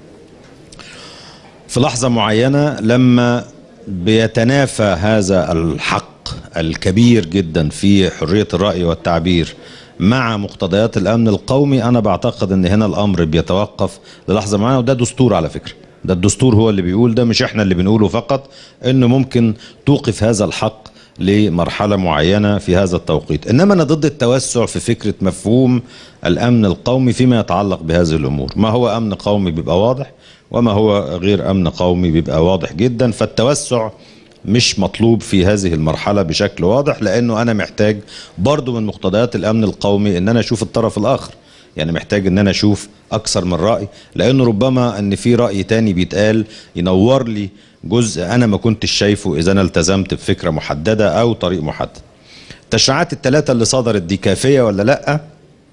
في لحظة معينة لما بيتنافى هذا الحق الكبير جدا في حرية الرأي والتعبير مع مقتضيات الامن القومي انا بعتقد ان هنا الامر بيتوقف للحظه معينه وده دستور على فكره ده الدستور هو اللي بيقول ده مش احنا اللي بنقوله فقط انه ممكن توقف هذا الحق لمرحله معينه في هذا التوقيت انما انا ضد التوسع في فكره مفهوم الامن القومي فيما يتعلق بهذه الامور ما هو امن قومي بيبقى واضح وما هو غير امن قومي بيبقى واضح جدا فالتوسع مش مطلوب في هذه المرحلة بشكل واضح لأنه أنا محتاج برضو من مقتضيات الأمن القومي أن أنا أشوف الطرف الآخر يعني محتاج أن أنا أشوف أكثر من رأي لأنه ربما أن في رأي تاني بيتقال ينور لي جزء أنا ما كنتش شايفه إذا أنا التزمت بفكرة محددة أو طريق محدد التشريعات الثلاثة اللي صدرت دي كافية ولا لأ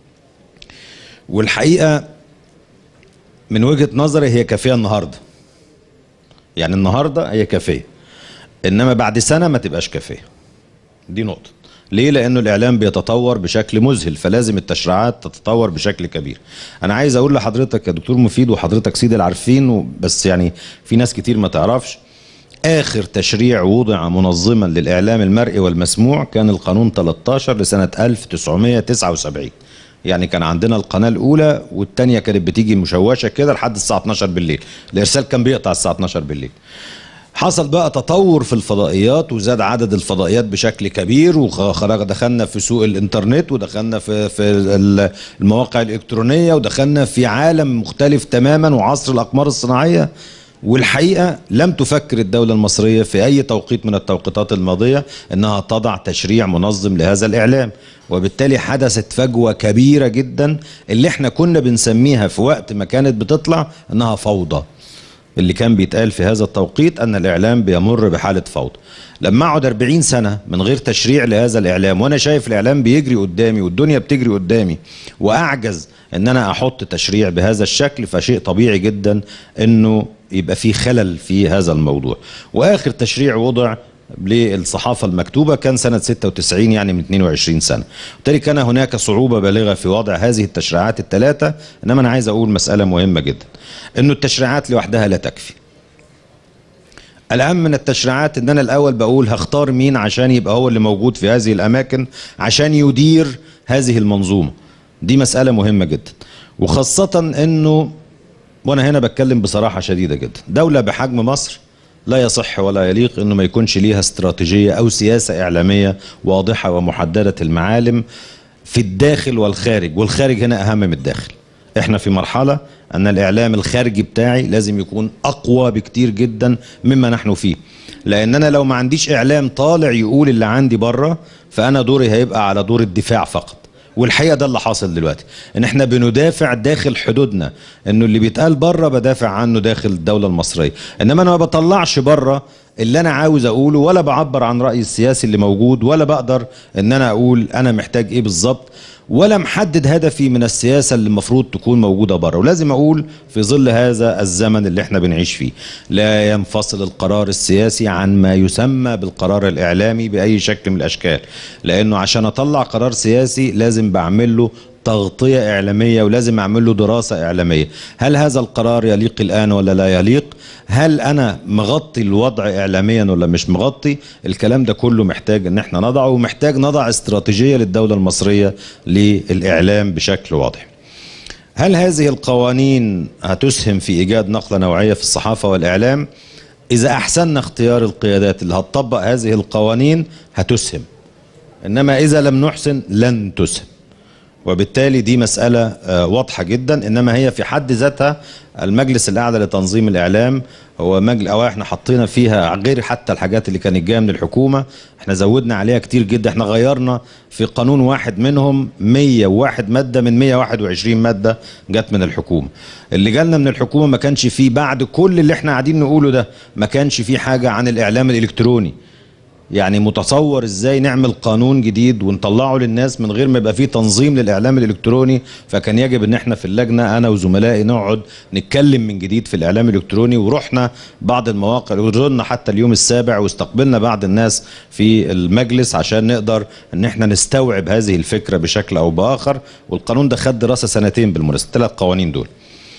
والحقيقة من وجهة نظري هي كافية النهاردة يعني النهاردة هي كافية انما بعد سنه ما تبقاش كافيه دي نقطه ليه لانه الاعلام بيتطور بشكل مذهل فلازم التشريعات تتطور بشكل كبير انا عايز اقول لحضرتك يا دكتور مفيد وحضرتك سيدي العارفين بس يعني في ناس كتير ما تعرفش اخر تشريع وضع منظما للاعلام المرئي والمسموع كان القانون 13 لسنه 1979 يعني كان عندنا القناه الاولى والثانيه كانت بتيجي مشوشه كده لحد الساعه 12 بالليل الارسال كان بيقطع الساعه 12 بالليل حصل بقى تطور في الفضائيات وزاد عدد الفضائيات بشكل كبير وخرج دخلنا في سوق الانترنت ودخلنا في في المواقع الالكترونيه ودخلنا في عالم مختلف تماما وعصر الاقمار الصناعيه والحقيقة لم تفكر الدولة المصرية في أي توقيت من التوقيتات الماضية أنها تضع تشريع منظم لهذا الإعلام وبالتالي حدثت فجوة كبيرة جدا اللي احنا كنا بنسميها في وقت ما كانت بتطلع أنها فوضى اللي كان بيتقال في هذا التوقيت أن الإعلام بيمر بحالة فوضى لما أقعد 40 سنة من غير تشريع لهذا الإعلام وأنا شايف الإعلام بيجري قدامي والدنيا بتجري قدامي وأعجز أن أنا أحط تشريع بهذا الشكل فشيء طبيعي جدا أنه يبقى في خلل في هذا الموضوع وآخر تشريع وضع للصحافة المكتوبة كان سنة 96 يعني من 22 سنة وبالتالي كان هناك صعوبة بالغة في وضع هذه التشريعات الثلاثة إنما أنا عايز أقول مسألة مهمة جدا أنه التشريعات لوحدها لا تكفي الأهم من التشريعات إن أنا الأول بقول هختار مين عشان يبقى هو اللي موجود في هذه الأماكن عشان يدير هذه المنظومة دي مسألة مهمة جدا وخاصة إنه وأنا هنا بتكلم بصراحة شديدة جدا دولة بحجم مصر لا يصح ولا يليق انه ما يكونش ليها استراتيجيه او سياسه اعلاميه واضحه ومحدده المعالم في الداخل والخارج والخارج هنا اهم من الداخل احنا في مرحله ان الاعلام الخارجي بتاعي لازم يكون اقوى بكتير جدا مما نحن فيه لان انا لو ما عنديش اعلام طالع يقول اللي عندي بره فانا دوري هيبقى على دور الدفاع فقط والحقيقه ده اللي حاصل دلوقتي ان احنا بندافع داخل حدودنا انه اللي بيتقال بره بدافع عنه داخل الدوله المصريه انما انا ما بطلعش بره اللي انا عاوز اقوله ولا بعبر عن رايي السياسي اللي موجود ولا بقدر ان انا اقول انا محتاج ايه بالظبط ولا محدد هدفي من السياسه اللي المفروض تكون موجوده بره ولازم اقول في ظل هذا الزمن اللي احنا بنعيش فيه لا ينفصل القرار السياسي عن ما يسمى بالقرار الاعلامي باي شكل من الاشكال لانه عشان اطلع قرار سياسي لازم بعمل له تغطية إعلامية ولازم أعمل له دراسة إعلامية هل هذا القرار يليق الآن ولا لا يليق هل أنا مغطي الوضع إعلاميا ولا مش مغطي الكلام ده كله محتاج أن احنا نضعه ومحتاج نضع استراتيجية للدولة المصرية للإعلام بشكل واضح هل هذه القوانين هتسهم في إيجاد نقلة نوعية في الصحافة والإعلام إذا أحسننا اختيار القيادات اللي هتطبق هذه القوانين هتسهم إنما إذا لم نحسن لن تسهم وبالتالي دي مسألة آه، واضحة جدا إنما هي في حد ذاتها المجلس الأعلى لتنظيم الإعلام هو مجلس أو احنا حطينا فيها غير حتى الحاجات اللي كانت جاية من الحكومة احنا زودنا عليها كتير جدا احنا غيرنا في قانون واحد منهم 101 مادة من 121 مادة جت من الحكومة اللي جالنا من الحكومة ما كانش فيه بعد كل اللي احنا قاعدين نقوله ده ما كانش فيه حاجة عن الإعلام الإلكتروني يعني متصور ازاي نعمل قانون جديد ونطلعه للناس من غير ما يبقى فيه تنظيم للاعلام الالكتروني فكان يجب ان احنا في اللجنه انا وزملائي نقعد نتكلم من جديد في الاعلام الالكتروني ورحنا بعض المواقع وزرنا حتى اليوم السابع واستقبلنا بعض الناس في المجلس عشان نقدر ان احنا نستوعب هذه الفكره بشكل او باخر والقانون ده خد دراسه سنتين بالمناسبه الثلاث قوانين دول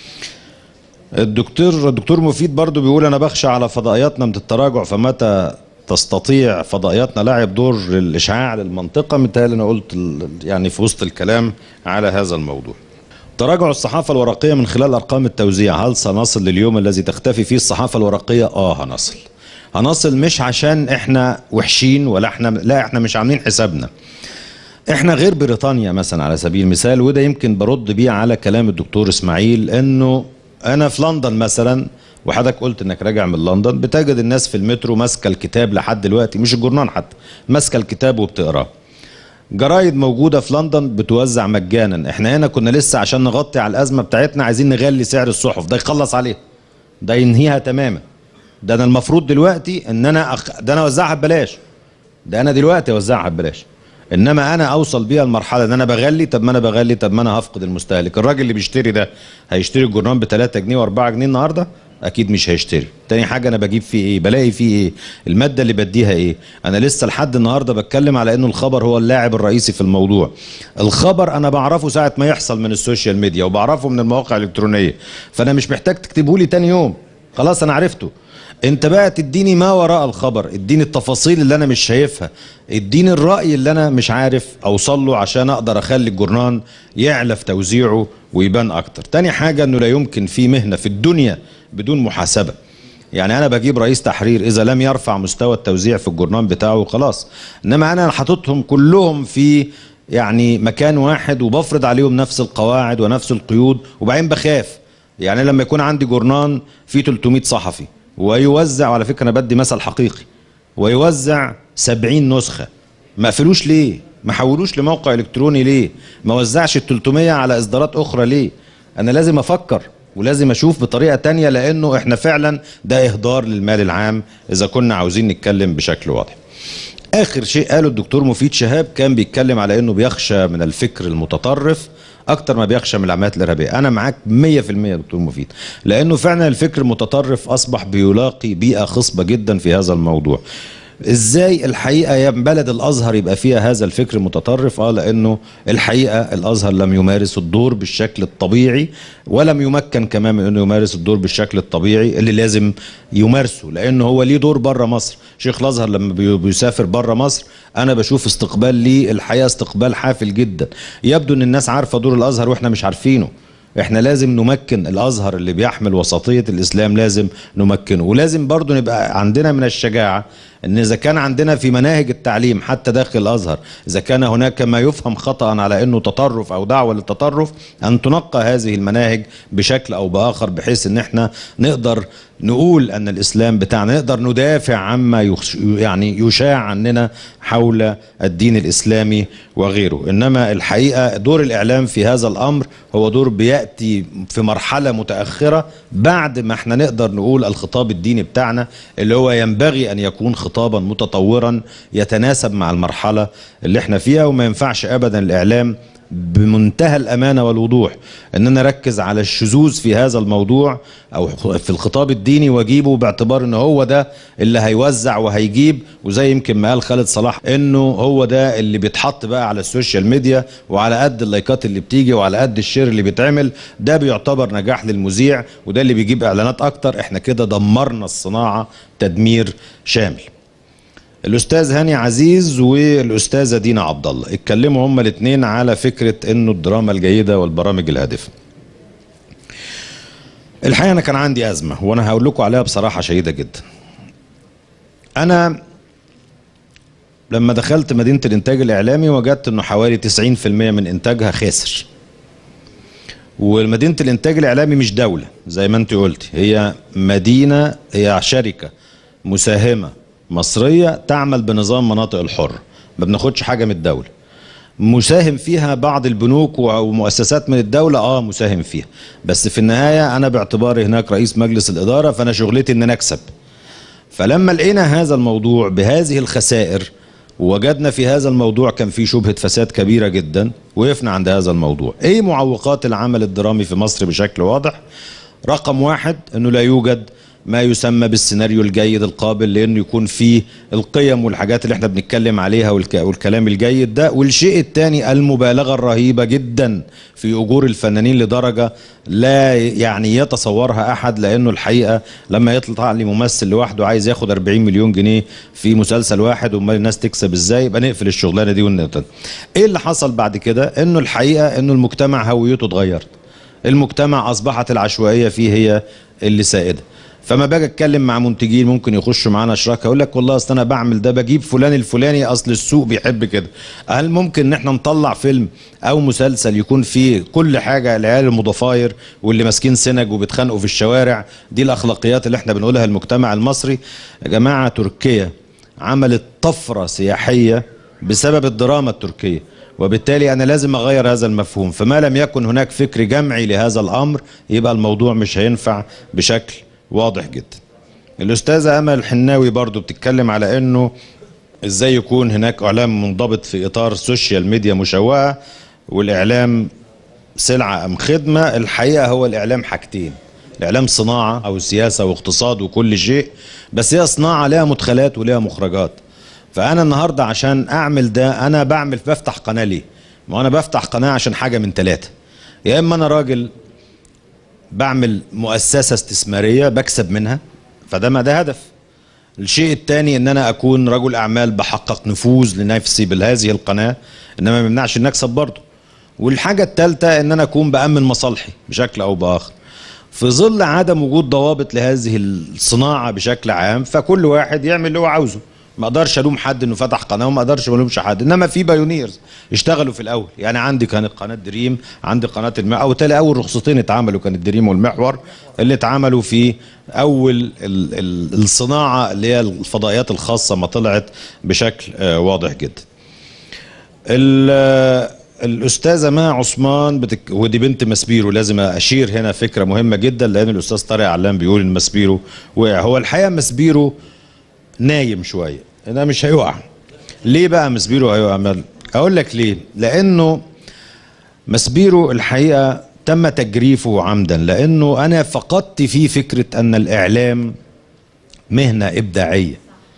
الدكتور الدكتور مفيد برضو بيقول انا بخشى على فضائياتنا من التراجع فمتى تستطيع فضائياتنا لعب دور الاشعاع للمنطقه متهيألي انا قلت ال- يعني في وسط الكلام على هذا الموضوع. تراجع الصحافه الورقيه من خلال ارقام التوزيع هل سنصل لليوم الذي تختفي فيه الصحافه الورقيه؟ اه هنصل. هنصل مش عشان احنا وحشين ولا احنا لا احنا مش عاملين حسابنا. احنا غير بريطانيا مثلا على سبيل المثال وده يمكن برد بيه على كلام الدكتور اسماعيل انه انا في لندن مثلا وحضرتك قلت انك راجع من لندن بتجد الناس في المترو ماسكه الكتاب لحد دلوقتي مش الجورنال حتى ماسكه الكتاب وبتقراه جرايد موجودة في لندن بتوزع مجانا احنا هنا كنا لسه عشان نغطي على الأزمة بتاعتنا عايزين نغلي سعر الصحف ده يخلص عليه ده ينهيها تماما ده انا المفروض دلوقتي ان انا أخ... ده انا اوزعها ببلاش ده انا دلوقتي اوزعها ببلاش انما انا اوصل بيها المرحله ان انا بغلي طب ما انا بغلي طب ما انا هفقد المستهلك الراجل اللي بيشتري ده هيشتري الجرنان ب 3 جنيه و4 جنيه النهارده اكيد مش هيشتري تاني حاجه انا بجيب فيه ايه بلاقي فيه ايه الماده اللي بديها ايه انا لسه لحد النهارده بتكلم على انه الخبر هو اللاعب الرئيسي في الموضوع الخبر انا بعرفه ساعه ما يحصل من السوشيال ميديا وبعرفه من المواقع الالكترونيه فانا مش محتاج تكتبه لي تاني يوم خلاص انا عرفته انت بقى تديني ما وراء الخبر اديني التفاصيل اللي انا مش شايفها اديني الرأي اللي انا مش عارف اوصل له عشان اقدر اخلي الجرنان يعلى في توزيعه ويبان اكتر تاني حاجة انه لا يمكن في مهنة في الدنيا بدون محاسبة يعني انا بجيب رئيس تحرير اذا لم يرفع مستوى التوزيع في الجرنان بتاعه خلاص انما انا حاططهم كلهم في يعني مكان واحد وبفرض عليهم نفس القواعد ونفس القيود وبعدين بخاف يعني لما يكون عندي جورنان فيه 300 صحفي ويوزع وعلى فكره انا بدي مثل حقيقي ويوزع 70 نسخه ما قفلوش ليه ما حولوش لموقع الكتروني ليه ما وزعش ال 300 على اصدارات اخرى ليه انا لازم افكر ولازم اشوف بطريقه تانية لانه احنا فعلا ده اهدار للمال العام اذا كنا عاوزين نتكلم بشكل واضح اخر شيء قاله الدكتور مفيد شهاب كان بيتكلم على انه بيخشى من الفكر المتطرف اكتر ما بيخشى من العمليات الارهابيه انا معاك 100% يا دكتور مفيد لانه فعلا الفكر المتطرف اصبح بيلاقي بيئه خصبه جدا في هذا الموضوع ازاي الحقيقه يا بلد الازهر يبقى فيها هذا الفكر المتطرف اه لانه الحقيقه الازهر لم يمارس الدور بالشكل الطبيعي ولم يمكن كمان من انه يمارس الدور بالشكل الطبيعي اللي لازم يمارسه لانه هو ليه دور بره مصر شيخ الازهر لما بي- بيسافر بره مصر انا بشوف استقبال ليه الحقيقه استقبال حافل جدا يبدو ان الناس عارفه دور الازهر واحنا مش عارفينه احنا لازم نمكن الازهر اللي بيحمل وسطيه الاسلام لازم نمكنه ولازم برضو نبقى عندنا من الشجاعه ان اذا كان عندنا في مناهج التعليم حتى داخل الازهر اذا كان هناك ما يفهم خطا على انه تطرف او دعوه للتطرف ان تنقى هذه المناهج بشكل او باخر بحيث ان احنا نقدر نقول ان الاسلام بتاعنا نقدر ندافع عما يخش يعني يشاع عننا حول الدين الاسلامي وغيره انما الحقيقه دور الاعلام في هذا الامر هو دور بياتي في مرحله متاخره بعد ما احنا نقدر نقول الخطاب الديني بتاعنا اللي هو ينبغي ان يكون خطابا متطورا يتناسب مع المرحله اللي احنا فيها وما ينفعش ابدا الاعلام بمنتهى الامانه والوضوح ان انا اركز على الشذوذ في هذا الموضوع او في الخطاب الديني واجيبه باعتبار ان هو ده اللي هيوزع وهيجيب وزي يمكن ما قال خالد صلاح انه هو ده اللي بيتحط بقى على السوشيال ميديا وعلى قد اللايكات اللي بتيجي وعلى قد الشير اللي بيتعمل ده بيعتبر نجاح للمذيع وده اللي بيجيب اعلانات اكتر احنا كده دمرنا الصناعه تدمير شامل الاستاذ هاني عزيز والاستاذه دينا عبد الله اتكلموا هما الاثنين على فكره انه الدراما الجيده والبرامج الهادفه الحقيقه انا كان عندي ازمه وانا هقول لكم عليها بصراحه شديده جدا انا لما دخلت مدينه الانتاج الاعلامي وجدت انه حوالي 90% من انتاجها خاسر ومدينه الانتاج الاعلامي مش دوله زي ما انت قلتي هي مدينه هي شركه مساهمه مصريه تعمل بنظام مناطق الحره ما بناخدش حاجه من الدوله مساهم فيها بعض البنوك ومؤسسات من الدولة اه مساهم فيها بس في النهاية انا باعتباري هناك رئيس مجلس الادارة فانا شغلتي ان انا اكسب فلما لقينا هذا الموضوع بهذه الخسائر وجدنا في هذا الموضوع كان في شبهة فساد كبيرة جدا وقفنا عند هذا الموضوع ايه معوقات العمل الدرامي في مصر بشكل واضح رقم واحد انه لا يوجد ما يسمى بالسيناريو الجيد القابل لانه يكون فيه القيم والحاجات اللي احنا بنتكلم عليها والك... والكلام الجيد ده والشيء الثاني المبالغه الرهيبه جدا في اجور الفنانين لدرجه لا يعني يتصورها احد لانه الحقيقه لما يطلع لي ممثل لوحده عايز ياخد 40 مليون جنيه في مسلسل واحد امال الناس تكسب ازاي يبقى نقفل الشغلانه دي ونقطع ايه اللي حصل بعد كده انه الحقيقه انه المجتمع هويته اتغيرت المجتمع اصبحت العشوائيه فيه هي اللي سائده فما باجي اتكلم مع منتجين ممكن يخشوا معانا شراكه اقول لك والله اصل انا بعمل ده بجيب فلان الفلاني اصل السوق بيحب كده هل ممكن ان احنا نطلع فيلم او مسلسل يكون فيه كل حاجه العيال المضافاير واللي ماسكين سنج وبيتخانقوا في الشوارع دي الاخلاقيات اللي احنا بنقولها المجتمع المصري يا جماعه تركيا عملت طفره سياحيه بسبب الدراما التركيه وبالتالي انا لازم اغير هذا المفهوم فما لم يكن هناك فكر جمعي لهذا الامر يبقى الموضوع مش هينفع بشكل واضح جدا الأستاذة أمل الحناوي برضو بتتكلم على أنه إزاي يكون هناك إعلام منضبط في إطار سوشيال ميديا مشوهة والإعلام سلعة أم خدمة الحقيقة هو الإعلام حاجتين الإعلام صناعة أو سياسة واقتصاد وكل شيء بس هي صناعة لها مدخلات ولها مخرجات فأنا النهاردة عشان أعمل ده أنا بعمل بفتح قناة ليه ما أنا بفتح قناة عشان حاجة من ثلاثة يا إما أنا راجل بعمل مؤسسة استثمارية بكسب منها فده ما ده هدف الشيء الثاني ان انا اكون رجل اعمال بحقق نفوذ لنفسي بهذه القناة انما ما يمنعش ان اكسب برضه والحاجة الثالثة ان انا اكون بأمن مصالحي بشكل او باخر في ظل عدم وجود ضوابط لهذه الصناعة بشكل عام فكل واحد يعمل اللي هو عاوزه ما اقدرش الوم حد انه فتح قناه وما اقدرش ما الومش حد انما في بايونيرز اشتغلوا في الاول يعني عندي كانت قناه دريم عندي قناه المحور او تالي اول رخصتين اتعملوا كانت دريم والمحور اللي اتعملوا في اول ال ال الصناعه اللي هي الفضائيات الخاصه ما طلعت بشكل آه، واضح جدا ال- الاستاذه مها عثمان بتك... ودي بنت مسبيرو لازم اشير هنا فكره مهمه جدا لان الاستاذ طارق علام بيقول ان مسبيرو وقع هو الحقيقه مسبيرو نايم شويه ده مش هيقع ليه بقى مسبيرو هيقع مال- اقول لك ليه لانه مسبيرو الحقيقه تم تجريفه عمدا لانه انا فقدت فيه فكره ان الاعلام مهنه ابداعيه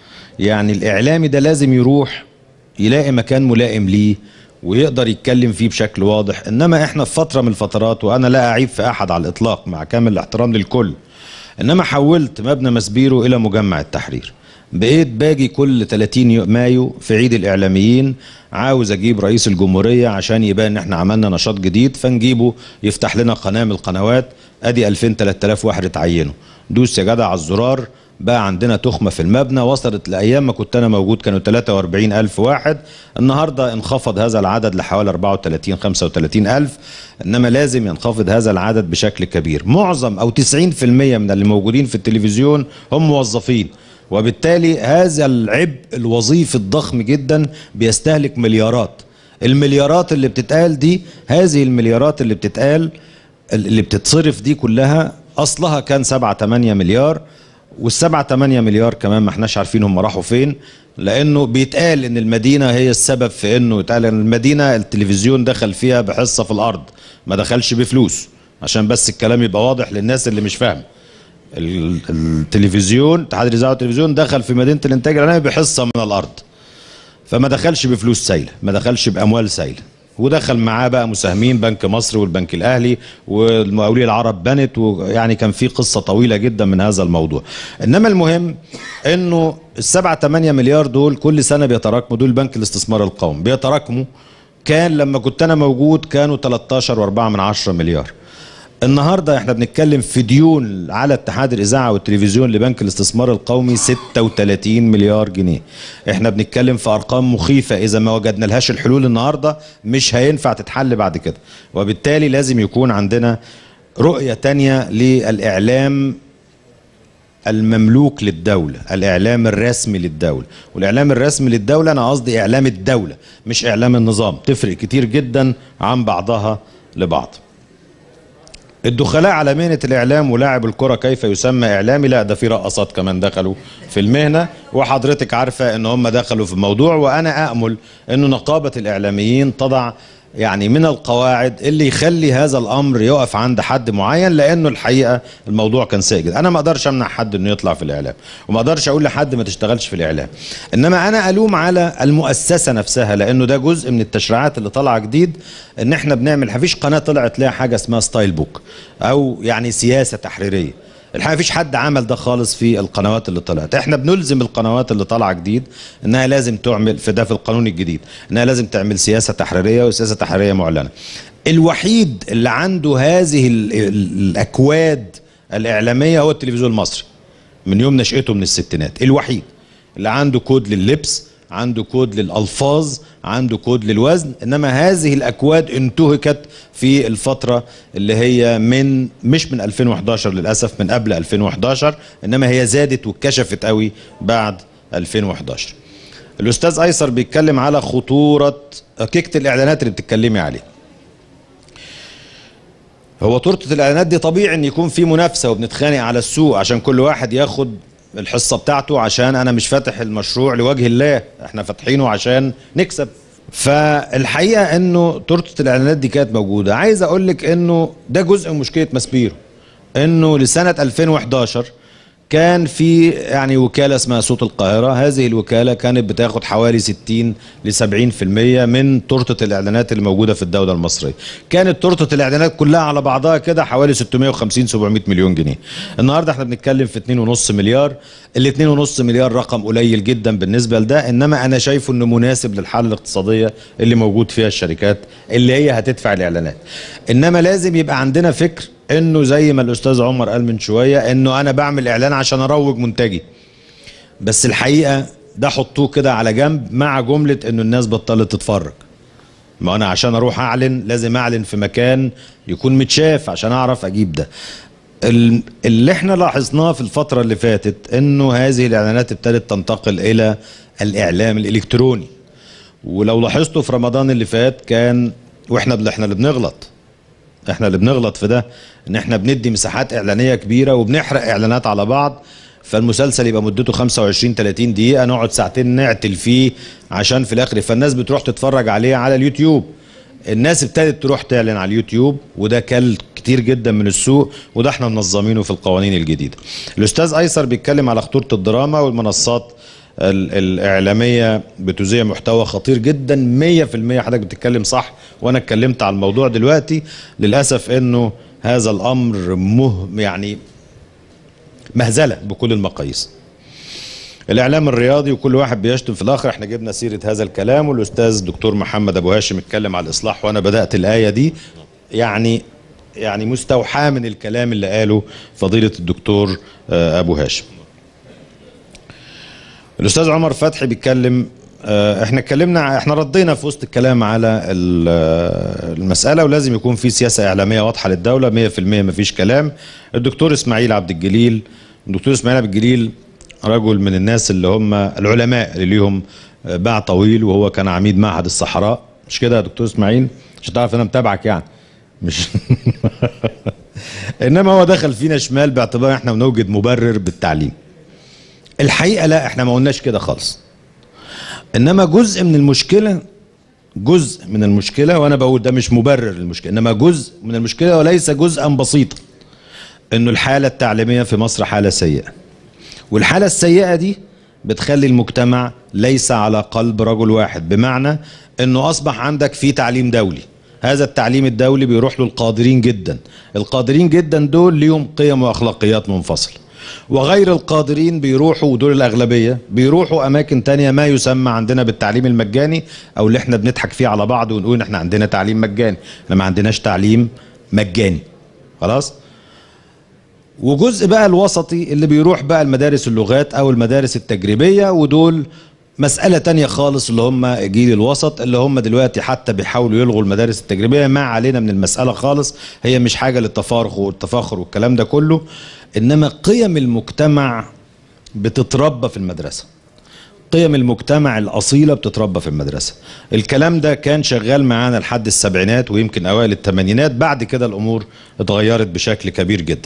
يعني الاعلامي ده لازم يروح يلاقي مكان ملائم ليه ويقدر يتكلم فيه بشكل واضح انما احنا في فتره من الفترات وانا لا اعيب في احد على الاطلاق مع كامل الاحترام للكل انما حولت مبنى مسبيرو الى مجمع التحرير بقيت باجي كل 30 يو- مايو في عيد الاعلاميين عاوز اجيب رئيس الجمهوريه عشان يبان ان احنا عملنا نشاط جديد فنجيبه يفتح لنا قناه من القنوات ادي 2000 3000 واحد اتعينوا دوس يا جدع على الزرار بقى عندنا تخمة في المبنى وصلت لأيام ما كنت أنا موجود كانوا 43 ألف واحد النهاردة انخفض هذا العدد لحوالي 34 35 ألف إنما لازم ينخفض هذا العدد بشكل كبير معظم أو 90% من اللي موجودين في التلفزيون هم موظفين وبالتالي هذا العبء الوظيفي الضخم جدا بيستهلك مليارات المليارات اللي بتتقال دي هذه المليارات اللي بتتقال اللي بتتصرف دي كلها اصلها كان 7 8 مليار والسبعة 8 مليار كمان ما احناش عارفين هم راحوا فين لانه بيتقال ان المدينه هي السبب في انه يتقال ان المدينه التلفزيون دخل فيها بحصه في الارض ما دخلش بفلوس عشان بس الكلام يبقى واضح للناس اللي مش فاهمه ال- التلفزيون اتحاد الاذاعه والتلفزيون دخل في مدينه الانتاج الاعلامي بحصه من الارض فما دخلش بفلوس سايله ما دخلش باموال سايله ودخل معاه بقى مساهمين بنك مصر والبنك الاهلي والمقاولين العرب بنت ويعني كان في قصه طويله جدا من هذا الموضوع انما المهم انه السبعة 8 مليار دول كل سنه بيتراكموا دول بنك الاستثمار القومي بيتراكموا كان لما كنت انا موجود كانوا 13 و4 من 10 مليار النهارده احنا بنتكلم في ديون على اتحاد الاذاعه والتلفزيون لبنك الاستثمار القومي 36 مليار جنيه احنا بنتكلم في ارقام مخيفه اذا ما وجدنا لهاش الحلول النهارده مش هينفع تتحل بعد كده وبالتالي لازم يكون عندنا رؤيه تانية للاعلام المملوك للدولة الإعلام الرسمي للدولة والإعلام الرسمي للدولة أنا قصدي إعلام الدولة مش إعلام النظام تفرق كتير جدا عن بعضها لبعض الدخلاء على مهنة الإعلام ولاعب الكرة كيف يسمى إعلامي لا ده في رقصات كمان دخلوا في المهنة وحضرتك عارفة إن هم دخلوا في الموضوع وأنا أأمل إنه نقابة الإعلاميين تضع يعني من القواعد اللي يخلي هذا الامر يقف عند حد معين لانه الحقيقه الموضوع كان سيء جدا انا ما اقدرش امنع حد انه يطلع في الاعلام وما اقدرش اقول لحد ما تشتغلش في الاعلام انما انا الوم على المؤسسه نفسها لانه ده جزء من التشريعات اللي طالعه جديد ان احنا بنعمل مفيش قناه طلعت لها حاجه اسمها ستايل بوك او يعني سياسه تحريريه الحقيقه مفيش حد عمل ده خالص في القنوات اللي طلعت احنا بنلزم القنوات اللي طالعه جديد انها لازم تعمل في ده في القانون الجديد انها لازم تعمل سياسه تحريريه وسياسه تحريريه معلنه الوحيد اللي عنده هذه ال- ال- الاكواد الاعلاميه هو التلفزيون المصري من يوم نشأته من الستينات الوحيد اللي عنده كود لللبس عنده كود للألفاظ عنده كود للوزن إنما هذه الأكواد انتهكت في الفترة اللي هي من مش من 2011 للأسف من قبل 2011 إنما هي زادت واتكشفت قوي بعد 2011 الأستاذ أيسر بيتكلم على خطورة كيكة الإعلانات اللي بتتكلمي عليه هو تورته الاعلانات دي طبيعي ان يكون في منافسه وبنتخانق على السوق عشان كل واحد ياخد الحصه بتاعته عشان انا مش فاتح المشروع لوجه الله احنا فاتحينه عشان نكسب فالحقيقه انه تورته الاعلانات دي كانت موجوده عايز اقول لك انه ده جزء من مشكله ماسبيرو انه لسنه 2011 كان في يعني وكاله اسمها صوت القاهره هذه الوكاله كانت بتاخد حوالي 60 ل 70% من تورته الاعلانات اللي موجوده في الدوله المصريه كانت تورته الاعلانات كلها على بعضها كده حوالي 650 700 مليون جنيه النهارده احنا بنتكلم في 2.5 مليار ال 2.5 مليار رقم قليل جدا بالنسبه لده انما انا شايفه انه مناسب للحاله الاقتصاديه اللي موجود فيها الشركات اللي هي هتدفع الاعلانات انما لازم يبقى عندنا فكر انه زي ما الاستاذ عمر قال من شويه انه انا بعمل اعلان عشان اروج منتجي بس الحقيقه ده حطوه كده على جنب مع جمله انه الناس بطلت تتفرج ما انا عشان اروح اعلن لازم اعلن في مكان يكون متشاف عشان اعرف اجيب ده ال- اللي احنا لاحظناه في الفترة اللي فاتت انه هذه الاعلانات ابتدت تنتقل الى الاعلام الالكتروني ولو لاحظتوا في رمضان اللي فات كان واحنا اللي احنا اللي بنغلط احنا اللي بنغلط في ده ان احنا بندي مساحات اعلانيه كبيره وبنحرق اعلانات على بعض فالمسلسل يبقى مدته 25 30 دقيقه نقعد ساعتين نعتل فيه عشان في الاخر فالناس بتروح تتفرج عليه على اليوتيوب الناس ابتدت تروح تعلن على اليوتيوب وده كل كتير جدا من السوق وده احنا منظمينه في القوانين الجديده الاستاذ ايسر بيتكلم على خطوره الدراما والمنصات ال- الإعلامية بتذيع محتوى خطير جدا 100% حضرتك بتتكلم صح وأنا اتكلمت على الموضوع دلوقتي للأسف إنه هذا الأمر مه يعني مهزلة بكل المقاييس الإعلام الرياضي وكل واحد بيشتم في الآخر احنا جبنا سيرة هذا الكلام والأستاذ دكتور محمد أبو هاشم اتكلم على الإصلاح وأنا بدأت الآية دي يعني يعني مستوحاة من الكلام اللي قاله فضيلة الدكتور آه، أبو هاشم الاستاذ عمر فتحي بيتكلم آه، احنا اتكلمنا احنا ردينا في وسط الكلام على ال- آه، المساله ولازم يكون في سياسه اعلاميه واضحه للدوله 100% مفيش كلام الدكتور اسماعيل عبد الجليل الدكتور اسماعيل عبد الجليل رجل من الناس اللي هم العلماء اللي ليهم آه، باع طويل وهو كان عميد معهد الصحراء مش كده يا دكتور اسماعيل عشان تعرف انا متابعك يعني مش انما هو دخل فينا شمال باعتبار احنا بنوجد مبرر بالتعليم الحقيقه لا احنا ما قلناش كده خالص انما جزء من المشكله جزء من المشكله وانا بقول ده مش مبرر للمشكله انما جزء من المشكله وليس جزءا بسيطا انه الحاله التعليميه في مصر حاله سيئه والحاله السيئه دي بتخلي المجتمع ليس على قلب رجل واحد بمعنى انه اصبح عندك في تعليم دولي هذا التعليم الدولي بيروح له القادرين جدا القادرين جدا دول ليهم قيم واخلاقيات منفصله وغير القادرين بيروحوا ودول الأغلبية بيروحوا أماكن تانية ما يسمى عندنا بالتعليم المجاني أو اللي احنا بنضحك فيه على بعض ونقول إن احنا عندنا تعليم مجاني احنا ما عندناش تعليم مجاني خلاص وجزء بقى الوسطي اللي بيروح بقى المدارس اللغات أو المدارس التجريبية ودول مسألة تانية خالص اللي هم جيل الوسط اللي هم دلوقتي حتى بيحاولوا يلغوا المدارس التجريبية ما علينا من المسألة خالص هي مش حاجة للتفارق والتفاخر والكلام ده كله إنما قيم المجتمع بتتربى في المدرسة قيم المجتمع الأصيلة بتتربى في المدرسة الكلام ده كان شغال معانا لحد السبعينات ويمكن أوائل الثمانينات بعد كده الأمور اتغيرت بشكل كبير جدا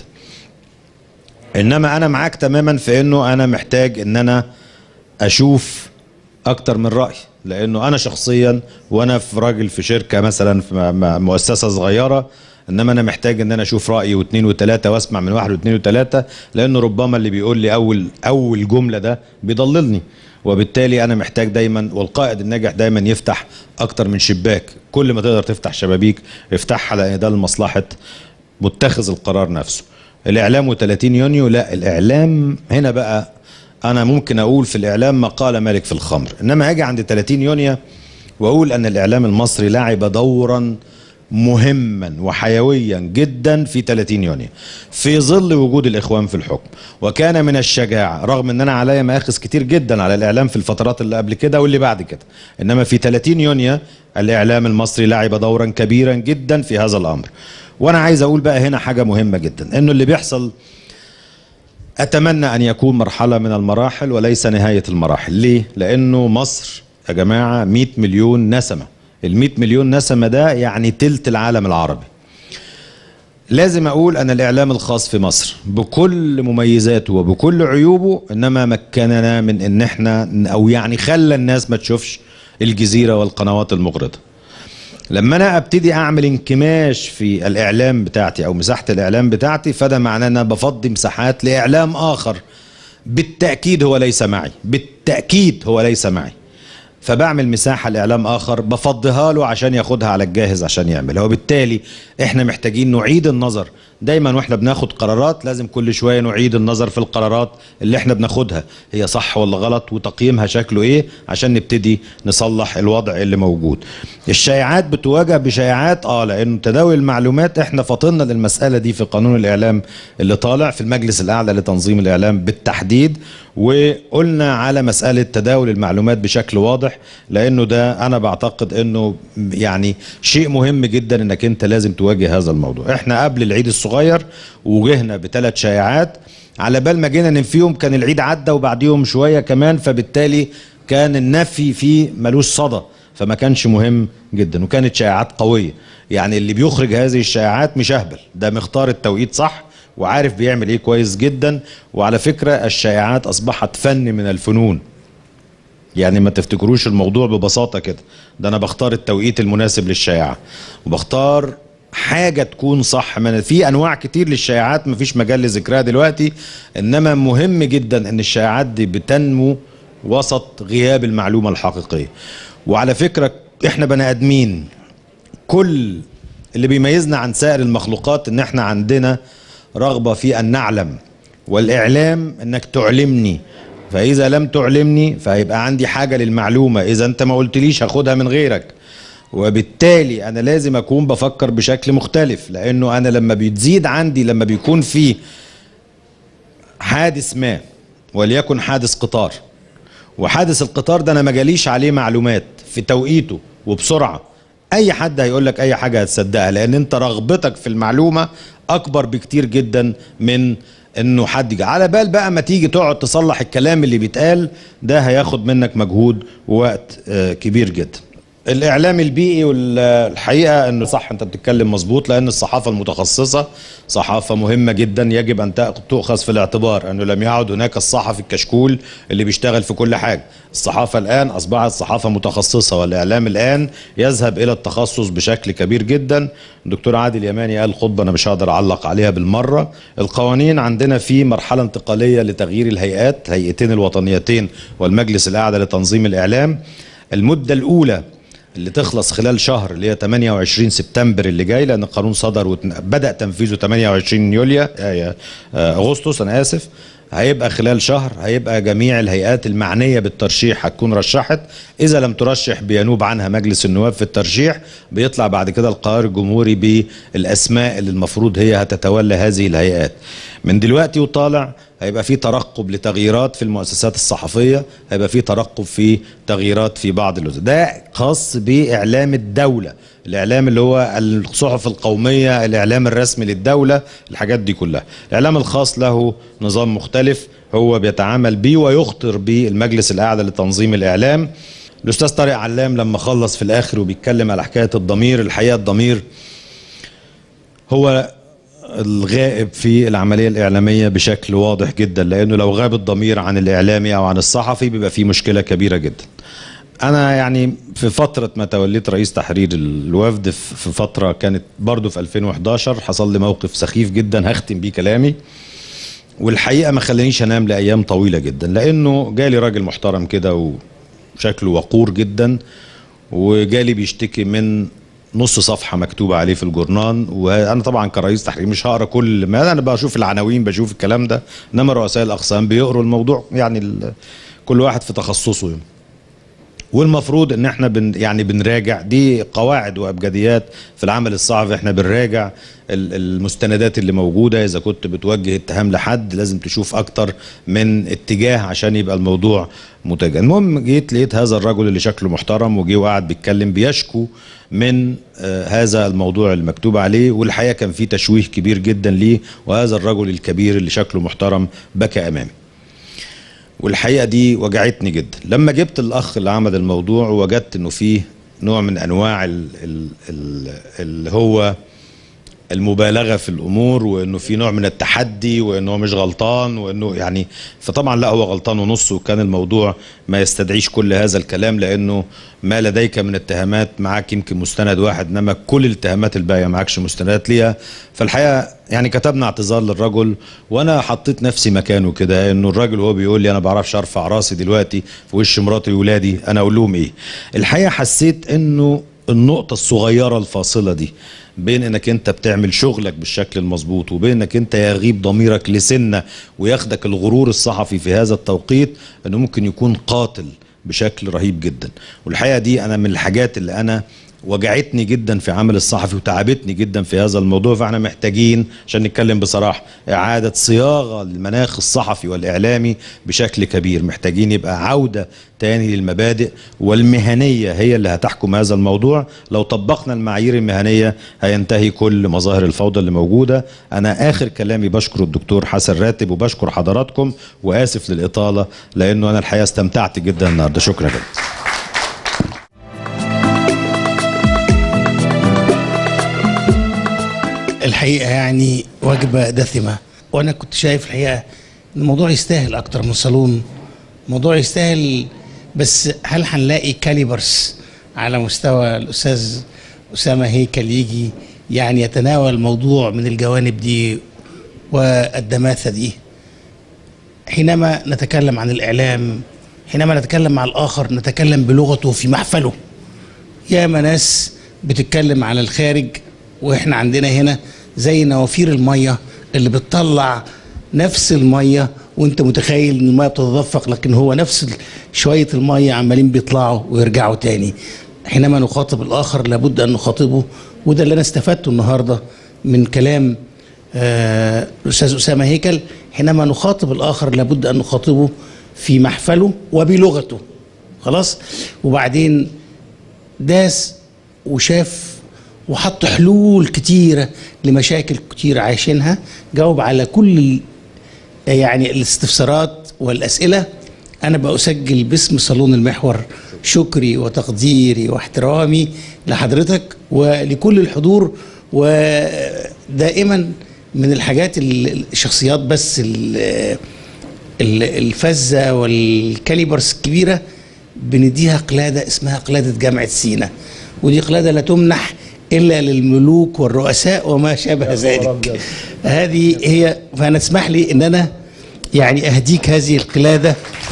إنما أنا معاك تماما في إنه أنا محتاج إن أنا أشوف اكتر من راي لانه انا شخصيا وانا في راجل في شركه مثلا في م- م- مؤسسه صغيره انما انا محتاج ان انا اشوف رايي واثنين وثلاثه واسمع من واحد واثنين وثلاثه لانه ربما اللي بيقول لي اول اول جمله ده بيضللني وبالتالي انا محتاج دايما والقائد الناجح دايما يفتح اكتر من شباك كل ما تقدر تفتح شبابيك افتحها لان ده لمصلحه متخذ القرار نفسه الاعلام و30 يونيو لا الاعلام هنا بقى انا ممكن اقول في الاعلام ما قال مالك في الخمر انما هاجي عند 30 يونيو واقول ان الاعلام المصري لعب دورا مهما وحيويا جدا في 30 يونيو في ظل وجود الاخوان في الحكم وكان من الشجاعه رغم ان انا عليا مآخذ كتير جدا على الاعلام في الفترات اللي قبل كده واللي بعد كده انما في 30 يونيو الاعلام المصري لعب دورا كبيرا جدا في هذا الامر وانا عايز اقول بقى هنا حاجه مهمه جدا انه اللي بيحصل أتمنى أن يكون مرحلة من المراحل وليس نهاية المراحل ليه؟ لأنه مصر يا جماعة 100 مليون نسمة ال 100 مليون نسمة ده يعني تلت العالم العربي لازم أقول أن الإعلام الخاص في مصر بكل مميزاته وبكل عيوبه إنما مكننا من إن إحنا أو يعني خلى الناس ما تشوفش الجزيرة والقنوات المغرضة لما انا ابتدي اعمل انكماش في الاعلام بتاعتي او مساحه الاعلام بتاعتي فده معناه ان انا بفضي مساحات لاعلام اخر بالتاكيد هو ليس معي بالتاكيد هو ليس معي فبعمل مساحه لاعلام اخر بفضيها له عشان ياخدها على الجاهز عشان يعملها وبالتالي احنا محتاجين نعيد النظر دايما واحنا بناخد قرارات لازم كل شويه نعيد النظر في القرارات اللي احنا بناخدها هي صح ولا غلط وتقييمها شكله ايه عشان نبتدي نصلح الوضع اللي موجود الشائعات بتواجه بشائعات اه لان تداول المعلومات احنا فطنا للمساله دي في قانون الاعلام اللي طالع في المجلس الاعلى لتنظيم الاعلام بالتحديد وقلنا على مساله تداول المعلومات بشكل واضح لانه ده انا بعتقد انه يعني شيء مهم جدا انك انت لازم تواجه هذا الموضوع احنا قبل العيد الصغير وجهنا بثلاث شائعات على بال ما جينا ننفيهم كان العيد عدى وبعديهم شويه كمان فبالتالي كان النفي فيه ملوش صدى فما كانش مهم جدا وكانت شائعات قويه يعني اللي بيخرج هذه الشائعات مش اهبل ده مختار التوقيت صح وعارف بيعمل ايه كويس جدا وعلى فكره الشائعات اصبحت فن من الفنون يعني ما تفتكروش الموضوع ببساطه كده ده انا بختار التوقيت المناسب للشائعه وبختار حاجه تكون صح من في انواع كتير للشائعات مفيش مجال لذكرها دلوقتي انما مهم جدا ان الشائعات دي بتنمو وسط غياب المعلومه الحقيقيه وعلى فكره احنا بني ادمين كل اللي بيميزنا عن سائر المخلوقات ان احنا عندنا رغبه في ان نعلم والاعلام انك تعلمني فاذا لم تعلمني فهيبقى عندي حاجه للمعلومه اذا انت ما قلتليش هاخدها من غيرك وبالتالي انا لازم اكون بفكر بشكل مختلف لانه انا لما بتزيد عندي لما بيكون في حادث ما وليكن حادث قطار وحادث القطار ده انا ما جاليش عليه معلومات في توقيته وبسرعه اي حد هيقول لك اي حاجه هتصدقها لان انت رغبتك في المعلومه اكبر بكتير جدا من انه حد يجي على بال بقى ما تيجي تقعد تصلح الكلام اللي بيتقال ده هياخد منك مجهود ووقت آه، كبير جدا الاعلام البيئي والحقيقه انه صح انت بتتكلم مظبوط لان الصحافه المتخصصه صحافه مهمه جدا يجب ان تأخ- تؤخذ في الاعتبار انه لم يعد هناك الصحفي الكشكول اللي بيشتغل في كل حاجه الصحافه الان اصبحت صحافه متخصصه والاعلام الان يذهب الى التخصص بشكل كبير جدا الدكتور عادل يماني قال خطبه انا مش هقدر اعلق عليها بالمره القوانين عندنا في مرحله انتقاليه لتغيير الهيئات هيئتين الوطنيتين والمجلس الاعلى لتنظيم الاعلام المده الاولى اللي تخلص خلال شهر اللي هي 28 سبتمبر اللي جاي لان القانون صدر وبدا تنفيذه 28 يوليو آه، آه، اغسطس انا اسف هيبقى خلال شهر هيبقى جميع الهيئات المعنيه بالترشيح هتكون رشحت اذا لم ترشح بينوب عنها مجلس النواب في الترشيح بيطلع بعد كده القرار الجمهوري بالاسماء اللي المفروض هي هتتولى هذه الهيئات من دلوقتي وطالع هيبقى في ترقب لتغييرات في المؤسسات الصحفيه هيبقى في ترقب في تغييرات في بعض الوزارات ده خاص باعلام الدوله الاعلام اللي هو الصحف القوميه الاعلام الرسمي للدوله الحاجات دي كلها الاعلام الخاص له نظام مختلف هو بيتعامل بيه ويخطر بالمجلس الاعلى لتنظيم الاعلام الاستاذ طارق علام لما خلص في الاخر وبيتكلم على حكايه الضمير الحقيقه الضمير هو الغائب في العملية الإعلامية بشكل واضح جدا لأنه لو غاب الضمير عن الإعلامي أو عن الصحفي بيبقى في مشكلة كبيرة جدا أنا يعني في فترة ما توليت رئيس تحرير الوفد في فترة كانت برضو في 2011 حصل لي موقف سخيف جدا هختم بيه كلامي والحقيقة ما خلانيش أنام لأيام طويلة جدا لأنه جالي راجل محترم كده وشكله وقور جدا وجالي بيشتكي من نص صفحه مكتوبه عليه في الجورنان وانا طبعا كرئيس تحرير مش هقرا كل ما انا بشوف العناوين بشوف الكلام ده انما رؤساء الاقسام بيقروا الموضوع يعني ال... كل واحد في تخصصه يعني. والمفروض ان احنا بن يعني بنراجع دي قواعد وابجديات في العمل الصحفي احنا بنراجع ال- المستندات اللي موجوده اذا كنت بتوجه اتهام لحد لازم تشوف اكتر من اتجاه عشان يبقى الموضوع متجه المهم جيت لقيت هذا الرجل اللي شكله محترم وجي وقعد بيتكلم بيشكو من آه هذا الموضوع المكتوب عليه والحقيقه كان في تشويه كبير جدا ليه وهذا الرجل الكبير اللي شكله محترم بكى امامي والحقيقه دي وجعتني جدا لما جبت الاخ اللي عمل الموضوع وجدت انه فيه نوع من انواع ال- ال- ال- اللي هو المبالغه في الامور وانه في نوع من التحدي وانه هو مش غلطان وانه يعني فطبعا لا هو غلطان ونص وكان الموضوع ما يستدعيش كل هذا الكلام لانه ما لديك من اتهامات معاك يمكن مستند واحد انما كل الاتهامات الباقيه معكش مستندات ليها فالحقيقه يعني كتبنا اعتذار للرجل وانا حطيت نفسي مكانه كده انه الراجل وهو بيقول لي انا بعرفش ارفع راسي دلوقتي في وش مراتي وولادي انا اقول لهم ايه الحقيقه حسيت انه النقطة الصغيرة الفاصلة دي بين انك انت بتعمل شغلك بالشكل المظبوط وبين انك انت يغيب ضميرك لسنة وياخدك الغرور الصحفي في هذا التوقيت انه ممكن يكون قاتل بشكل رهيب جدا والحقيقة دي انا من الحاجات اللي انا وجعتني جدا في عمل الصحفي وتعبتني جدا في هذا الموضوع فاحنا محتاجين عشان نتكلم بصراحه اعاده صياغه للمناخ الصحفي والاعلامي بشكل كبير محتاجين يبقى عوده تاني للمبادئ والمهنيه هي اللي هتحكم هذا الموضوع لو طبقنا المعايير المهنيه هينتهي كل مظاهر الفوضى اللي موجوده انا اخر كلامي بشكر الدكتور حسن راتب وبشكر حضراتكم واسف للاطاله لانه انا الحقيقه استمتعت جدا النهارده شكرا جدا الحقيقه يعني وجبه دسمه وانا كنت شايف الحقيقه ان الموضوع يستاهل اكتر من صالون الموضوع يستاهل بس هل هنلاقي كاليبرز على مستوى الاستاذ اسامه هيكل يجي يعني يتناول الموضوع من الجوانب دي والدماثه دي حينما نتكلم عن الاعلام حينما نتكلم مع الاخر نتكلم بلغته في محفله ياما ناس بتتكلم على الخارج واحنا عندنا هنا زي نوافير الميه اللي بتطلع نفس الميه وانت متخيل ان الميه بتتدفق لكن هو نفس ال- شويه الميه عمالين بيطلعوا ويرجعوا تاني حينما نخاطب الاخر لابد ان نخاطبه وده اللي انا استفدته النهارده من كلام آه، الاستاذ اسامه هيكل حينما نخاطب الاخر لابد ان نخاطبه في محفله وبلغته خلاص وبعدين داس وشاف وحط حلول كتيرة لمشاكل كتيرة عايشينها جاوب على كل ال- يعني الاستفسارات والأسئلة أنا بأسجل باسم صالون المحور شكري وتقديري واحترامي لحضرتك ولكل الحضور ودائما من الحاجات ال- الشخصيات بس ال- ال- الفزة والكاليبرز الكبيرة بنديها قلادة اسمها قلادة جامعة سينا ودي قلادة لا تمنح إلا للملوك والرؤساء وما شابه ذلك هذه هي فأنا اسمح لي أن أنا يعني أهديك هذه القلادة